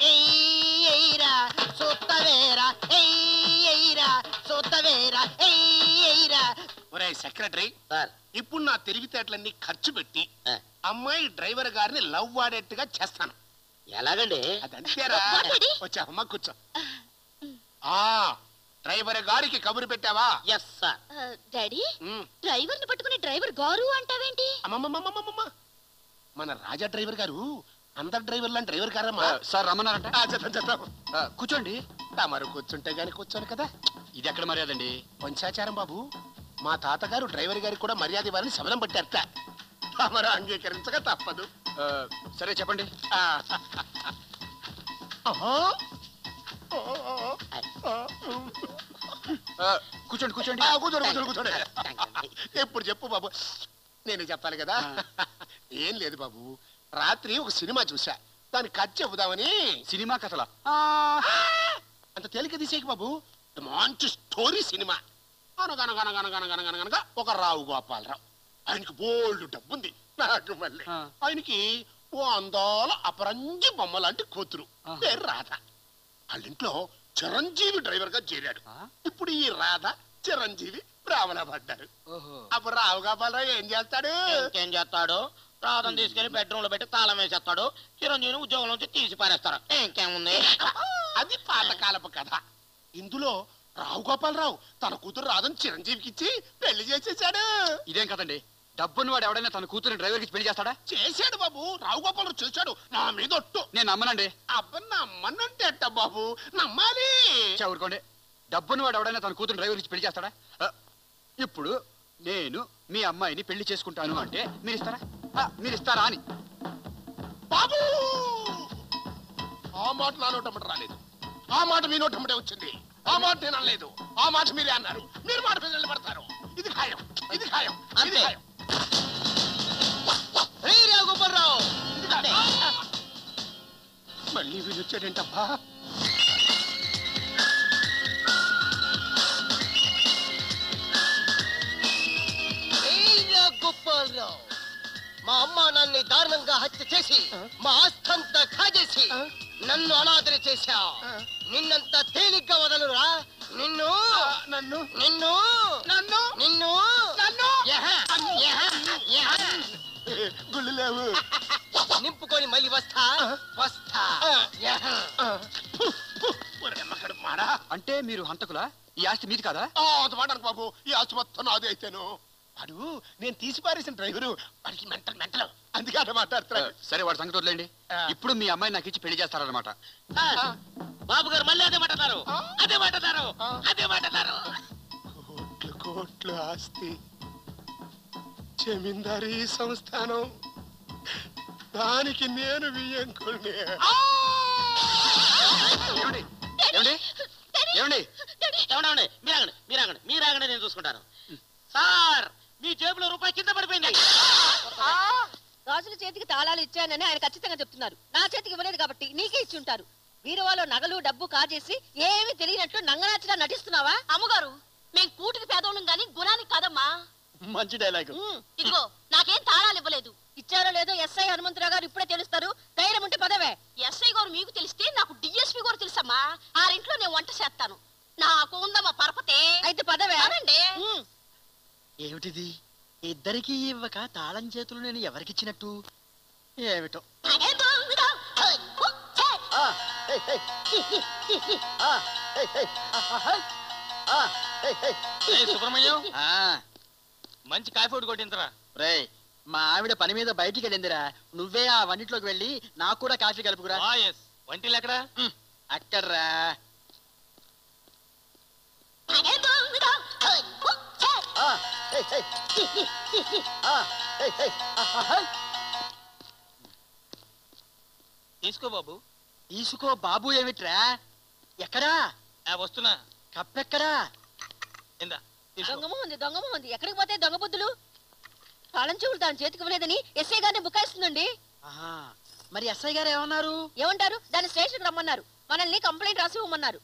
ఎయ్యరా సోతవేరా ఎయ్యరా సోతవేరా ఎయ్యరా ఒరే సెక్రటరీ ఇప్పుడు నా తెలివితేటలన్నీ ఖర్చు పెట్టి అమ్మాయి డ్రైవర్ గారిని లవ్ వాడేట్టుగా చేస్తాను ఎలాగండి అదంతేరా వచ్చా అమ్మ కూర్చో ఆ డ్రైవర్ గారికి కబురు పెట్టావా ఎస్ సార్ డాడీ డ్రైవర్ ని పట్టుకుని డ్రైవర్ గారు అంటావేంటి అమ్మమ్మమ్మమ్మమ్మమ్మ మన రాజా డ్రైవర్ గారు అందరు డ్రైవర్ లాంటి డ్రైవర్ గారమ్మా సార్ రమ్మన్నారంట ఆ, చెప్తాం చెప్తాం కూర్చోండి తమరు కూర్చుంటే గాని కూర్చోను కదా ఇది ఎక్కడ మర్యాద అండి వంశాచారం బాబు మా తాతగారు డ్రైవర్ గారికి కూడా మర్యాద ఇవ్వాలని శబదం పట్టారట తమరు అంగీకరించక తప్పదు సరే చెప్పండి ఆ. ఆహా. కూర్చోండి కూర్చోండి ఆ, కూర్చోండి కూర్చోండి కూర్చోండి ఎప్పుడు చెప్పు బాబు నేను చెప్పాలి కదా ఏం లేదు బాబు రాత్రి ఒక సినిమా చూసా దాన్ని కట్ చెబుదామని సినిమా కథలా అంత తేలిక తీసేకి బాబు మంచి స్టోరీ సినిమా అనగనగనగనగనగనగనగనగా ఒక రావు గోపాలరావు ఆయనకి బోల్డ్ డబ్బుంది నాకు మళ్ళీ ఆయనకి ఓ అందాల అపరంజి బొమ్మ లాంటి కూతురు పేరు రాధ వాళ్ళింట్లో చిరంజీవి డ్రైవర్ గా చేరాడు ఇప్పుడు ఈ రాధ చిరంజీవి రావణ పడ్డారు అప్పుడు రావు గోపాలరావు ఏం చేస్తాడు ఏం చేస్తాడు రాధను తీసుకెళ్లి బెడ్రూమ్ లో పెట్టి తాళం వేసేస్తాడు చిరంజీవిని ఉద్యోగం నుంచి తీసి పారేస్తాడు ఇంకేముంది అది పాతకాలపు కథ ఇందులో రావు గోపాలరావు తన కూతురు రాధను చిరంజీవికి ఇచ్చి పెళ్లి చేసేసాడు ఇదేం కదండి డబ్బుని వాడు ఎవడైనా తన కూతురు డ్రైవర్ కి పెళ్లి చేస్తాడా చేశాడు బాబు రావు గోపాలరావు చేశాడు నా మీద ఒట్టు నేను నమ్మనండి అబ్బా నమ్మనంటే ఎట్ట బాబు నమ్మాలి ఊరుకోండి డబ్బుని వాడు ఎవడైనా తన కూతురు డ్రైవర్ ఇచ్చి పెళ్లి చేస్తాడా ఆ, ఇప్పుడు నేను మీ అమ్మాయిని పెళ్లి చేసుకుంటాను అంటే మీరు ఇస్తారా ఆ, మీరు ఇస్తారా అని బాబు ఆ మాట నా నోటమ్మట రాలేదు ఆ మాట మీ నోటమ్మటే వచ్చింది ఆ మాట నేను అనలేదు ఆ మాట మీరే అన్నారు మీరు మాట మీద నిలబడతారు ఇది ఖాయం ఇది ఖాయం ఇది ఖాయం గోపాలరావు మళ్ళీ వీళ్ళు వచ్చాడేంటబ్బా ఏయ్యా గోపాలరావు మా అమ్మ నన్ను దారుణంగా హత్య చేసి మా ఆస్థంతా కాజేసి నన్ను అనాదర చేశా నిన్నంత తేలిగ్గా వదలురా నిన్ను నన్ను నిన్ను నన్ను నిన్ను నన్ను యహ, యహ, యహ. గుళ్ళు లేవు నింపుకొని మళ్ళీ వస్తా వస్తా యహ. మాడా అంటే మీరు హంతకులా ఈ ఆస్తి మీది కాదా ఆ, అంత మాట అనకు బాబు ఈ ఆస్తి మొత్తం నాదే అయితేను వాడు నేను తీసి పారేసిన డ్రైవరు వాడికి మెంటల్ మెంటల్ అందుకే అట్లా మాట్లాడుతున్నాడు సరే వాడి సంగతి వదిలేండి ఇప్పుడు మీ అమ్మాయి నాకు ఇచ్చి పెళ్లి చేస్తారనమాట బాబు గారు మళ్ళీ అదే మాట అన్నారు అదే మాట అన్నారు అదే మాట అన్నారు కోట్లు కోట్లు ఆస్తి జమీందారీ సంస్థానం దానికి నేను వియ్యంకుల్ని ఏమండి ఏమండి ఏమండి ఏమండి మీరాగండి మీరాగండి మీరాగండి నేను చూసుకుంటాను సార్ మీ జేబులో రూపాయి కింద పడిపోయింది రాజుల చేతికి తాళాలు ఇచ్చానని ఆయన ఖచ్చితంగా చెప్తున్నారు నా చేతికి ఇవ్వలేదు కాబట్టి నీకే ఇచ్చి ఉంటారు బీరువాలో నగలు డబ్బు కాజేసి ఏమీ తెలియనట్టు నంగనాచిగా నటిస్తున్నావా అమ్మగారు మేం కూటికి పేదోళ్ళం గాని గుణానికి కాదమ్మా మంచి డైలాగ్ ఇదిగో నాకేం తాళాలు ఇవ్వలేదు ఇచ్చారో లేదో ఎస్ఐ హనుమంతరావు గారు ఇప్పుడే తెలుస్తారు ధైర్యం ఉంటే పదవే ఎస్ఐ గారు మీకు తెలిస్తే నాకు డిఎస్పి గారు తెలుసమ్మా ఆ ఇంట్లో నేను వంట చేస్తాను నాకు ఉందమ్మా పరపతే అయితే పదవే పదండి. ఏమిటిది ఇద్దరికి ఇవ్వక తాళం చేతులు నేను ఎవరికిచ్చినట్టు ఏమిటో ఆ, హే, హే. ఆ, హే, హే. ఆహా, ఆ, హే, హే. ఏయ్, సుబ్రహ్మణ్యం ఆ, మంచి కాఫీ ఒకటి కొట్టించరా రేయ్ మా ఆవిడ పని మీద బయటికి వెళ్ళిందిరా నువ్వే ఆ వంటిట్లోకి వెళ్ళి నాకు కూడా కాఫీ కలుపుకురా ఆ, ఎస్ వంటిల్ ఎక్కడా అక్కడ్రా ఆ, హే, హే. ఆ, హే, హే. ఆహా. తీసుకో బాబు తీసుకో బాబు ఏమిట్రా ఎక్కడా ఆ వస్తున్నా కప్పెక్కడా ఇందా దొంగము ఉంది దొంగము ఉంది ఎక్కడికి పోతే దొంగ బుద్ధులు తాళం చెవులు దాని చేతికి ఇవ్వలేదని ఎస్ఐ గారిని బుకాయిస్తుందండి ఆహా. మరి ఎస్ఐ గారు ఏమన్నారు ఏమంటారు దాని స్టేషన్ రమ్మన్నారు మనల్ని కంప్లైంట్ రాసి ఇవ్వమన్నారు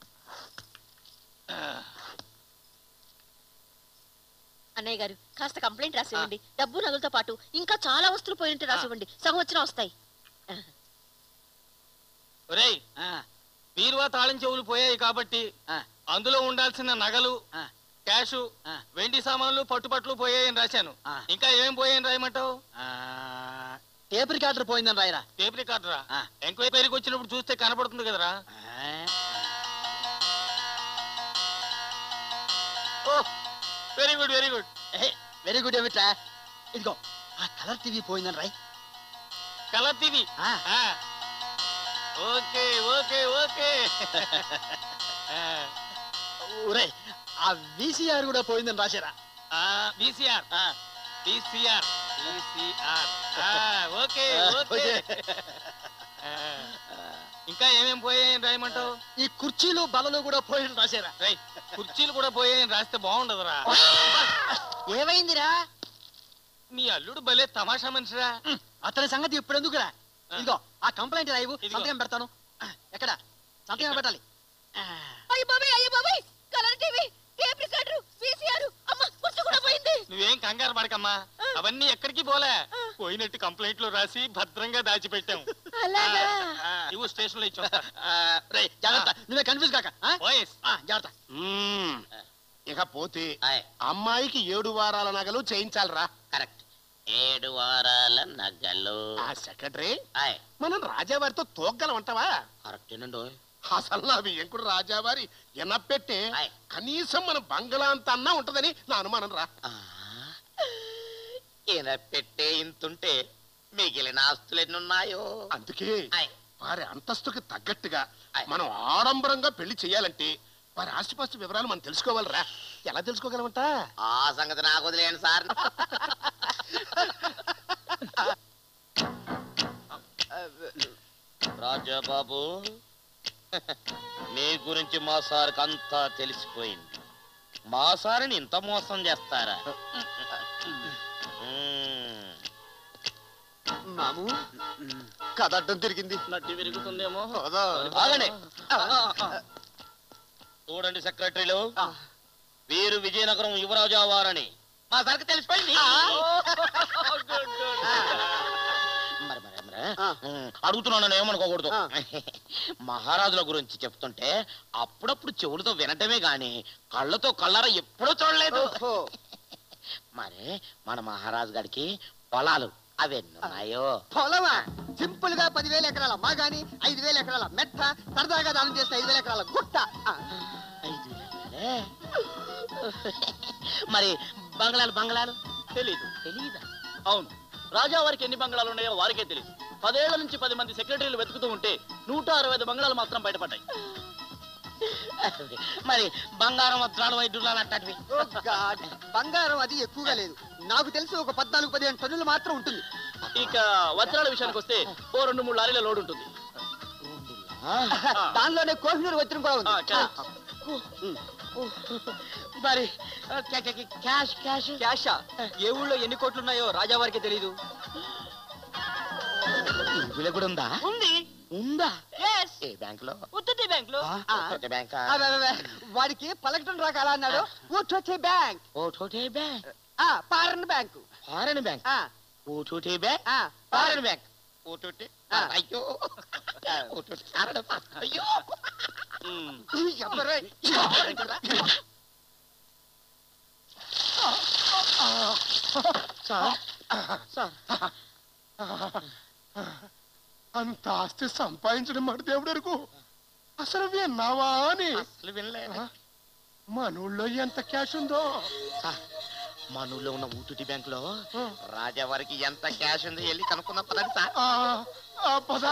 అన్నయ్య గారు కాస్త కంప్లైంట్ రాసి ఇవ్వండి డబ్బు నగలతో పాటు ఇంకా చాలా వస్తువులు పోయినట్టు రాసి ఇవ్వండి సగం వచ్చినా వస్తాయి ఒరేయ్ బీరువా తాళం చెవులు పోయాయి కాబట్టి అందులో ఉండాల్సిన నగలు క్యాష్ వెండి సామాన్లు పట్టుపట్లు పోయాయని రాశాను ఇంకా ఏం పోయాయని రాయమంటావు టేప్ రికార్డర్ పోయిందని రాయరా టేప్ రికార్డరా ఎంక్వైరీకి వచ్చినప్పుడు చూస్తే కనపడుతుంది కదరా oh very good very good very good ఏమిట్రా ఇదిగో ఆ కలర్ టీవీ పోయిందని రాయ్ colour TV okay okay okay ఒరే ఆ వీసీఆర్ కూడా పోయిందని రాశారా VCR VCR VCR okay okay ఇంకా ఏమేం పోయాయని రాయమంటావు ఈ కుర్చీలు బలలు కూడా పోయిన రాశారా రై కుర్చీలు కూడా పోయాయని రాస్తే బాగుండదురా ఏమైందిరా మీ అల్లుడు భలే తమాషా మనిషిరా అతని సంగతి ఇప్పుడు ఎందుకురా ఇదిగో ఆ కంప్లైంట్ రాయవు సంతకం పెడతాను ఎక్కడ సంతకం పెట్టాలి అయ్య బాబాయ్ అయ్య బాబాయ్ colour TV tape recorder VCR అమ్మ కుర్చీ కూడా పోయింది నువ్వేం కంగారు పడకమ్మా అవన్నీ ఎక్కడికి పోలే పోయినట్టు కంప్లైంట్ లో రాసి భద్రంగా దాచిపెట్టాం అలాగా? ఆ, ఇవ్వు స్టేషన్ లో ఇచ్చా రే జాగ్రత్త నువ్వే కన్ఫ్యూజ్ కాక ఆ? ఓఎస్ ఆ, జాగ్రత్త మ్మ్. ఇక పోతే అమ్మాయికి ఏడు వారాల నగలు చేయించాలరా కరెక్ట్ ఏడు వారాల నగలు ఆ సెక్రటరీ మనం రాజావారితో తోగ్గలం అంటావా కరెక్టేనండి అసలు నా బియ్యంకుడు రాజావారి ఎనపెట్టే కనీసం మన బంగళా అంత అన్నా ఉంటదని నా అనుమానం రా ఈయన పెట్టే ఇంతుంటే మిగిలిన ఆస్తులు ఎన్నున్నాయో అందుకే వారి అంతస్తుకి తగ్గట్టుగా మనం ఆడంబరంగా పెళ్లి చేయాలంటే వారి ఆస్తిపాస్తి వివరాలు మనం తెలుసుకోవాలిరా ఎలా తెలుసుకోగలమంట ఆ సంగతి నాకు వదిలేయండి సార్ రాజాబాబు మీ గురించి మా సార్కి అంతా తెలిసిపోయింది మా సార్ని ఇంత మోసం చేస్తారా మ్మ్. మాము కథ అడ్డం తిరిగింది నడ్డి విరుగుతుందేమో ఆగండి చూడండి సెక్రటరీలు వీరు విజయనగరం యువరాజా వారని మా సార్కి తెలిసిపోయింది మరి మరి మరి ఉమ్, అడుగుతున్నాను ఏమనుకోకూడదు మహారాజుల గురించి చెప్తుంటే అప్పుడప్పుడు చెవులతో వినటమే గాని కళ్ళతో కళ్ళారా ఎప్పుడూ చూడలేదు మరి మన మహారాజు గారికి పొలాలు అవి ఎన్ని ఉన్నాయో పొలమా సింపుల్ గా పదివేల ఎకరాల మాగాని ఐదు వేల ఎకరాల మెట్ట సరదాగా దానం చేసిన ఐదు వేల ఎకరాల గుట్ట ఆ, ఏ? మరి బంగ్లాలు బంగ్లాలు తెలీదు తెలీదా అవును రాజా వారికి ఎన్ని బంగ్లాలు ఉన్నాయో వారికే తెలియదు పదేళ్ల నుంచి పది మంది సెక్రటరీలు వెతుకుతూ ఉంటే నూట అరవై ఐదు బంగ్లాలు మాత్రం బయటపడ్డాయి మరి బంగారం వజ్రాలు వైద్యులు అట్టటివి ఓ గాడ్ బంగారం అది ఎక్కువగా లేదు నాకు తెలిసి ఒక పద్నాలుగు పదిహేను టన్నులు మాత్రం ఉంటుంది ఇక వజ్రాల విషయానికి వస్తే ఓ రెండు మూడు లారీల లోడ్ ఉంటుంది దానిలోనే కోహినూరు వచ్చిన కూడా ఉంది మరి క్యాష్ క్యాష్ క్యాషా ఏ ఊళ్ళో ఎన్ని కోట్లున్నాయో రాజావారికి తెలీదు ఇందులో కూడా ఉందా ఉంది ఉందా ఏ బ్యాంక్ లో ఉత్తుతి బ్యాంక్ లో కొత్త బ్యాంక్ వాడికి పలకటం రాక అలా అన్నాడు ఊటోటే బ్యాంక్ ఓ చోటే బ్యాంక్ ఆ పారన్ బ్యాంకు ఫారెన్ బ్యాంక్ ఆ ఓ చోటే బ్యాంక్ ఆ ఫారెన్ బ్యాంక్ ఓ చోటే అయ్యో ఓ చోటే ఫారెన్ బ్యాంక్. అయ్యో ఎవరే? సార్ సార్ అంత ఆస్తి సంపాదించడం మాట దేవుడు వరకు అసలు విన్నావా అని అసలు వినలేదు మనూళ్ళో ఎంత క్యాష్ ఉందో మన ఊళ్ళో ఉన్న ఊటుటి బ్యాంక్ లో రాజా వారికి ఎంత క్యాష్ ఉంది వెళ్ళి కనుక్కుందాం పదండి సార్ ఆ, ఆ, పద.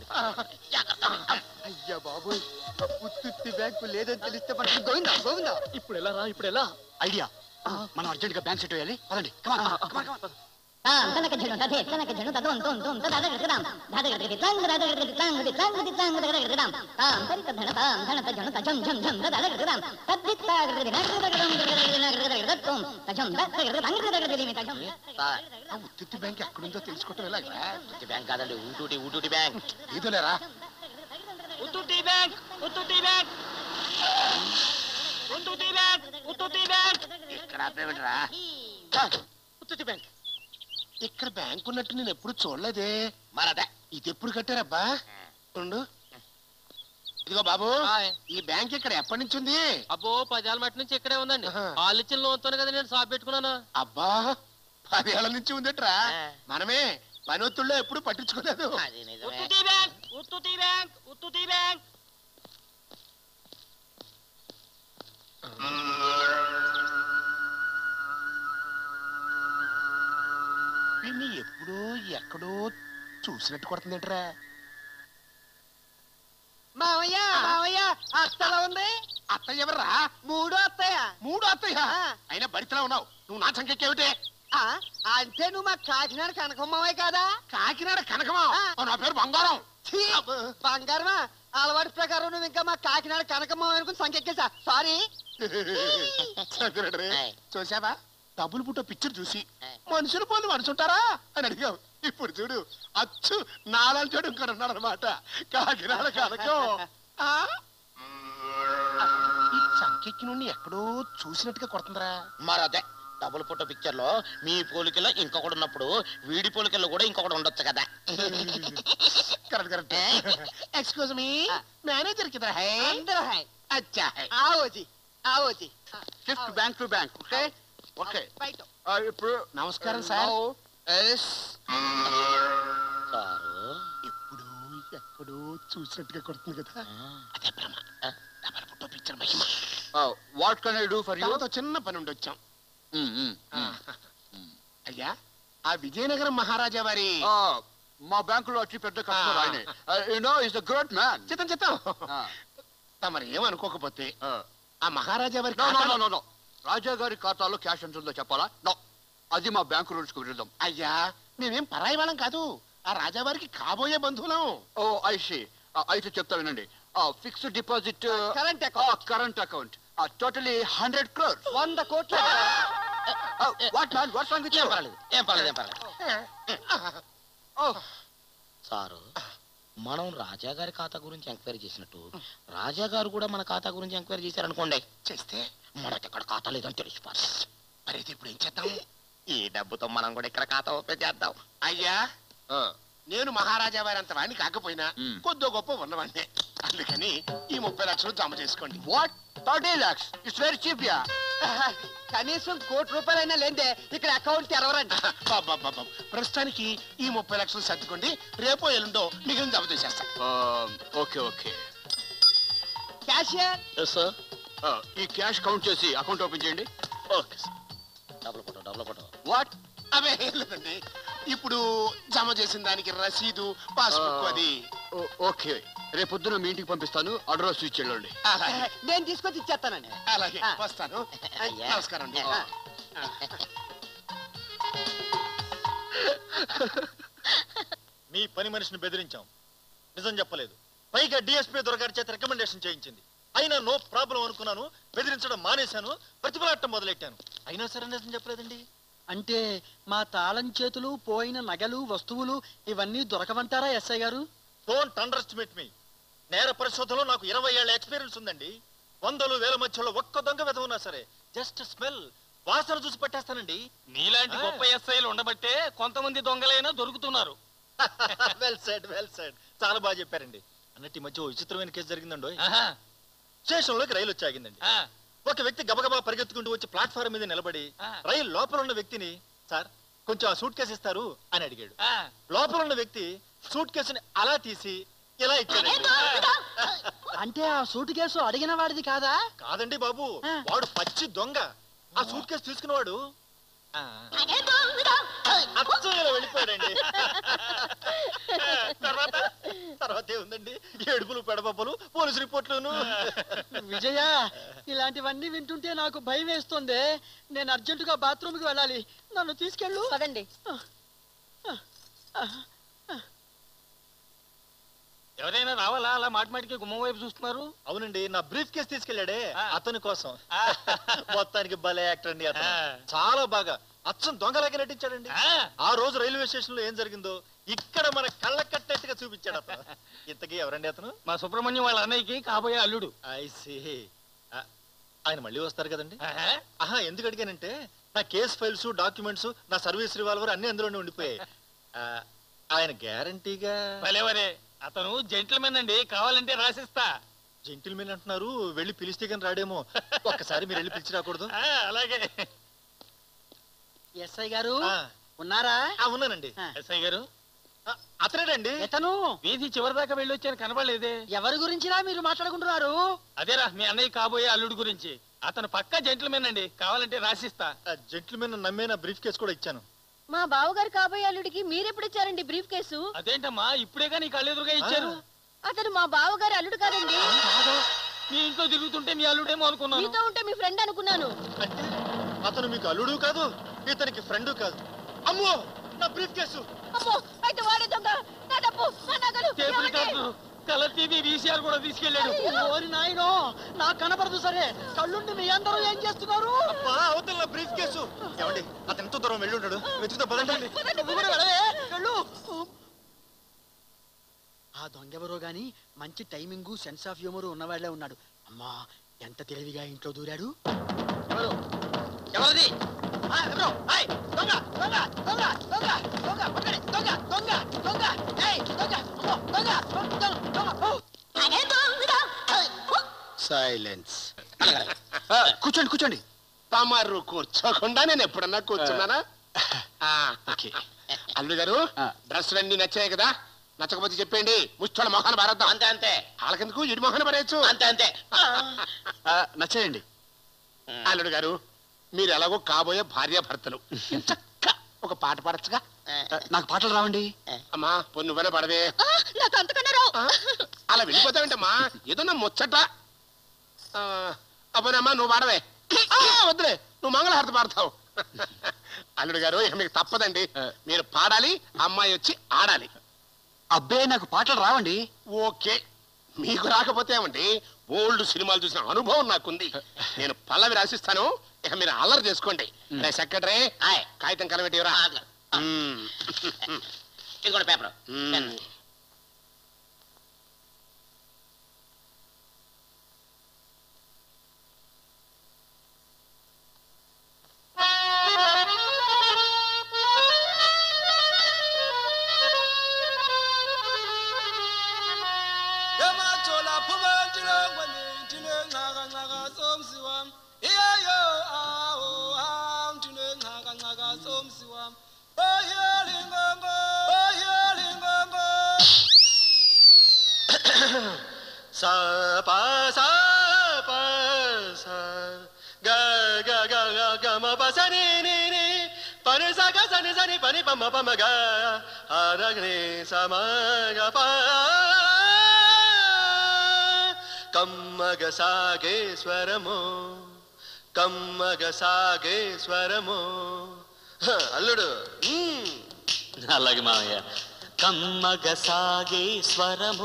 అయ్యా బాబోయ్ ఉత్తుత్తి బ్యాంకు లేదని తెలిస్తే మనకి గోవిందా గోవిందా ఇప్పుడు ఎలా రా ఇప్పుడు ఎలా ఐడియా మనం అర్జెంట్ గా బ్యాంక్ సెట్ వేయాలి పదండి come on, come on, come on. తనక జడు తదే తనక జడు తదోం తోం తోం తదాద గడగడాం దాద గడగడి తాంగ దాద గడగడి తాంగ ది తాంగ ది తాంగ దగడ గడగడాం తాం తరిక ధన తాం ధన త జన త జం జం జం దాద గడగడాం తద్దిత్త గడగడి నగడ గడగడం గడగడి నగడ గడగడ తోం తజం దాద గడగడి తాంగ గడగడి ది తజం సార్ ఆ ఉత్తుత్తి బ్యాంక్ ఎక్కడుందో తెలుసుకోవటం ఎలాగా ఊటుటి బ్యాంక్ కాదండి ఊటూటి ఊటూటి బ్యాంక్ ఇదిలేరా ఉత్తుటి బ్యాంక్ ఉత్తుటి బ్యాంక్ ఉత్తుటి బ్యాంక్ ఉత్తుటి బ్యాంక్ ఇక్కడ ఆపేమిట్రా ఉత్తుత్తి బ్యాంక్ ఇక్కడ బ్యాంక్ ఉన్నట్టు నేను ఎప్పుడు చూడలేదే మరదే ఇది ఎప్పుడు కట్టారబ్బా ఉండు ఇదిగో బాబు ఈ బ్యాంక్ ఇక్కడ ఎప్పటి నుంచి ఉంది అబ్బో పదేళ్ళ మట్టి నుంచి ఇక్కడే ఉందండి వాళ్ళు ఇచ్చిన లోన్తోనే కదా నేను షాప్ పెట్టుకున్నాను అబ్బా పదేళ్ల నుంచి ఉందట్రా మనమే పనొత్తుల్లో ఎప్పుడు పట్టించుకోలేదు ఉత్తుతి బ్యాంక్ ఉత్తుతి బ్యాంక్ ఉత్తుతి బ్యాంక్ వీడిని ఎప్పుడో ఎక్కడో చూసినట్టు కొడుతుందట్రా మావయ్య మావయ్య అత్తలా ఉంది అత్త ఎవర్రా మూడో అత్తయ్య మూడో అత్తయ్య అయినా బడితలా ఉన్నావు నువ్వు నా సంఖ్యకేమిటే ఆ, అంటే నువ్వు మా కాకినాడ కనకమ్మవే కదా కాకినాడ కనకమా నా పేరు బంగారం ఛీ, బంగారమా అలవాటు ప్రకారం నువ్వు ఇంకా మా కాకినాడ కనకమ్మ అనుకుని సంకెక్కేసా సారీ సెక్రటరీ చూసావా డబ్బులు పుట్ట పిక్చర్ చూసి మనుషులు పోలు మనుషుంటారా అని అడిగావు ఇప్పుడు చూడు అచ్చు నాలాంటి వాడు ఇంకొకడు ఉన్నాడు అనమాట కాకినాడ కనకం ఆ? ఈ సంఖ్యకి నుండి ఎక్కడో చూసినట్టుగా కొడుతుందిరా మరదే డబుల్ ఫోటో పిక్చర్ లో మీ పోలికలో ఇంకొకడు ఉన్నప్పుడు వీడి పోలికల్లో కూడా ఇంకొకటి ఉండొచ్చు కదా correct correct excuse me manager కిదర్ హై అందరూ హై అచ్చా హై आओ जी आओ जी shift bank to bank okay okay బయట ఇప్పుడు నమస్కారం సార్ ఎస్ ఎప్పుడు ఎక్కడో చూసినట్టుగా కొడుతుంది కదా అదే భ్రమ డబల్ ఫోటో పిక్చర్ మహిమ what can I do for you తనతో చిన్న పని ఉండి వచ్చాం అయ్యా ఆ విజయనగరం మహారాజా వారి మా బ్యాంకులో వచ్చి పెద్ద కస్టమర్ ఆయనే you know is the good man చిత్తం చిత్తం తమరు ఏమనుకోకపోతే ఆ మహారాజా వారి నో నో ఖాతాలో- నో నో రాజా గారి ఖాతాలో క్యాష్ ఎంత ఉందో చెప్పాలా నో అది మా బ్యాంకు రూల్స్ కు విరుద్ధం అయ్యా మేమేం పరాయి వాళ్ళం కాదు ఆ రాజావారికి కాబోయే బంధువులం ఓ ఐసి అయితే చెప్తా వినండి fixed deposit current current account totally hundred crore వంద కోట్ల what man what's wrong with ఏం పర్లేదు ఏం పర్లేదు ఏం పర్లేదు సారు మనం రాజా గారి ఖాతా గురించి ఎంక్వైరీ చేసినట్టు రాజా గారు కూడా మన ఖాతా గురించి ఎంక్వైరీ చేశారనుకోండి చేస్తే మనకి ఎక్కడ ఖాతా లేదని తెలిసిపోతుంది మరి అయితే ఇప్పుడు ఏం చేద్దాం ఈ డబ్బుతో మనం కూడా ఇక్కడ ఖాతా ఓపెన్ చేద్దాం అయ్యా నేను మహారాజా వారి అంత వాడిని కాకపోయినా కొద్దో గొప్ప ఉన్నవాడినే అందుకని ఈ ముప్పై లక్షలు జమ చేసుకోండి what thirty lakhs it's very cheap yeah కనీసం కోటి రూపాయలైనా లేదే ఇక్కడ అకౌంట్ తెరవరండి బాబా ప్రస్తుతానికి ఈ ముప్పై లక్షలు సర్దుకోండి రేపో ఎల్లుండో మిగిలిన జమ చేసేస్తా ఓకే ఓకే క్యాషియర్ ఈ క్యాష్ కౌంట్ చేసి అకౌంట్ ఓపెన్ చేయండి ఓకే డబ్బులు ఫోటో డబ్బులు ఫోటో వాట్ అవే ఏం లేదండి ఇప్పుడు జమ చేసిన దానికి రసీదు పాస్బుక్ అది ఓకే రేపు పొద్దున మీ ఇంటికి పంపిస్తాను అడ్రస్ ఇచ్చి వెళ్ళండి అలాగే నేను తీసుకొచ్చి ఇచ్చేస్తానండి అలాగే వస్తాను నమస్కారం అండి మీ పని మనిషిని బెదిరించాం నిజం చెప్పలేదు పైగా డిఎస్పీ దొరగారి చేత రికమెండేషన్ చేయించింది అయినా నో ప్రాబ్లం అనుకున్నాను బెదిరించడం మానేశాను ప్రతిఫలాటం మొదలెట్టాను అయినా సరే నిజం చెప్పలేదండి అంటే మా తాళం చేతులు పోయిన నగలు వస్తువులు ఇవన్నీ దొరకవంటారా ఎస్ఐ గారు డోంట్ అండర్ ఎస్టిమేట్ మీ నేర పరిశోధనలో నాకు ఇరవై ఏళ్ళ ఎక్స్పీరియన్స్ ఉందండి వందలు వేల మధ్యలో ఒక్క దొంగ వెధ ఉన్నా సరే జస్ట్ స్మెల్ వాసన చూసి పట్టేస్తానండి నీలాంటి గొప్ప ఎస్ఐలు ఉండబట్టే కొంతమంది దొంగలైనా దొరుకుతున్నారు వెల్ సెడ్ వెల్ సెడ్ చాలా బాగా చెప్పారండి అన్నట్టు ఈ మధ్య ఓ విచిత్రమైన కేసు జరిగిందండి ఆహా. స్టేషన్లోకి రైలు వచ్చి ఆగిందండి ఆ. ఒక వ్యక్తి గబగబా పరిగెత్తుకుంటూ వచ్చి ప్లాట్ఫారం మీద నిలబడి రైలు లోపల ఉన్న వ్యక్తిని సార్ కొంచెం ఆ సూట్ కేసు ఇస్తారు అని అడిగాడు లోపల ఉన్న వ్యక్తి సూట్ కేసుని అలా తీసి ఇలా ఇచ్చాడు అంటే ఆ సూటు కేసు అడిగిన వాడిది కాదా కాదండి బాబు వాడు పచ్చి దొంగ ఆ సూట్ కేసు తీసుకున్నవాడు ఆ, అచ్చం ఇలా వెళ్ళిపోయాడండి తర్వాత తర్వాత ఏముందండి ఏడుపులు పెడపప్పులు పోలీసు రిపోర్ట్లును విజయ ఇలాంటివన్నీ వింటుంటే నాకు భయం వేస్తుంది నేను అర్జెంటుగా బాత్రూమ్కి వెళ్ళాలి నన్ను తీసుకెళ్ళు పదండి ఎవరైనా రావాలా అలా మాటి మాటికి గుమ్మం వైపు చూస్తున్నారు అవునండి నా బ్రీఫ్ కేసు తీసుకెళ్ళాడే అతని కోసం మొత్తానికి భలే యాక్టర్ అండి అతను చాలా బాగా అచ్చం దొంగలాగా నటించాడండి ఆ రోజు రైల్వే స్టేషన్ లో ఏం జరిగిందో ఇక్కడ మన కళ్ళ కట్టేట్టుగా చూపించాడు అతను ఇంతకీ ఎవరండి అతను మా సుబ్రహ్మణ్యం వాళ్ళ అన్నయ్యకి కాబోయే అల్లుడు ఐ సీ ఆయన మళ్ళీ వస్తారు కదండి ఆహా ఎందుకు అడిగానంటే నా కేస్ ఫైల్స్ డాక్యుమెంట్స్ నా సర్వీస్ రివాల్వర్ అన్ని అందులోనే ఉండిపోయాయి ఆ, ఆయన గ్యారంటీగా భలేవరే అతను జెంట్లమెన్ అండి కావాలంటే రాసిస్తా జెంటిల్మెన్ అంటున్నారు వెళ్ళి పిలిస్తే కానీ రాడేమో ఒక్కసారి మీరు వెళ్ళి పిలిచి రాకూడదు అలాగే ఎస్ఐ గారు ఆ. ఉన్నారా ఉన్నానండి ఎస్ఐ గారు అతనేడండి ఇతను వీధి చివరి దాకా వెళ్ళి వచ్చాను కనబడలేదే ఎవరి గురించిరా మీరు మాట్లాడుకుంటున్నారు అదేరా మీ అన్నయ్య కాబోయే అల్లుడు గురించి అతను పక్కా జెంట్లమెన్ అండి కావాలంటే రాసిస్తా జెంటిల్మెన్ నమ్మే బ్రీఫ్ కేసు కూడా ఇచ్చాను మా బావగారు కాబోయే అల్లుడికి మీరెప్పుడు ఇచ్చారండి బ్రీఫ్ కేసు అదేంటమ్మా ఇప్పుడేగా నీ కళ్ళెదురుగా ఇచ్చారు అతను మా బావగారు అల్లుడు కాదండి మీ ఇంట్లో తిరుగుతుంటే మీ అల్లుడేమో అనుకున్నాను మీతో ఉంటే మీ ఫ్రెండ్ అనుకున్నాను అతను మీకు అల్లుడు కాదు ఇతనికి ఫ్రెండ్ కాదు అమ్మో నా బ్రీఫ్ కేసు అమ్మో అయితే వాడే దొంగ నా డబ్బు నా నగలు టేప్ ఏమండి? రికార్డు కలర్ టీవీ వీసీఆర్ కూడా తీసుకెళ్ళాడు ఓరి నాయనో నాకు కనపడదు సరే కళ్ళుండి మీ అందరూ ఏం చేస్తున్నారు అబ్బా అవతల నా బ్రీఫ్ కేసు ఏమండి అతను ఎంత దూరం వెళ్ళి ఉంటాడు వెతుకుతా పదండి నువ్వు కూడా వెళ్ళవే కళ్ళు ఆ దొంగెవరో గాని మంచి టైమింగ్ సెన్స్ ఆఫ్ హ్యూమర్ ఉన్నవాళ్లే ఉన్నాడు అమ్మా ఎంత తెలివిగా ఇంట్లో దూరాడు ఎవరు ఎవరిది ఆ, ఎవరు? ఏయ్, దొంగ దొంగ దొంగ దొంగ దొంగ పక్కడే, దొంగ దొంగ దొంగ ఏయ్, దొంగ అమ్మో, దొంగ దొంగ దొంగ ఓ. సైలెన్స్ కూర్చోండి కూర్చోండి తమరు కూర్చోకుండా నేను ఎప్పుడన్నా కూర్చున్నానా అల్లుడు గారు డ్రెస్సులన్నీ నచ్చాయి కదా నచ్చకపోతే చెప్పండి ముచ్చోళ్ళ మొహాన్ని పారేద్దాం అంతే అంతే వాళ్ళకెందుకు ఇడి మొహాన్ని పారేయచ్చు అంతే అంతే నచ్చేయండి అల్లుడు గారు మీరు ఎలాగో కాబోయే భార్య భర్తలు చక్క ఒక పాట పాడచ్చుగా నాకు పాటలు రావండి అమ్మా పొన్ను నువ్వైనా పడవే ఆ, నాకు అంతకన్నా రావు అలా వెళ్ళిపోతావేంటమ్మా ఏదో నా ముచ్చట ఆ, అబ్బనమ్మా నువ్వు పాడవే ఆ, వద్దులే నువ్వు మంగళహారతి పాడతావు అల్లుడు గారు ఇక మీకు తప్పదండి మీరు పాడాలి అమ్మాయి వచ్చి ఆడాలి అబ్బే నాకు పాటలు రావండి ఓకే మీకు రాకపోతే ఏమండి ఓల్డ్ సినిమాలు చూసిన అనుభవం నాకుంది నేను పల్లవి రాసిస్తాను ఇక మీరు అల్లరి చేసుకోండి రే సెక్రటరీ కాగితం కలబెట్టివరా ఇదిగోండి paper emajola phuma entilongwane ntilengxakangxaka somsi wam iyeyo awo ham ntilengxakangxaka somsi wam oyelingongo oyelingongo sa pa sa pa sa ga ga ga ga ga ma pa sa ni ni ni pa ni sa ga sa ni sa ni pa ni pa ma pa ma ga ha ra ga ni sa ma ga pa కమ్మగ సాగే స్వరము కమ్మగ సాగే స్వరము హ, అల్లుడు మ్మ్. అలాగే మామయ్య కమ్మగ సాగే స్వరము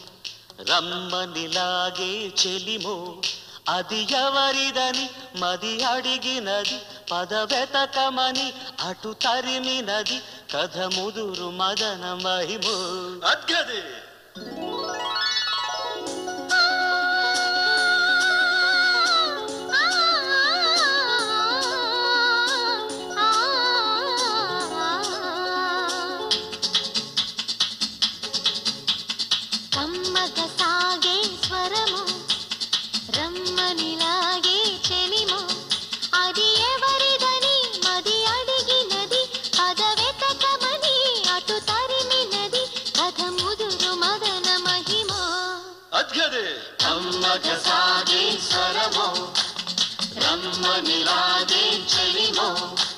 రమ్మనిలాగే చెలిము అది ఎవరిదని మది అడిగినది పదవెతకమని అటు తరిమినది కథ ముదురు మదన మహిము అద్గది కమ్మగ సాగే స్వరము రమ్మనిలాగే చెలిము అది ఎవరిదని మది అడిగినది పదవెతకమని అటు తరిమినది కథ ముదురు మదన మహిమ అద్గది కమ్మగ సాగే స్వరము రమ్మనిలాగే చెలిము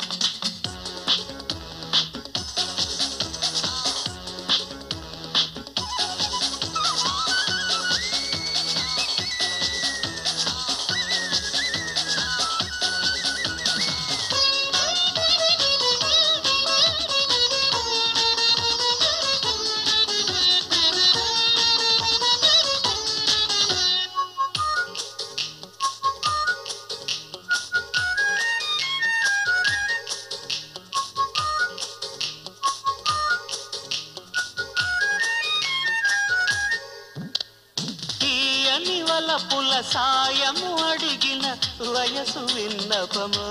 తీయని వలపుల సాయము అడిగిన వయసు విన్నపము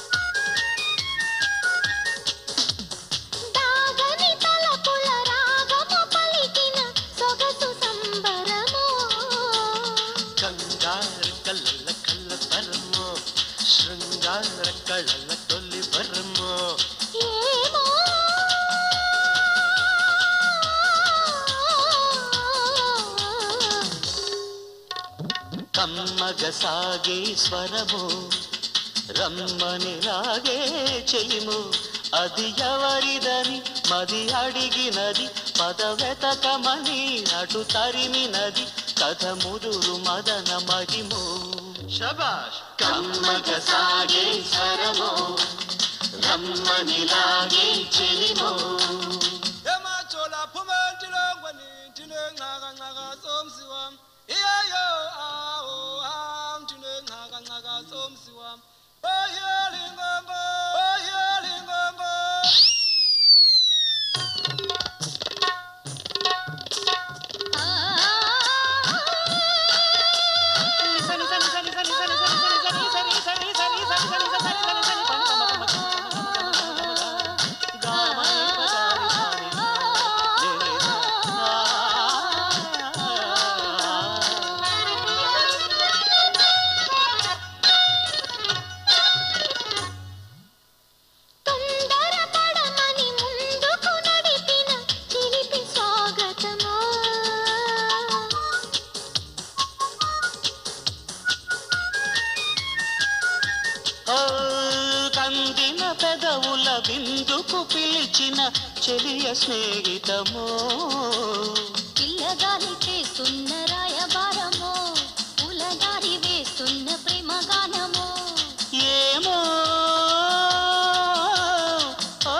దాగని తలపుల రాగ శృంగార కళల తొలి వరమో కమ్మగ సాగే స్వరము రమ్మని రాగే చెలిము అది ఎవరిదని మది అడిగినది పద వెతకమని అటు తరిమినది కథ ముదురు మదన మహిము శబాష్ కమ్మగ సాగే స్వరము రమ్మని లాగే చెలిము emachola phuma entilongweni ndinengxaka-ngxaka somsi wam iyeyo awo ham ndinengxaka-ngxaka somsi wam oyelingombo oyelingombo తొందరపడమని ముందుకు నడిపిన చిలిపి స్వాగతమా ఓ కందిన పెదవుల బిందుకు పిలిచిన చెలియ స్నేహితమో పిల్లగాలి చేస్తున్న రాయబారమో పూలగాలి వేస్తున్న ప్రేమగానమో ఏమో ఓ,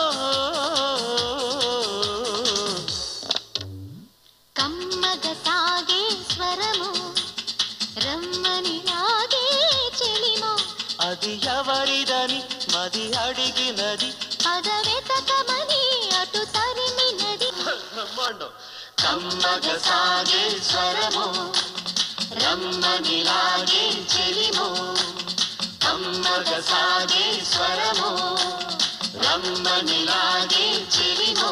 కమ్మగ సాగే స్వరము రమ్మని లాగే చెలిమో అది ఎవరిదని మది అడిగినది పదవెతకమని అటు తరిమినది బ్రహ్మాండం కమ్మగ సాగే స్వరము రమ్మని లాగే చెలిము కమ్మగ సాగే స్వరము రమ్మని లాగే చెలిము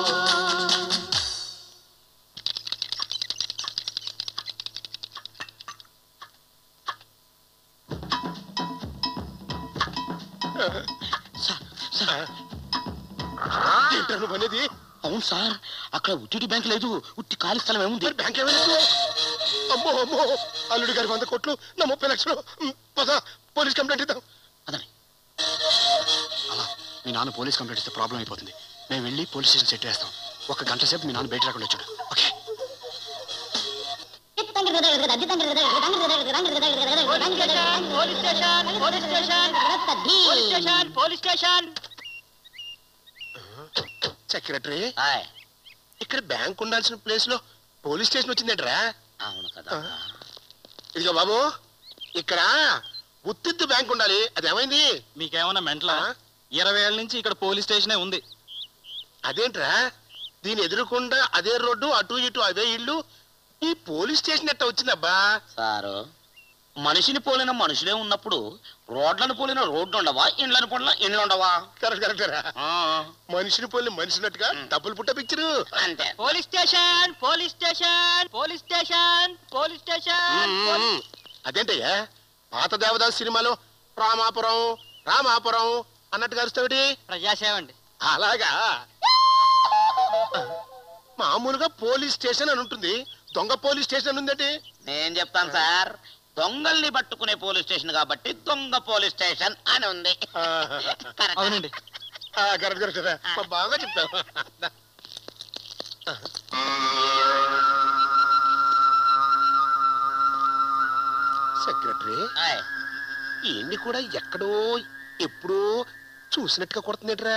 ఏంట్రా నువ్వు అనేది అవును సార్ అక్కడ ఉత్తిటి బ్యాంక్ లేదు ఉత్తి ఖాళీ స్థలం ఏముంది బ్యాంక్ ఏమైనా అమ్మో అమ్మో అల్లుడి గారి వంద కోట్లు నా ముప్పై లక్షలు ఉమ్, పద పోలీస్ కంప్లైంట్ ఇద్దాం మీ నాన్న పోలీస్ కంప్లైంట్ ఇస్తే ప్రాబ్లం అయిపోతుంది మేము వెళ్ళి పోలీస్ స్టేషన్ సెట్ చేస్తాం ఒక గంట సేపు మీ నాన్న బయట రాకుండా వచ్చాడు okay police station police station police station police station secretary ఇక్కడ బ్యాంక్ ఉండాల్సిన ప్లేస్ లో పోలీస్ స్టేషన్ వచ్చిందేంట్రా అవును కదా ఇదిగో బాబు ఇక్కడ ఉత్తిత్తు బ్యాంక్ ఉండాలి అది ఏమైంది మీకేమన్నా మెంటలా ఇరవై ఏళ్ళ నుంచి ఇక్కడ పోలీస్ స్టేషనే ఉంది అదేంట్రా దీని ఎదురుకుండా అదే రోడ్డు అటు ఇటు అవే ఇల్లు ఈ పోలీస్ స్టేషన్ ఎట్ట వచ్చిందబ్బా సారు మనిషిని పోలిన మనుషులే ఉన్నప్పుడు రోడ్లను పోలిన రోడ్లు ఉండవా ఇండ్లను పోలిన ఇండ్లు ఉండవా కరెక్ట్ కరెక్ట్ మనిషిని పోలి మనిషినట్టుగా డబ్బులు పుట్ట పిక్చరు అంతే police station police station police station police station మ్మ్. అదేంటయ్యా పాత దేవదాస్ సినిమాలో రామాపురం రామాపురం అన్నట్టుగా అరుస్తావిటి ప్రజాసేవ అండి అలాగా మామూలుగా పోలీస్ స్టేషన్ అని ఉంటుంది దొంగ పోలీస్ స్టేషన్ అని ఉందండి నేను చెప్తాను సార్ దొంగల్ని పట్టుకునే పోలీస్ స్టేషన్ కాబట్టి దొంగ పోలీస్ స్టేషన్ అని ఉంది అవునండి కరెక్ట్ కరెక్ట్ బాగా చెప్తావు సెక్రటరీ ఈయన్ని కూడా ఎక్కడో ఎప్పుడో చూసినట్టుగా కొడుతుందేట్రా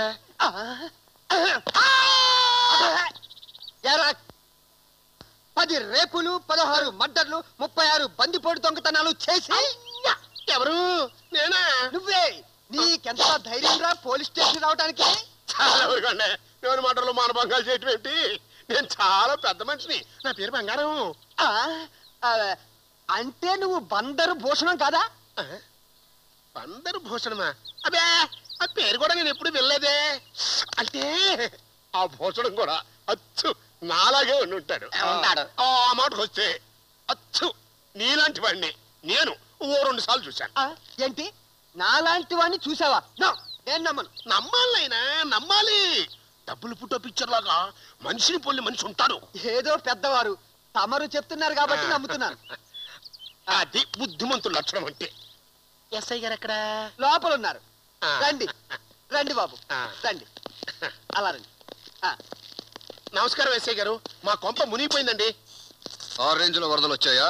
ఎరా పది రేపులు పదహారు మర్డర్లు ముప్పై ఆరు బందిపోటు దొంగతనాలు చేసి ఎవరు నేనా నువ్వే నీకెంత ధైర్యం రా పోలీస్ స్టేషన్ రావడానికి చాలా ఊరుకోండి నేను మాటలు మానభంగాలు చేయటం ఏంటి నేను చాలా పెద్ద మనిషిని నా పేరు బంగారం ఆ, ఆ, అంటే నువ్వు బందరు భూషణం కాదా బందరు భూషణమా అబే ఆ పేరు కూడా నేను ఎప్పుడు వెళ్ళలేదే అంటే ఆ భూషణం కూడా అచ్చు నాలాగే ఉండి ఉంటాడు ఉంటాడు. ఆ మాటకు వస్తే అచ్చు నీలాంటి వాడిని నేను ఓ రెండు సార్లు చూశాను ఆ, ఏంటి నాలాంటి వాడిని చూసావా నో, నేను నమ్మను నమ్మాలైనా నమ్మాలి డబ్బులు పుట్టో పిక్చర్ లాగా మనిషిని పొల్లి మనిషి ఉంటాడు ఏదో పెద్దవారు తమరు చెప్తున్నారు కాబట్టి నమ్ముతున్నాను అది బుద్ధిమంతుల లక్షణం అంటే ఎస్ఐ గారు ఎక్కడ లోపల ఉన్నారు రండి రండి బాబు రండి అలా రండి నమస్కారం ఎస్ఐ గారు మా కొంప మునిగిపోయిందండి ఆ రేంజ్ లో వరదలు వచ్చాయా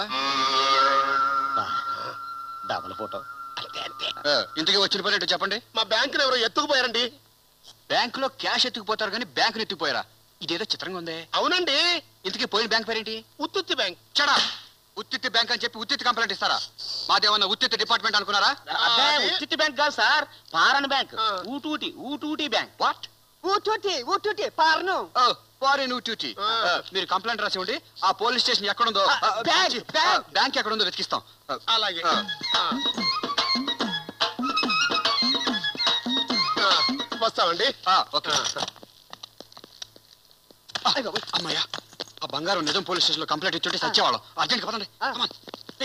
డబుల్ ఫోటో ఆ, ఇంతకీ వచ్చిన పని ఏంటో చెప్పండి మా బ్యాంకుని ఎవరో ఎత్తుకుపోయారండి బ్యాంక్ లో క్యాష్ ఎత్తుకుపోతారు కానీ బ్యాంకుని ఎత్తుకుపోయారా ఇదేదో చిత్రంగా ఉందే అవునండి ఇంతకీ పోయిన బ్యాంక్ పేరేంటి ఉత్తుత్తి బ్యాంక్ చడా ఉత్తిత్తి బ్యాంక్ అని చెప్పి ఉత్తిత్తి కంప్లైంట్ ఇస్తారా మాదేమన్నా ఉత్తిత్తి డిపార్ట్మెంట్ అనుకున్నారా అబ్బే ఉచిత బ్యాంక్ కాదు సార్ పారన్ బ్యాంక్ ఊటూటి ఊటూటి బ్యాంక్ వాట్ ఊటూటి ఊటూటి పారను ఫారిన్ డ్యూటీ మీరు కంప్లైంట్ రాసి ఉండి ఆ పోలీస్ స్టేషన్ ఎక్కడుందో ఆ, బ్యాంక్, చి, ఆ, బ్యాంక్ ఎక్కడుందో వెతికిస్తాం ఆ, అలాగే ఆ. ఆ. ఆ, వస్తామండి ఆ, ఓకే ఆ, అమ్మయ్యా ఆ బంగారం నిజం పోలీస్ స్టేషన్ లో కంప్లైంట్ ఇచ్చుంటే సచ్చేవాళ్ళం అర్జెంట్ పదండి Come on.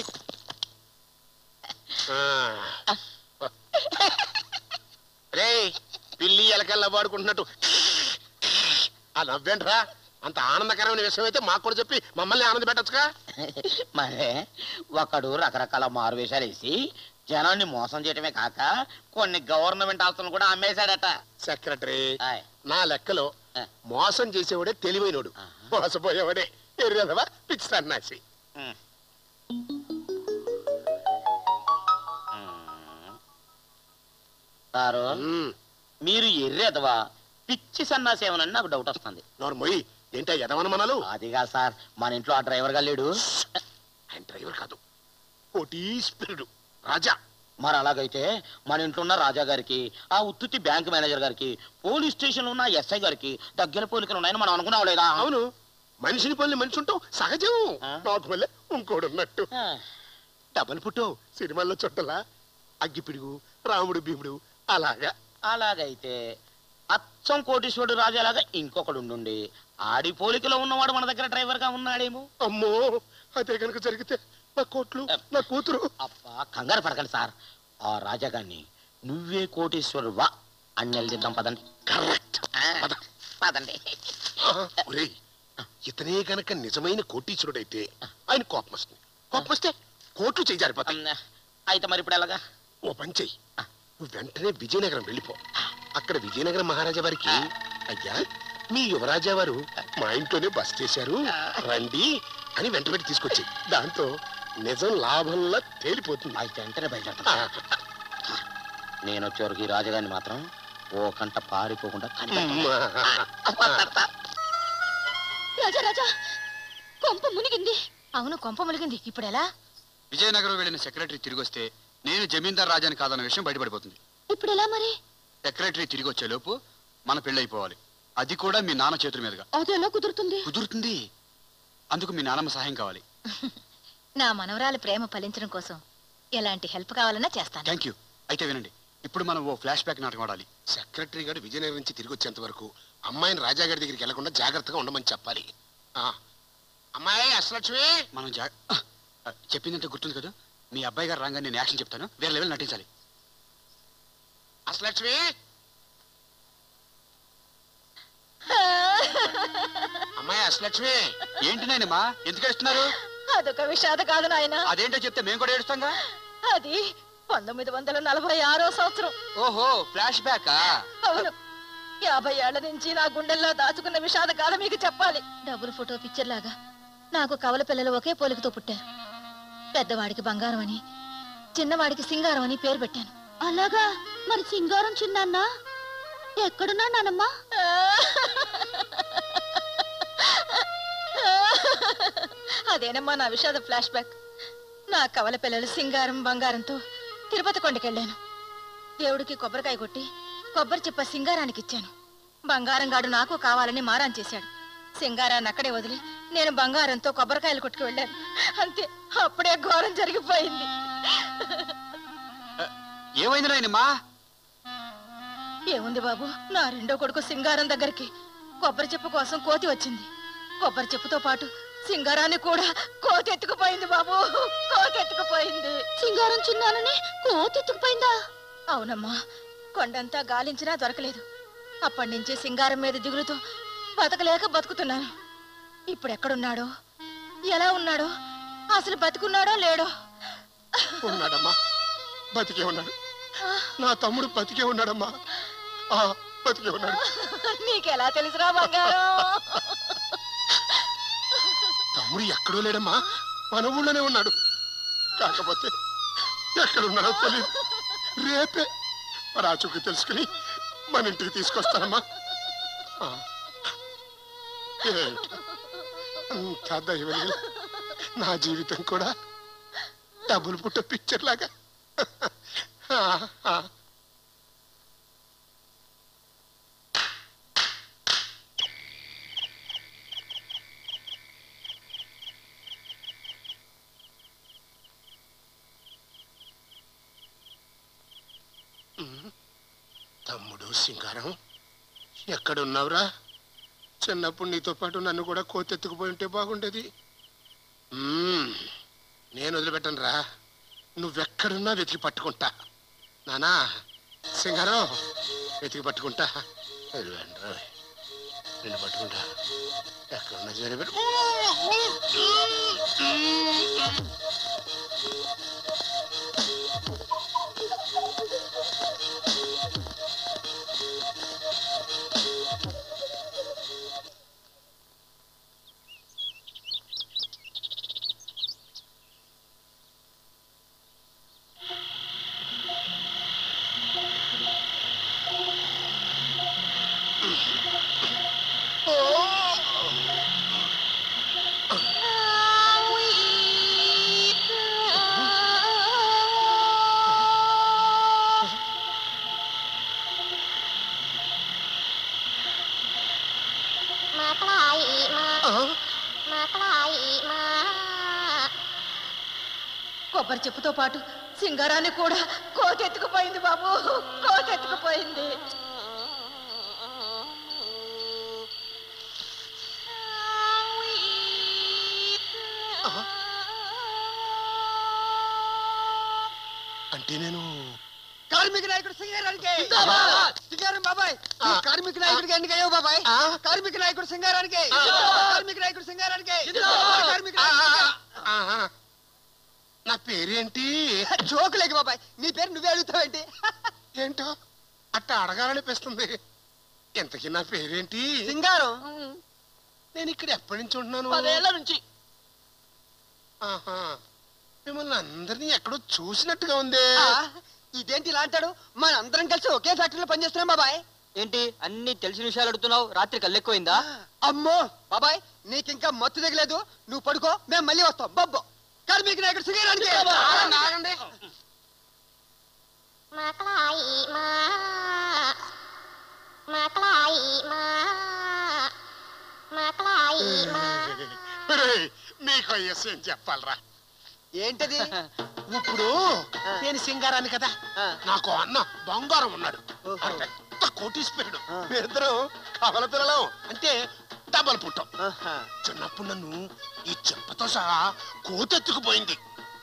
రే పిల్లి ఎలకల్లా వాడుకుంటున్నట్టు ఆ నవ్వేంట్రా అంత ఆనందకరమైన విషయం అయితే మాకు కూడా చెప్పి మమ్మల్ని ఆనంద పెట్టచ్చుగా మరే ఒకడు రకరకాల మారువేషాలు వేసి జనాన్ని మోసం చేయటమే కాక కొన్ని గవర్నమెంట్ ఆస్తులను కూడా అమ్మేశాడట సెక్రటరీ నా లెక్కలో మోసం చేసేవాడే తెలివైనోడు మోసపోయేవాడే ఎర్రదవా పిచ్చి సన్నాసి సారు మీరు ఎర్రేదవా పిచ్చి సన్నాసి ఏమనని నాకు డౌట్ వస్తుంది నోర్మొయ్ ఏంటో ఎదవనమనాలు అదిగా సార్ మన ఇంట్లో ఆ డ్రైవర్ గా లేడు ఆయన డ్రైవర్ కాదు కోటీశ్వరుడు రాజా మరి అలాగైతే మన ఇంట్లో ఉన్న రాజా గారికి ఆ ఉత్తుత్తి బ్యాంక్ మేనేజర్ గారికి పోలీస్ స్టేషన్ లో ఉన్న ఎస్ఐ గారికి దగ్గర పోలికలు ఉన్నాయని మనం అనుకున్నాం లేదా అవును మనిషిని పని మనిషి ఉంటాం సహజం నాకు మళ్ళీ ఇంకోడు ఉన్నట్టు డబల్ పుట్టో సినిమాల్లో చుట్టలా అగ్గిపిడుగు రాముడు భీముడు అలాగా అలాగైతే అచ్చం కోటీశ్వరుడు రాజాలాగా ఇంకొకడు ఉండుండి ఆడి పోలికలో ఉన్నవాడు మన దగ్గర డ్రైవర్ గా ఉన్నాడేమో అమ్మో అదే కనుక జరిగితే నా కోట్లు నా కూతురు అబ్బా కంగారు పడకండి సార్ ఆ రాజాగాన్ని నువ్వే కోటీశ్వరుడు వా అని వెళ్దిద్దాం పదండి కరెక్ట్ పదండి ఒరేయ్ ఇతనే గనక నిజమైన కోటీశ్వరుడైతే ఆయన కోపం వస్తుంది కోపం వస్తే కోట్లు చేయి జారిపోతాయి అయితే మరి ఇప్పుడు ఎలాగా ఓ పని చెయ్యి నువ్వు వెంటనే విజయనగరం వెళ్ళిపో అక్కడ విజయనగరం మహారాజా వారికి అయ్యా మీ యువరాజా వారు మా ఇంట్లోనే బస్ చేశారు రండి అని వెంట పెట్టి తీసుకొచ్చి దాంతో నిజం లాభంలా తేలిపోతుంది అయితే వెంటనే బయలుదేరతాం నేను వచ్చేవరకు ఈ రాజాగాన్ని మాత్రం ఓ కంట పారిపోకుండా రాజా రాజా కొంప మునిగింది అవును కొంప మునిగింది ఇప్పుడు ఎలా విజయనగరం వెళ్ళిన సెక్రటరీ తిరిగి వస్తే నేను జమీందార్ రాజాని కాదన్న విషయం బయటపడిపోతుంది ఇప్పుడు ఎలా మరి సెక్రటరీ తిరిగి వచ్చే లోపు మన పెళ్ళైపోవాలి అది కూడా మీ నాన్న చేతుల మీదుగా అది ఎలా కుదురుతుంది కుదురుతుంది అందుకు మీ నాన్నమ్మ సహాయం కావాలి నా మనవరాలి ప్రేమ ఫలించడం కోసం ఎలాంటి హెల్ప్ కావాలన్నా చేస్తాను థ్యాంక్ యూ అయితే వినండి ఇప్పుడు మనం ఓ ఫ్లాష్ బ్యాక్ నాటకం ఆడాలి సెక్రటరీ గారు విజయనగరం నుంచి తిరిగి వచ్చేంత వరకు అమ్మాయిని రాజా గారి దగ్గరికి వెళ్లకుండా జాగ్రత్తగా ఉండమని చెప్పాలి ఆ, అమ్మాయి అసలక్ష్మి మనం జా ఆ, చెప్పిందంటే గుర్తుంది కదా మీ అబ్బాయి గారు రాగానే నేను యాక్షన్ చెప్తాను వేరే లెవెల్ నటించాలి అసలక్ష్మి అమ్మాయి అసలక్ష్మి ఏంటి నాయనమ్మా ఎందుకు ఏడుస్తున్నారు అదొక విషాద కాదు నాయన అదేంటో చెప్తే మేము కూడా ఏడుస్తాంగా అది పంతొమ్మిది వందల నలభై ఆరో సంవత్సరం ఓహో ఫ్లాష్ బ్యాకా అవును యాభై ఏళ్ల నుంచి నా గుండెల్లో దాచుకున్న విషాద కాలం మీకు చెప్పాలి డబుల్ ఫోటో పిక్చర్ లాగా నాకు కవల పిల్లలు ఒకే పోలికతో పుట్టారు పెద్దవాడికి బంగారం అని చిన్నవాడికి సింగారం అని పేరు పెట్టాను అలాగా మరి సింగారం చిన్న ఎక్కడున్నా నానమ్మా అదేనమ్మా నా విషాద ఫ్లాష్ బ్యాక్ నా కవల పిల్లలు సింగారం బంగారంతో తిరుపతి కొండకెళ్ళాను దేవుడికి కొబ్బరికాయ కొట్టి కొబ్బరి చెప్ప సింగారానికి ఇచ్చాను బంగారం గాడు నాకు కావాలని మారాన్ చేశాడు సింగారాన్ని అక్కడే వదిలి నేను బంగారంతో కొబ్బరికాయలు కొట్టుకు వెళ్ళాను అంతే అప్పుడే ఘోరం జరిగిపోయింది ఏమైంది నాయనమ్మా ఏముంది బాబు నా రెండో కొడుకు సింగారం దగ్గరికి కొబ్బరి చెప్పు కోసం కోతి వచ్చింది కొబ్బరి చెప్పుతో పాటు సింగారాన్ని కూడా కోతి ఎత్తుకుపోయింది బాబు కోతి ఎత్తుకుపోయింది సింగారం చిన్నానని కోతి ఎత్తుకుపోయిందా అవునమ్మా కొండంతా గాలించినా దొరకలేదు అప్పటి నుంచి సింగారం మీద దిగులుతో బతకలేక బతుకుతున్నాను ఇప్పుడు ఎక్కడున్నాడో ఎలా ఉన్నాడో అసలు బతుకున్నాడో లేడో ఉన్నాడమ్మా బతికే ఉన్నాడు నా తమ్ముడు బతికే ఉన్నాడమ్మా ఆ, బతికే ఉన్నాడు నీకెలా తెలుసురా బంగారం తమ్ముడు ఎక్కడో లేడమ్మా మన ఊళ్ళోనే ఉన్నాడు కాకపోతే ఎక్కడున్నాడో తెలియదు రేపే మరి ఆ చుక్కు తెలుసుకుని మన ఇంటికి తీసుకొస్తానమ్మా ఆ. ఏంటి? అంతా దైవలీల నా జీవితం కూడా డబుల్ పుట్ట పిక్చర్ లాగా ఆ, ఆ. ఉమ్. తమ్ముడు సింగారం ఎక్కడున్నావురా చిన్నప్పుడు నీతో పాటు నన్ను కూడా కోతెత్తుకుపోయి ఉంటే బాగుండేది మ్మ్. నేను వదిలిపెట్టను రా నువ్వెక్కడున్నా వెతికి పట్టుకుంటా నానా సింగారం వెతికి పట్టుకుంటా వెళ్ళండి రా. నిన్ను పట్టుకుంటా ఎక్కడున్నా జరిపెట్టు కొబ్బరి చెప్పుతో పాటు సింగారాన్ని కూడా కోతెత్తుకుపోయింది బాబు కోతెత్తుకుపోయింది అంటే నేను కార్మిక నాయకుడు సింగారానికి సింగారం బాబాయ్ ఈ కార్మిక నాయకుడికి ఎన్నిక అయ్యావు బాబాయ్ కార్మిక నాయకుడు సింగారానికి కార్మిక నాయకుడు సింగారానికి కార్మిక ఆహా. నా పేరేంటి జోకులేక బాబాయ్ నీ పేరు నువ్వే అడుగుతావేంటి ఏంటో అట్ట అడగాలనిపిస్తుంది ఇంతకీ నా పేరేంటి సింగారం నేను ఇక్కడ ఎప్పటి నుంచి ఉంటున్నాను పదేళ్ల నుంచి ఆహా మిమ్మల్ని అందరినీ ఎక్కడో చూసినట్టుగా ఉందే ఆ, ఇదేంటి ఇలా అంటాడు మన అందరం కలిసి ఒకే ఫ్యాక్టరీలో పనిచేస్తున్నాం బాబాయ్ ఏంటి అన్ని తెలిసిన విషయాలు అడుగుతున్నావు రాత్రి కల్లెక్కువైందా అమ్మో బాబాయ్ నీకింకా మత్తు దిగలేదు నువ్వు పడుకో మేము మళ్ళీ వస్తాం బొబ్బో కార్మిక నాయకుడు సింగారానికి ఆగండి, ఆగండి. ఒరేయ్, నీకో విషయం చెప్పాలరా ఏంటది ఇప్పుడు నేను సింగారాన్ని కదా నాకు అన్న బంగారం ఉన్నాడు వాడు పెద్ద కోటీశ్వరుడు ఇద్దరు కవల పిల్లలం అంటే డబల్ పుట్టాం చిన్నప్పుడు నన్ను ఈ చెప్పతో సహా కోతెత్తుకుపోయింది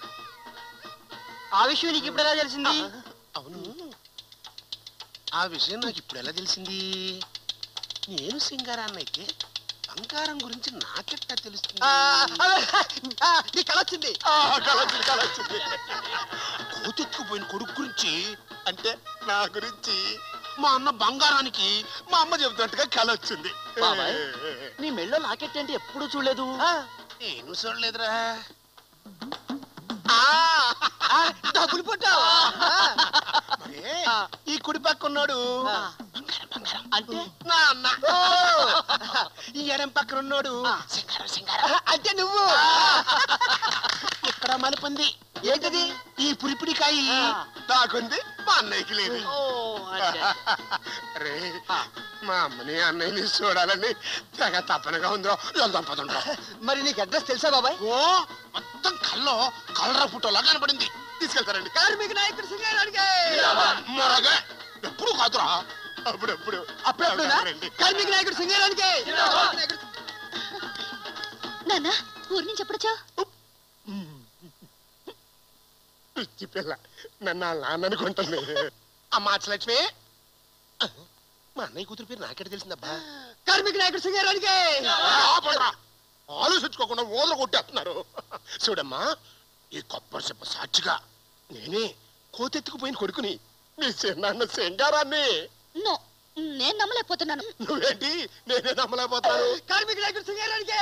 ఆ విషయం నీకు ఇప్పుడు ఎలా తెలిసింది అవును ఆ విషయం నాకు ఇప్పుడు ఎలా తెలిసింది నేను సింగారాన్ని అయితే బంగారం గురించి నాకెట్టా తెలుస్తుంది నీ కలొచ్చింది కలొచ్చింది కలొచ్చింది కోతెత్తుకుపోయిన కొడుకు గురించి అంటే నా గురించి మా అన్న బంగారానికి మా అమ్మ చెబుతున్నట్టుగా కల వచ్చింది బాబాయ్, నీ మెళ్ళో లాకెట్ అంటే ఎప్పుడు చూడలేదు నేను చూడలేదురా డబ్బులు పుట్టావు మరి ఈ కుడి పక్క ఉన్నాడు అంటే నా అన్న ఈ ఎడం పక్కన ఉన్నాడు సింగారం సింగారం అంటే నువ్వు ఇక్కడ మలుపుంది ఏంటది ఈ పురిపిడికాయ దాకుంది మా అన్నయ్యకి లేదు రే మా అమ్మని అన్నయ్యని చూడాలని తెగ తప్పనగా ఉందో వెళ్దాం పదండ్రా మరి నీకు అడ్రస్ తెలుసా బాబాయ్ ఓ మొత్తం కల్లో కలరా ఫోటోలా కనపడింది తీసుకెళ్తారండి కార్మిక నాయకుడు సింగారానికి మొరగా ఎప్పుడు కాదురా అప్పుడెప్పుడు అప్పుడప్పుడునా? రండి. కార్మిక నాయకుడు సింగారానికి నాన్న ఊరి నుంచి ఎప్పుడొచ్చా పిచ్చి పిల్ల నన్ను వాళ్ళ నాన్న అనుకుంటుంది అమ్మా లక్ష్మి మా అన్నయ్య కూతురు పేరు నాకెట తెలిసిందబ్బా కార్మిక నాయకుడు సింగారానికి ఆపండ్రా. ఆలోచించుకోకుండా ఓదర కొట్టేస్తున్నారు చూడమ్మా ఈ కొబ్బరి చెప్ప సాక్షిగా నేనే కోతెత్తుకుపోయిన కొడుకుని మీ చిన్నాన్న సింగారాన్ని నో నేను నమ్మలేకపోతున్నాను నువ్వేంటి నేనే నమ్మలేకపోతాను కార్మిక నాయకుడు సింగారానికి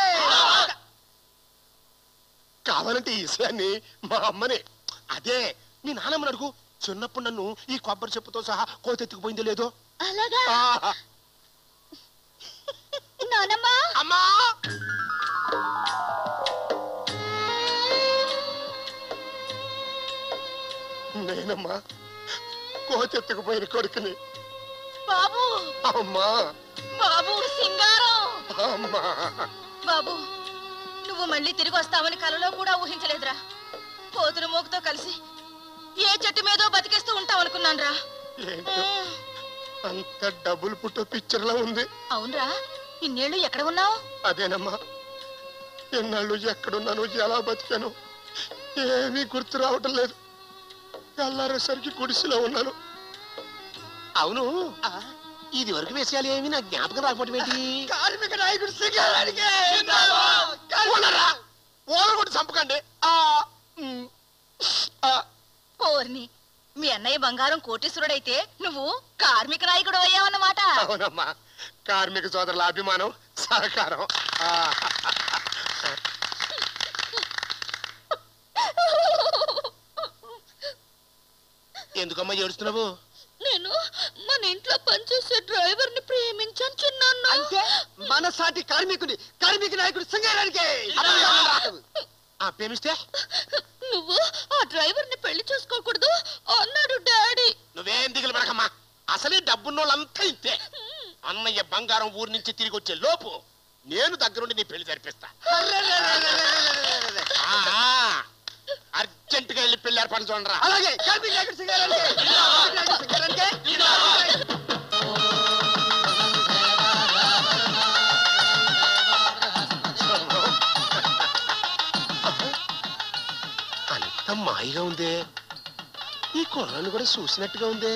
కావాలంటే ఈ విషయాన్ని మా అమ్మని అదే మీ నాన్నమ్మని అడుగు చిన్నప్పుడు నన్ను ఈ కొబ్బరి చెప్పుతో సహా కోతెత్తుకుపోయిందో లేదో అలాగా ఆ, నానమ్మా అమ్మా నేనమ్మా కోతెత్తుకుపోయిన కొడుకుని బాబు అమ్మా బాబు సింగారం అమ్మా బాబు నువ్వు మళ్ళీ తిరిగి వస్తావని కలలో కూడా ఊహించలేదురా పోతురు మూగుతో కలిసి ఏ చెట్టు మీదో బతికేస్తూ ఉంటావు అనుకున్నానురా ఏంటో అంత డబుల్ పుట్టు పిక్చర్ లా ఉంది అవునరా ఇన్నేళ్ళు ఎక్కడ ఉన్నావు అదేనమ్మా ఎన్నాళ్ళు ఎక్కడున్నాను ఎలా బతికాను ఏమీ గుర్తు రావటం లేదు తెల్లారేసరికి గుడిసెలో ఉన్నాను అవును ఇది వరకు విషయాలు ఏమి నా జ్ఞాపకం రాకపోవటం ఏంటి కార్మిక నాయకుడు సింగారానికి ఓనరా! ఓనరు కొట్టి చంపకండి ఆ, ఉమ్, ఆ, పోర్ని మీ అన్నయ్య బంగారం కోటీశ్వరుడైతే నువ్వు కార్మిక నాయకుడు అయ్యావన్నమాట అవునమ్మా కార్మిక సోదరుల అభిమానం సహకారం ఆ, ఎందుకమ్మా ఏడుస్తున్నావు నేను మన ఇంట్లో పనిచేసే డ్రైవర్ ని ప్రేమించాను చిన్నాన్న అంటే మన సాటి కార్మికుడి కార్మిక నాయకుడు సింగారానికి ఆ ప్రేమిస్తే నువ్వు ఆ డ్రైవర్ ని పెళ్లి చేసుకోకూడదు అన్నాడు డాడీ నువ్వేం దిగులు పడకమ్మా అసలే డబ్బున్నోళ్ళంతా ఇంతే అన్నయ్య బంగారం ఊరి నుంచి తిరిగి వచ్చే లోపు నేను దగ్గరుండి నీ పెళ్లి జరిపిస్తా ఆ, ఆ, అర్జెంటుగా వెళ్ళి పెళ్లి ఏర్పాటు చూడరా అలాగే కార్మిక నాయకుడు సింగారానికి కార్మిక నాయకుడు సింగారానికి అంత మాయగా ఉందే ఈ కుర్రాన్ని కూడా చూసినట్టుగా ఉందే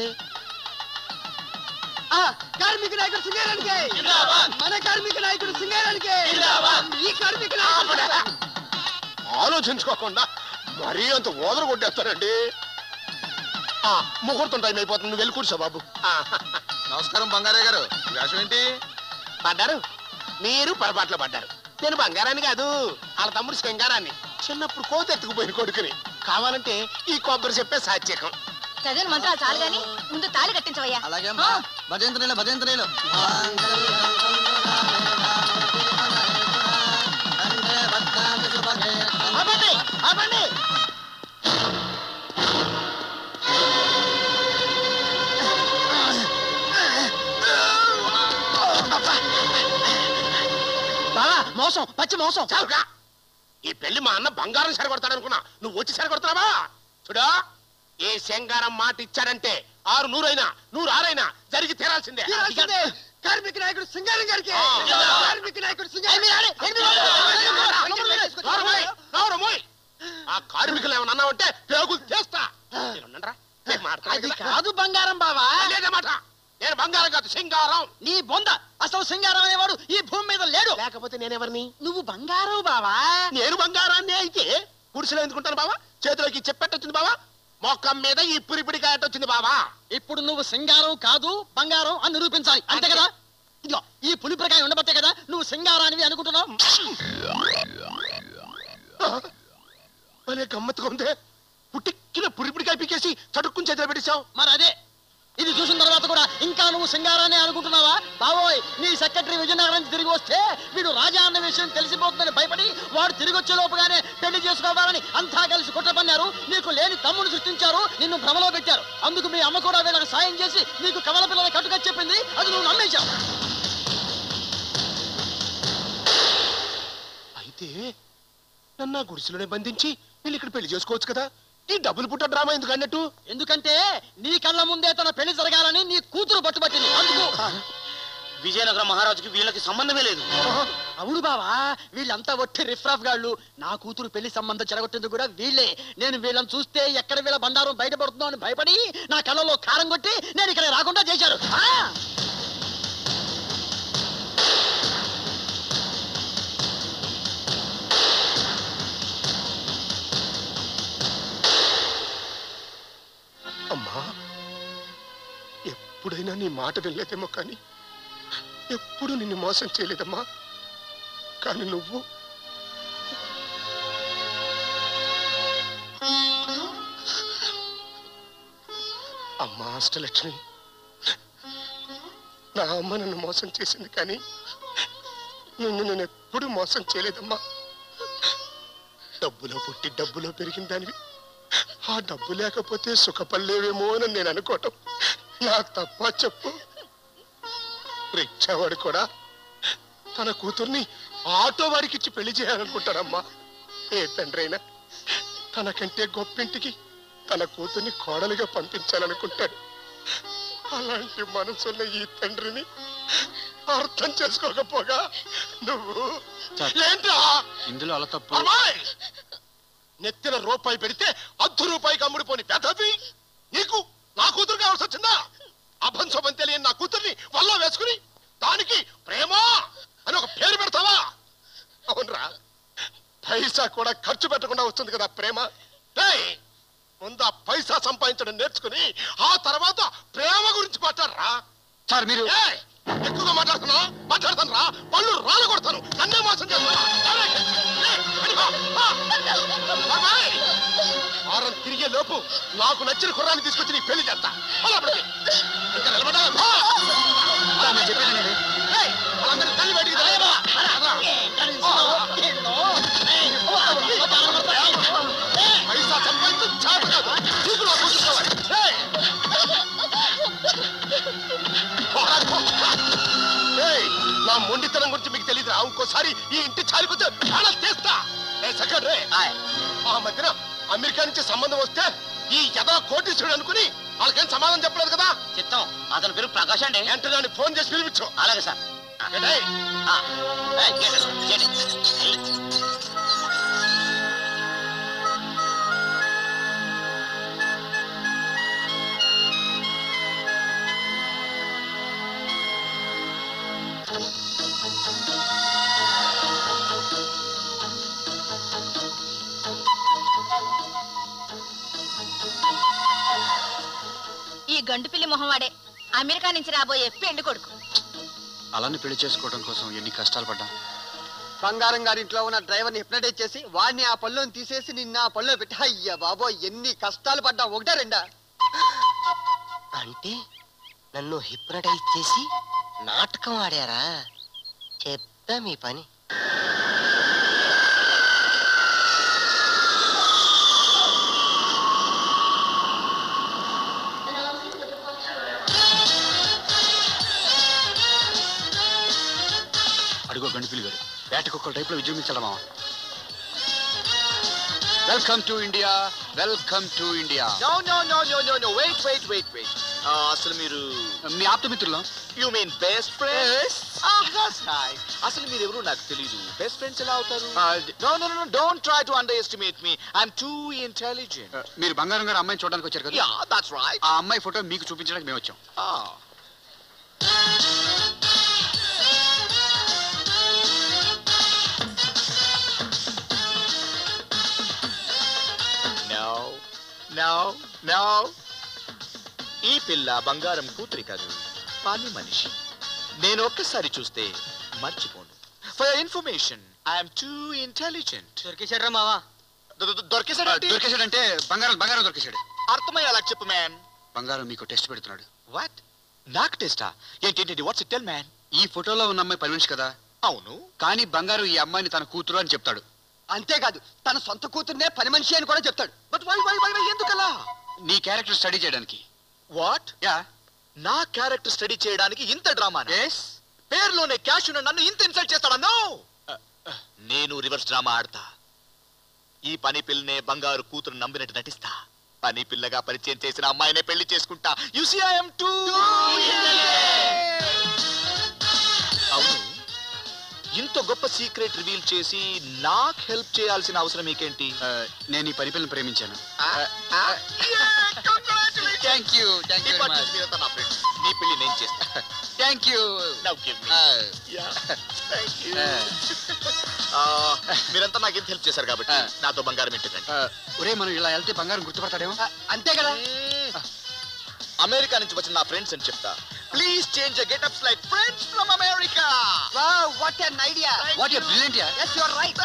ఆ, కార్మిక నాయకుడు సింగారానికి మన కార్మిక నాయకుడు సింగారానికి ఈ కార్మిక నాయకుడు ఆలోచించుకోకుండా మరీ అంత ఓదర కొట్టేస్తారండి ఆ, ముహూర్తం టైం అయిపోతుంది నువ్వు వెళ్ళి కూర్చో బాబు ఆ, నమస్కారం బంగారయ్య గారు వేషం ఏంటి పడ్డారు మీరు పొరపాట్లో పడ్డారు నేను బంగారాన్ని కాదు వాళ్ళ తమ్ముడు శంగారాన్ని చిన్నప్పుడు కోత ఎత్తుకుపోయిన కొడుకుని కావాలంటే ఈ కొబ్బరి చెప్పే సాత్యకం చదివిన మంత్రాలు చాలు గాని ముందు తాళి కట్టించవయ్యా అలాగే ఆ, భజంత్రీలు భజంత్రీలు ఆపండి ఆపండి బావా మోసం పచ్చి మోసం చాలుగా ఈ పెళ్లి మా అన్న బంగారం సరికొడతాడనుకున్నా నువ్వు వచ్చి సరికొడతావా చూడా ఏ శంగారం మాట ఇచ్చాడంటే ఆరు నూరైనా నూరు ఆరైనా జరిగి తీరాల్సిందే తీరాల్సిందే. కార్మిక నాయకుడు సింగారం గారికి ఆ. కార్మిక నాయకుడు సింగారం నోరు మూయ్, నోరు మూయ్. ఆ కార్మికులు ఏమన్నా అన్నావంటే పేగులు చేస్తా మీరు ఉండండిరా. నేను మాట్లాడను అది కదా. కాదు బంగారం బావా లేదే మాట నేను బంగారం కాదు సింగారం నీ బొంద అసలు సింగారం అనేవాడు ఈ భూమి మీద లేడు లేకపోతే నేనెవరిని నువ్వు బంగారం బావా నేను బంగారాన్ని అయితే గుడిసెలో ఎందుకుంటాను బావా చేతిలోకి చెప్పెట్టొచ్చింది బావా మొక్కం మీద ఈ పురిపిడికాయ వచ్చింది బావా ఇప్పుడు నువ్వు సింగారం కాదు బంగారం అని నిరూపించాలి అంతే కదా ఇదిగో ఈ పులిప్రకాయ ఉండబట్టే కదా నువ్వు సింగారానివి అనుకుంటున్నావు అనే గమ్మత్తుగా ఉందే పుట్టిక్కిన పురిపిడికాయ పీకేసి చటుక్కుని చేతిలో పెట్టేశావు మరి అదే ఇది చూసిన తర్వాత కూడా ఇంకా నువ్వు సింగారాన్ని అనుకుంటున్నావా బావోయ్ నీ సెక్రటరీ విజయనగరం నుంచి తిరిగి వస్తే వీడు రాజా అన్న విషయం తెలిసిపోతుందని భయపడి వాడు తిరిగి వచ్చే లోపుగానే పెళ్లి చేసుకోవాలని అంతా కలిసి కుట్ర పన్నారు నీకు లేని తమ్ముడు సృష్టించారు నిన్ను భ్రమలో పెట్టారు అందుకు మీ అమ్మ కూడా వీళ్ళకి సాయం చేసి నీకు కమల పిల్లల కట్టుగా చెప్పింది అది నువ్వు నమ్మేశావు అయితే నన్ను ఆ గుడిసెలోనే బంధించి వీళ్ళు ఇక్కడ పెళ్లి చేసుకోవచ్చు కదా ఈ డబ్బులు పుట్ట డ్రామా ఎందుకు అన్నట్టు ఎందుకంటే నీ కళ్ళ ముందే తన పెళ్లి జరగాలని నీ కూతురు పట్టుబట్టింది అందుకు విజయనగరం మహారాజుకి వీళ్ళకి సంబంధమే లేదు అవును బావా వీళ్ళంతా ఒట్టి రిఫ్రాఫ్ గాళ్ళు నా కూతురు పెళ్లి సంబంధం చెడగొట్టేందుకు కూడా వీళ్ళే నేను వీళ్ళని చూస్తే ఎక్కడ వీళ్ళ బండారం బయటపడుతుందో అని భయపడి నా కళ్ళలో కారం కొట్టి నేను ఇక్కడ రాకుండా చేశారు ఆ! అమ్మా ఎప్పుడైనా నీ మాట వినలేదేమో కానీ ఎప్పుడు నిన్ను మోసం చేయలేదమ్మా కానీ నువ్వు అమ్మా అష్టలక్ష్మి నా అమ్మ నన్ను మోసం చేసింది కానీ నిన్ను నేను ఎప్పుడు మోసం చేయలేదమ్మా డబ్బులో పుట్టి డబ్బులో పెరిగిన దానివి ఆ డబ్బు లేకపోతే సుఖపడలేవేమో అని నేను అనుకోవటం నా తప్ప చెప్పు రిక్షావాడు కూడా తన కూతుర్ని ఆటో వాడికి ఇచ్చి పెళ్లి చేయాలనుకుంటాడమ్మా ఏ తండ్రి అయినా తనకంటే గొప్పింటికి తన కూతుర్ని కోడలుగా పంపించాలనుకుంటాడు అలాంటి మనసున్న ఈ తండ్రిని అర్థం చేసుకోకపోగా నువ్వు ఏంట్రా ఇందులో అలా తప్పు అమ్మాయి! నెత్తిన రూపాయి పెడితే అర్ధ రూపాయికి అమ్ముడుపోని పెదవి నీకు నా కూతురు కావాల్సి వచ్చిందా అభంశోభం తెలియని నా కూతుర్ని వల్ల వేసుకుని దానికి ప్రేమ అని ఒక పేరు పెడతావా అవునరా పైసా కూడా ఖర్చు పెట్టకుండా వస్తుంది కదా ప్రేమ ఏయ్! ముందు ఆ పైసా సంపాదించడం నేర్చుకుని ఆ తర్వాత ప్రేమ గురించి మాట్లాడరా సార్ మీరు ఏయ్! ఎక్కువగా మాట్లాడుతున్నా మాట్లాడతాను రా పళ్ళు రాళ్ళు కొడతాను నన్నే మోసం చేస్తున్నా ఏయ్! ఏయ్! వెళ్ళిపో! ఆ! బాబాయ్! వారం తిరిగే లోపు నాకు నచ్చిన కుర్రాన్ని తీసుకొచ్చి నీకు పెళ్లి చేస్తా అలా అప్పటికి. ఇంకా నిలబడ్డా? పో! నేను చెప్పేది వినండి. ఏయ్! వాళ్ళందరినీ తల్లి బయటికి తరలేవా? పైసా సంపాదించు చేత కాదు చూపులో కూర్చుకోవాలి ఏయ్! పోరా, పో. ఏయ్! నా మొండితనం గురించి మీకు తెలియదు ఇంకోసారి ఈ ఇంటి చాలికొచ్చి ప్రాణాలు తీస్తా ఏ సెక్రటరీ ఆ మధ్యన అమెరికా నుంచి సంబంధం వస్తే ఈ యథా కోటీశ్వరుడు అనుకుని వాళ్ళకేం సమాధానం చెప్పలేదు కదా చిత్తం అతని పేరు ప్రకాష్ అండి వెంటనే నన్ను ఫోన్ చేసి పిలిపించు అలాగే సార్ ఏయ్! ఆ, ఏయ్, చేయండి, చేయండి. ఈ గండు పిల్లి మొహంవాడే అమెరికా నుంచి రాబోయే పెళ్లి కొడుకు అలానే పెళ్లి చేసుకోవడం కోసం ఎన్ని కష్టాలు పడ్డా బంగారం గారింట్లో ఉన్న డ్రైవర్ని హిప్నటైజ్ చేసి వాడిని ఆ పళ్ళుని తీసేసి నిన్న ఆ పళ్ళులో పెట్టి అయ్యా బాబో ఎన్ని కష్టాలు పడ్డా ఒకటే రెండా అంటే నన్ను హిప్నటైజ్ చేసి నాటకం ఆడారా చెప్తా మీ పని అడుగో గండిపిల్లి గారు వేటకొక్క టైప్ లో విజృంభించడం మావా welcome to India welcome to India no no no no no no wait wait wait wait అసలు మీరు మీ ఆప్తమిత్రులం you mean best friends that's nice అసలు మీరు ఎవరు నాకు తెలియదు బెస్ట్ ఫ్రెండ్స్ ఎలా అవుతారు no no no don't try to underestimate మీ ఐఎమ్ టూ ఇంటెలిజెంట్ మీరు బంగారం గారు అమ్మాయిని చూడడానికి వచ్చారు కదా యా దట్స్ రైట్ ఆ అమ్మాయి ఫోటో మీకు చూపించడానికి మేము వచ్చాం నో నో నో ఈ పిల్ల బంగారం కూతురి కాదు పని మనిషి నేను ఒక్కసారి చూస్తే మర్చిపోను for information I'm too intelligent దొరికేశాడ్రా మావా దొరికేసాడు దొరికేశాడంటే బంగారం బంగారం దొరికేశాడు అర్థమయ్యేలా చెప్పు మ్యాన్ బంగారం మీకు టెస్ట్ పెడుతున్నాడు వాట్ నాకు టెస్టా ఏంటి వాట్స్ ఇట్ టెల్ మ్యాన్ ఈ ఫోటోలో ఉన్న అమ్మాయి పని మనిషి కదా అవును కానీ బంగారం ఈ అమ్మాయిని తన కూతురు అని చెప్తాడు అంతేకాదు తన సొంత కూతుర్నే పని మనిషి అని కూడా చెప్తాడు but why why why why ఎందుకలా నీ క్యారెక్టర్ స్టడీ చేయడానికి వాట్ యా నా క్యారెక్టర్ స్టడీ చేయడానికి ఇంత డ్రామా పేరులోనే క్యాష్ ఉన్న నన్ను ఇంత ఇన్సల్ట్ చేస్తాడన్నో నేను రివర్స్ డ్రామా ఆడతా ఈ పని పిల్లనే బంగారు కూతురు నమ్మినట్టు నటిస్తా పని పిల్లగా పరిచయం చేసిన అమ్మాయినే పెళ్లి చేసుకుంటా యు సీ ఐఎమ్ టూ ఇంత గొప్ప సీక్రెట్ రివీల్ చేసి నాకు హెల్ప్ చేయాల్సిన అవసరం మీకేంటి నేను ఈ పరిపిల్ని ప్రేమించాను థ్యాంక్ యూ థ్యాంక్ యూ నా ఫ్రెండ్స్ నీ పెళ్లి నేను చేస్తా thank you now give me thank you మీరంతా నాకు ఎంత హెల్ప్ చేశారు కాబట్టి నాతో బంగారం ఇంటికండి ఒరే మనం ఇలా వెళ్తే బంగారం గుర్తుపడతాడేమో అంతే కదా అమెరికా నుంచి వచ్చిన నా ఫ్రెండ్స్ అని చెప్తా please change getups like friends from America what an idea what a brilliant yeah yes you are right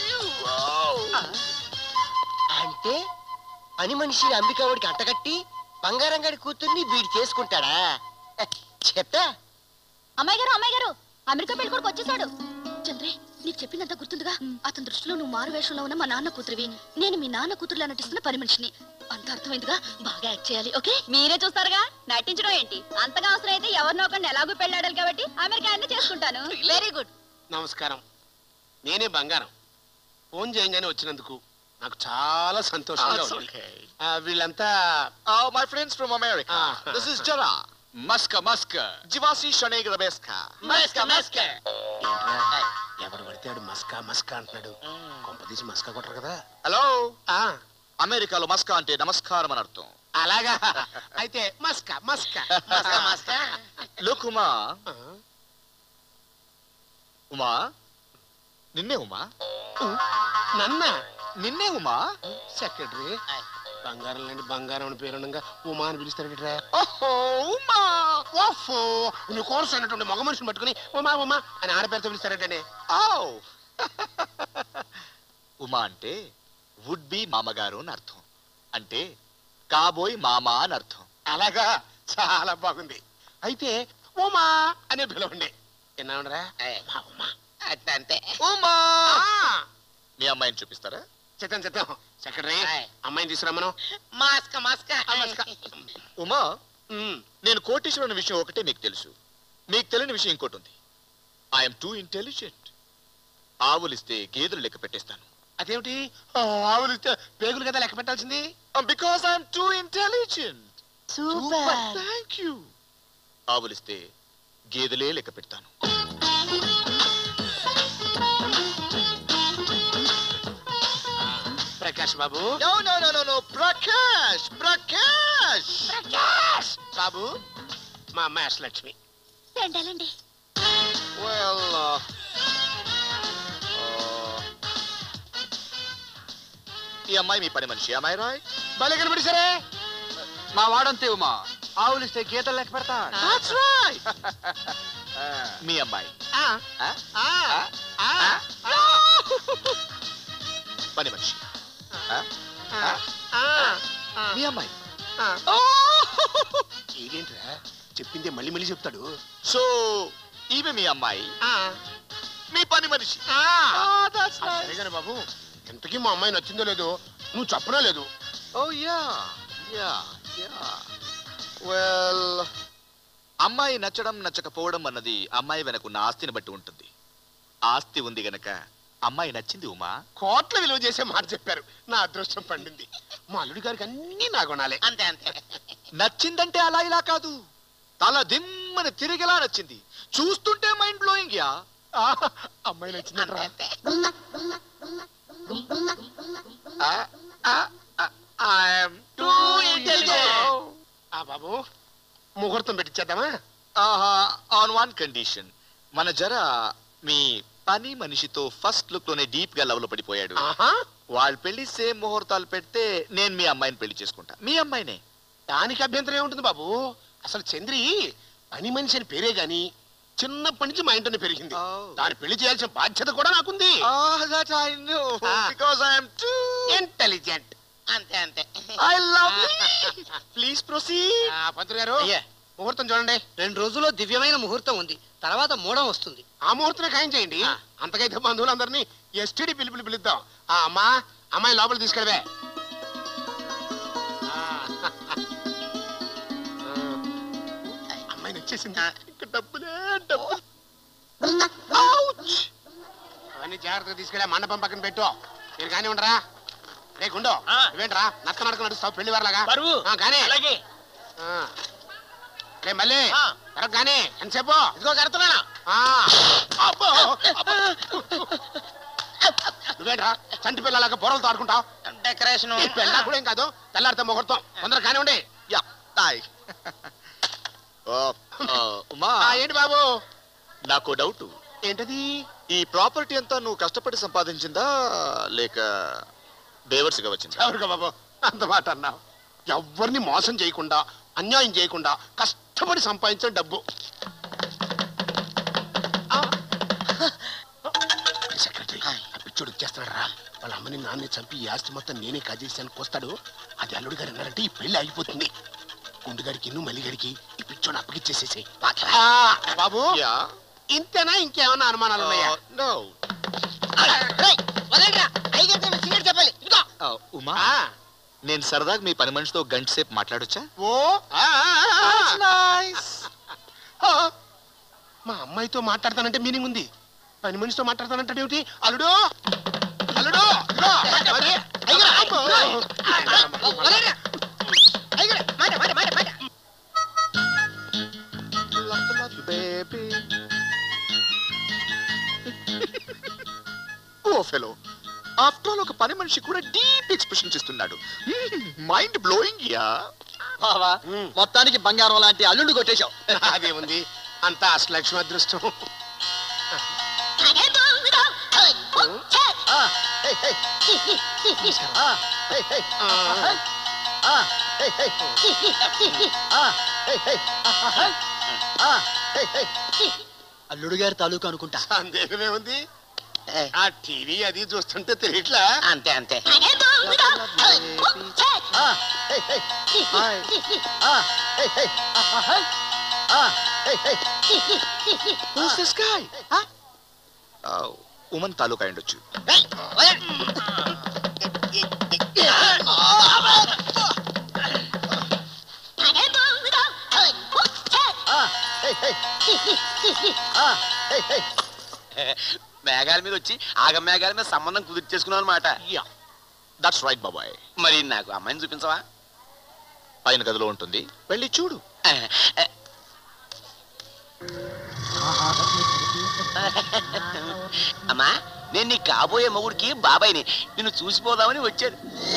అంటే పని మనిషి అంబికావుడికి అంటగట్టి బంగారం గడి కూతుర్ని వీడు చేసుకుంటాడా చెప్పా అమ్మాయి గారు అమ్మాయి గారు అమెరికా పెళ్లి కొడుకు వచ్చేసాడు చంద్రే నీకు చెప్పిందంతా గుర్తుందిగా అతని దృష్టిలో నువ్వు మారు వేషంలో ఉన్న మా నాన్న కూతురివి నేను మీ నాన్న కూతురులా నటిస్తున్న పని మనిషిని అంత అర్థమైందిగా బాగా యాక్ట్ చేయాలి ఓకే మీరే చూస్తారుగా నటించడం ఏంటి అంతగా అవసరం అయితే ఎవరినో ఒకరిని ఎలాగో పెళ్ళాడాలి కాబట్టి అమెరికా అన్ని చేసుకుంటాను వెరీ గుడ్ నమస్కారం నేనే బంగారం ఫోన్ చేయంగానే వచ్చినందుకు నాకు చాలా సంతోషంగా That's ఉంది ఆ, వీళ్ళంతా my friends from America this is జరా మస్క మస్క జివాసి షనేగ్ రబేస్కా మస్క మస్క ఏంట్రా? ఎవడు పడితే ఆడు మస్కా మస్కా అంటున్నాడు కొంపదీసి మస్కా కొట్టరు కదా హలో అమెరికాలో మస్కా అంటే నమస్కారం అని అర్థం అలాగా అయితే మస్కా మస్కా మస్కా మస్కా లుక్ ఉమా ఉమా నిన్నే ఉమా నన్న నిన్నే ఉమా సెక్రటరీ బంగారం లాంటి బంగారం అని పేరుండగా ఉమా అని పిలుస్తాడట్రా ఓహో ఉమా ఓఫో నీ కోర్సు అన్నటువంటి మగ మనిషిని పట్టుకుని ఉమా ఉమా అని ఆడపేరుతో పిలుస్తాడటనే ఆవ్ ఉమా అంటే వుడ్ బి మామగారు అని అర్థం అంటే కాబోయ్ మామ అని అర్థం అలాగా చాలా బాగుంది అయితే ఉమా అనే పిలవండి విన్నావునరా మా ఉమా అట్లా అంతే ఉమా మీ అమ్మాయిని చూపిస్తారా చిత్తం చిత్తం సెక్రటరీ అమ్మాయిని తీసుకురమ్మను మాస్క మాస్క ఉమా నేను కోటీశ్వరుని విషయం ఒకటే మీకు తెలుసు మీకు తెలియని విషయం ఇంకోటి ఉంది ఐఎమ్ టూ ఇంటెలిజెంట్ ఆవులిస్తే గేదెలు లెక్క పెట్టేస్తాను అదేమిటి ఆ, ఆవులు ఇస్తే పేగులు కదా లెక్క పెట్టాల్సింది because I'm too intelligent super thank you ఆవులిస్తే గేదెలే లెక్క పెడతాను ప్రకాష్ బాబు no no no no no Prakash Prakash Prakash బాబు మా అమ్మాయి అష్టలక్ష్మి రెండాలండి వెల్ ఈ అమ్మాయి మీ పని మనిషి అమ్మాయి రాయ్ భలే కనబడిసరే మా వాడంతే ఉమా ఆవులు ఇస్తే గీతలు లెక్క పెడతా That's right. మీ అమ్మాయి ఆ, ఆ? ఆ, ఆ, ఆ? పని మనిషి ఆ? ఆ, ఆ, ఆ. మీ అమ్మాయి ఇదేంట్రా చెప్పిందే మళ్ళీ మళ్ళీ చెప్తాడు సో ఈమె మీ అమ్మాయి ఆ, మీ పని మనిషి ఆ. Ah, that's ఆ, nice. సరే కానీ బాబు ఎంతకీ మా అమ్మాయి నచ్చిందో లేదో నువ్వు చెప్పనే లేదు oh yeah yeah yeah well అమ్మాయి నచ్చడం నచ్చకపోవడం అన్నది అమ్మాయి వెనకున్న ఆస్తిని బట్టి ఉంటుంది ఆస్తి ఉంది గనక అమ్మాయి నచ్చింది ఉమా కోట్ల విలువ చేసే మాట చెప్పారు నా అదృష్టం పండింది మా అల్లుడి గారికి అన్ని నా గుణాలే అంతే అంతే నచ్చిందంటే అలా ఇలా కాదు తల దిమ్మని తిరిగేలా నచ్చింది చూస్తుంటే మైండ్ బ్లోయింగ్ యా ఆ, అమ్మాయి నచ్చిందంట్రా ఐఎమ్ టూ ఆ బాబు ముహూర్తం పెట్టించేద్దామా ఆన్ వన్ కండిషన్ మన జర మీ పని మనిషితో ఫస్ట్ లుక్ లోనే డీప్ గా లవ్ లో పడిపోయాడు ఆహా వాళ్ళు పెళ్లి సేమ్ ముహూర్తాలు పెడితే నేను మీ అమ్మాయిని పెళ్లి చేసుకుంటా మీ అమ్మాయినే దానికి అభ్యంతరం ఏముంటుంది బాబు అసలు చంద్రి పని మనిషి అని పేరే గాని చిన్నప్పటి నుంచి మా ఇంట్లోనే పెరిగింది దాని పెళ్లి చేయాల్సిన బాధ్యత కూడా నాకుంది that I know because I'm too intelligent అంతే అంతే ఐ లవ్ ప్లీజ్ ప్రొసీడ్ పంతులు గారు అయ్యా. ముహూర్తం చూడండి రెండు రోజుల్లో దివ్యమైన ముహూర్తం ఉంది తర్వాత మూడం వస్తుంది ఆ ముహూర్తమే ఖాయం చేయండి అంతకైతే బంధువులందరినీ ఎస్టీడీ పిలుపులు పిలుద్దాం ఆ అమ్మా అమ్మాయి లోపల తీసుకెళ్ళవే ఆ. అమ్మాయి నచ్చేసింది ఇంకా డబ్బులే డబ్బు అవన్నీ జాగ్రత్తగా తీసుకెళ్ళా మండపం పక్కన పెట్టు మీరు కానీ ఉండరా రే గుండో నువ్వేంట్రా నక్క నడక నడుస్తావు పెళ్లి వారలాగా బరువు. ఆ, కానీ అలాగే ఆ. రే మళ్ళీ ఆ. త్వరగా కానీ ఎంతసేపు ఇదిగో కడుతున్నాను ఆ, ఆ, అబ్బో, అబ్బో. నువ్వేంట్రా చంటి పిల్లలాగా బొరలు తాడుకుంటావు డెకరేషన్ పెళ్ళ కూడా ఏం కాదు తెల్లారితే ముహూర్తం తొందర కానివ్వండి యా తాయ్ ఉమా ఆ, ఏంటి బాబు నాకు డౌట్ ఏంటది ఈ ప్రాపర్టీ అంతా నువ్వు కష్టపడి సంపాదించిందా లేక బేవర్స్గా వచ్చిందా ఎవరుగా బాబు అంత మాట అన్నావు ఎవరిని మోసం చేయకుండా అన్యాయం చేయకుండా కష్టపడి సంపాదించిన డబ్బు సెక్రటరీ ఆ పిచ్చోడు వచ్చేస్తున్నాడు రా వాళ్ళ అమ్మని నాన్నే చంపి ఈ ఆస్తి మొత్తం నేనే కాజేసాను వస్తాడు అది అల్లుడు గారు అన్నారంటే ఈ పెళ్లి అయిపోతుంది గుండుగాడికి ఇన్ను మల్లిగాడికి ఈ పిచ్చోడు అప్పగిచ్చేసేసాయి బాబు ఇంతేనా ఇంకేమన్నా అనుమానాలు ఉన్నాయా నో చెప్పాలి ఇదిగో ఉమా నేను సరదాగా మీ పని మనిషితో గంట సేపు మాట్లాడొచ్చా ఓ ఆ, ఆ, ఆ, ఆ. ఆ, మా అమ్మాయితో మాట్లాడతానంటే మీనింగ్ ఉంది పని మనిషితో మాట్లాడతానంటే ఏమిటి అల్లుడు అల్లుడు ఇదిగో, మరి, అబ్బో. ఓ ఫెలో ఆఫ్టర్ ఆల్ ఒక పని మనిషి కూడా డీప్ ఎక్స్ప్రెషన్స్ ఇస్తున్నాడు మైండ్ బ్లోయింగ్ యా బావా మొత్తానికి బంగారం లాంటి అల్లుడు కొట్టేశావు అదేముంది అంతా అష్టలక్ష్మి అదృష్టం ఆ, హే, హే. ఆ, హే, హే. ఆ, హే, హే. ఆ, హే, హే. ఆ, హే, హే. అల్లుడు గారి తాలూకు అనుకుంటా సందేహమే ఉంది ఆ టీవీ అది చూస్తుంటే తెలియట్లా అంతే అంతే ఆ, హే, హే. ఆ, హే, హే. ఆ, హే, హే. Who's this guy? ఉమన్ తాలూకా అయ్యుండొచ్చు ఆ, హే, హే. ఆ, హే, హే. మేఘాల మీద వచ్చి ఆగ మేఘాల మీద సంబంధం కుదిర్చేసుకున్నావు అనమాట దట్స్ రైట్ బాబాయ్ మరి నాకు అమ్మాయిని చూపించవా పైన గదిలో ఉంటుంది వెళ్ళి చూడు అమ్మా నేను నీ కాబోయే మొగుడికి బాబాయ్ని నిన్ను చూసిపోదామని వచ్చాను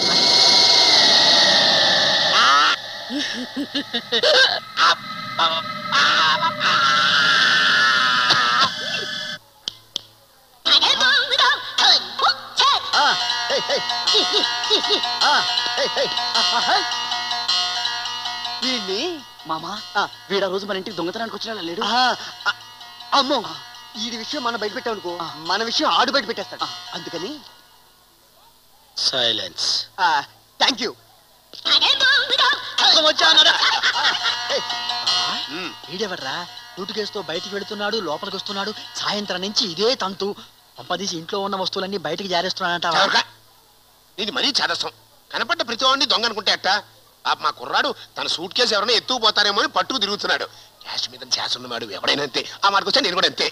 ఆ, హే, హే. ఆ, హే, హే. వీడిని మామా వీడు ఆ రోజు మన ఇంటికి దొంగతనానికి వచ్చినా లేడు ఆ, ఆ, అమ్మో ఈ విషయం మనం బయట పెట్టామనుకో మన విషయం ఆడు బయట పెట్టేస్తాడు అందుకని సైలెన్స్ థ్యాంక్ యూ వీడెవర్రా సూటు కేసుతో బయటికి వెళుతున్నాడు లోపలికి వస్తున్నాడు సాయంత్రం నుంచి ఇదే తంతు పంపదీసి ఇంట్లో ఉన్న వస్తువులన్నీ బయటికి జారేస్తున్నాడంటావా ఎవరుగా? ఇది మరీ చేదస్తాం కనపడ్డ ప్రతి వాడిని దొంగ అనుకుంటే అట్ట పాప మా కుర్రాడు తన సూట్ కేసు ఎవరైనా ఎత్తుకుపోతారేమో అని పట్టుకు తిరుగుతున్నాడు క్యాష్ మీద క్యాష్ ఉన్నవాడు ఎవడైనా అంతే ఆ మాటకు వచ్చా నేను కూడా అంతే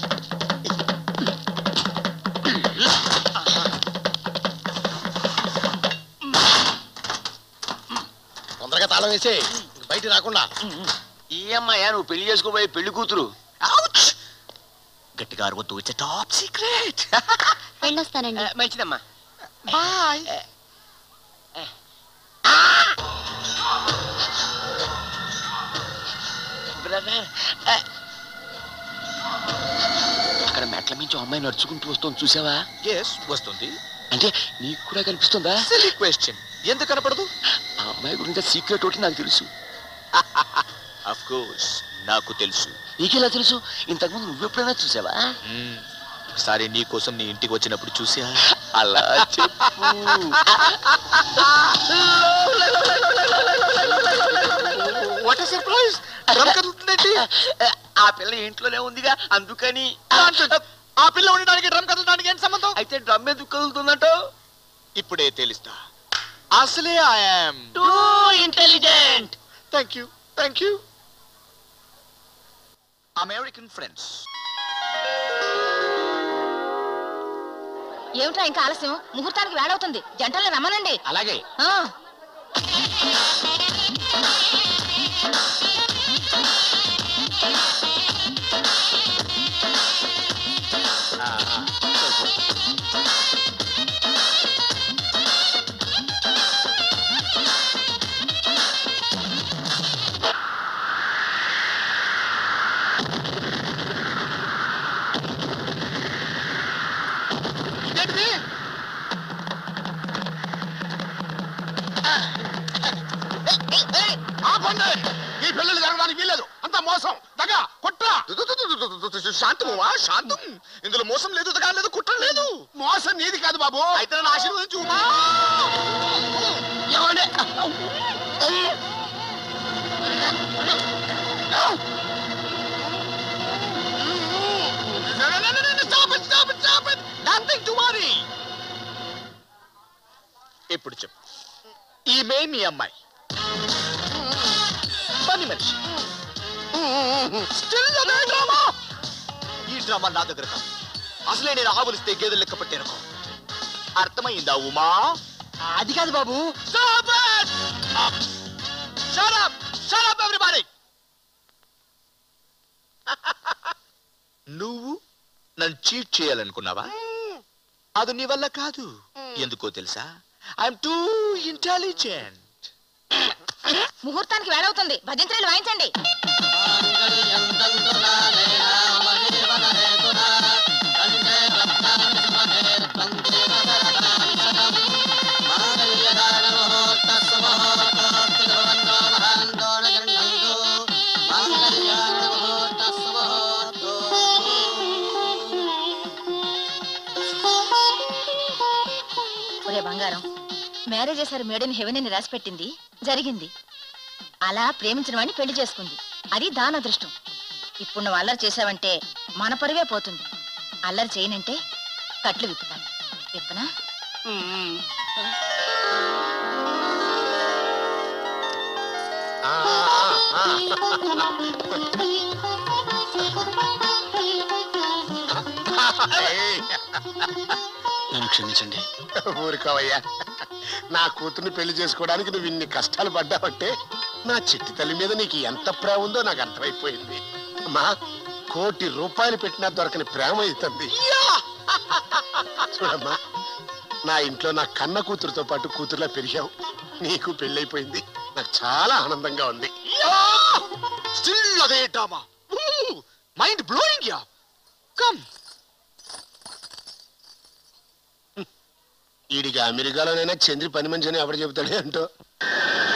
తొందరగా తాళం వేసే బయట రాకుండా ఈ అమ్మాయ నువ్వు పెళ్లి చేసుకోబోయే పెళ్లి కూతురు గట్టిగా అరవద్దు ఇట్స్ టాప్ సీక్రెట్ వెళ్ళొస్తానండి మంచిదమ్మా బాయ్ బ్రదర్ అక్కడ మెట్ల మించి అమ్మాయి నడుచుకుంటూ వస్తుంది చూసావా ఎస్ వస్తుంది అంటే నీకు కూడా కనిపిస్తుందా సిలీ క్వశ్చన్ ఎందుకు కనపడదు ఆ అమ్మాయి గురించి సీక్రెట్ ఒకటి నాకు తెలుసు అఫ్ కోర్స్ నాకు తెలుసు నీకెలా తెలుసు ఇంతకుముందు నువ్వెప్పుడైనా చూసావా మ్మ్. ఒకసారి నీ కోసం నీ ఇంటికి వచ్చినప్పుడు చూసా అలా చెప్పు వాట్ సర్ప్రైజ్ డ్రమ్ కదులుతుందండి ఆ పిల్ల ఇంట్లోనే ఉందిగా అందుకని ఆ పిల్ల ఉండడానికి డ్రమ్ కదలడానికి ఏం సంబంధం అయితే డ్రమ్ ఎందుకు కదులుతుందంటో ఇప్పుడే తెలుస్తా అసలే I'm too intelligent thank you thank you American friends ఏమిట్రా ఇంకా ఆలస్యం ముహూర్తానికి వేడవుతుంది జంటల్ని రమ్మనండి అలాగే ఆ. మోసం దగ కుట్ర శాంతమా శాంతం ఇందులో మోసం లేదు దగా లేదు కుట్ర లేదు మోసం నీది కాదు బాబు అయితే నన్ను ఆశీర్వదించు Stop it, stop it, stop it! Nothing to worry! ఇప్పుడు చెప్పు ఈమె మీ అమ్మాయి పని మనిషి Still అదే డ్రామా ఈ డ్రామా నా దగ్గర కాదు అసలే నేను ఆవులిస్తే గేదెలు లెక్క పట్టాను అర్థమైందా ఉమా అది కాదు బాబు Stop it! Shut up! Shut up, everybody! నువ్వు నన్ను చీట్ చేయాలనుకున్నావా అది నీ వల్ల కాదు ఎందుకో తెలుసా ఐఎమ్ టూ ఇంటెలిజెంట్ ముహూర్తానికి వేళవుతుంది భజంత్రీలు వాయించండి ఒరే బంగారం మ్యారేజ్ చేశారు మేడం హెవెన్ అని రాసి పెట్టింది జరిగింది అలా ప్రేమించిన వాడిని పెళ్లి చేసుకుంది అది దాని అదృష్టం ఇప్పుడు నువ్వు అల్లరి చేసావంటే మన పరువే పోతుంది అల్లరి చేయనంటే కట్లు విప్పుతాను విప్పనా నన్ను క్షమించండి ఊరుకోవయ్యా నా కూతుర్ని పెళ్లి చేసుకోవడానికి నువ్వు ఇన్ని కష్టాలు పడ్డావంటే నా చిట్టి తల్లి మీద నీకు ఎంత ప్రేమ ఉందో నాకు అర్థమైపోయింది అమ్మా కోటి రూపాయలు పెట్టినా దొరకని ప్రేమ అవుతుంది చూడమ్మా నా ఇంట్లో నా కన్న కూతురుతో పాటు కూతురులా పెరిగావు నీకు పెళ్ళైపోయింది నాకు చాలా ఆనందంగా ఉంది స్టిల్ అదే drama mind blowing yeah come ఈడిగా అమెరికాలోనైనా చంద్రి పని మంచి అని ఎవడు చెబుతాడే అంటో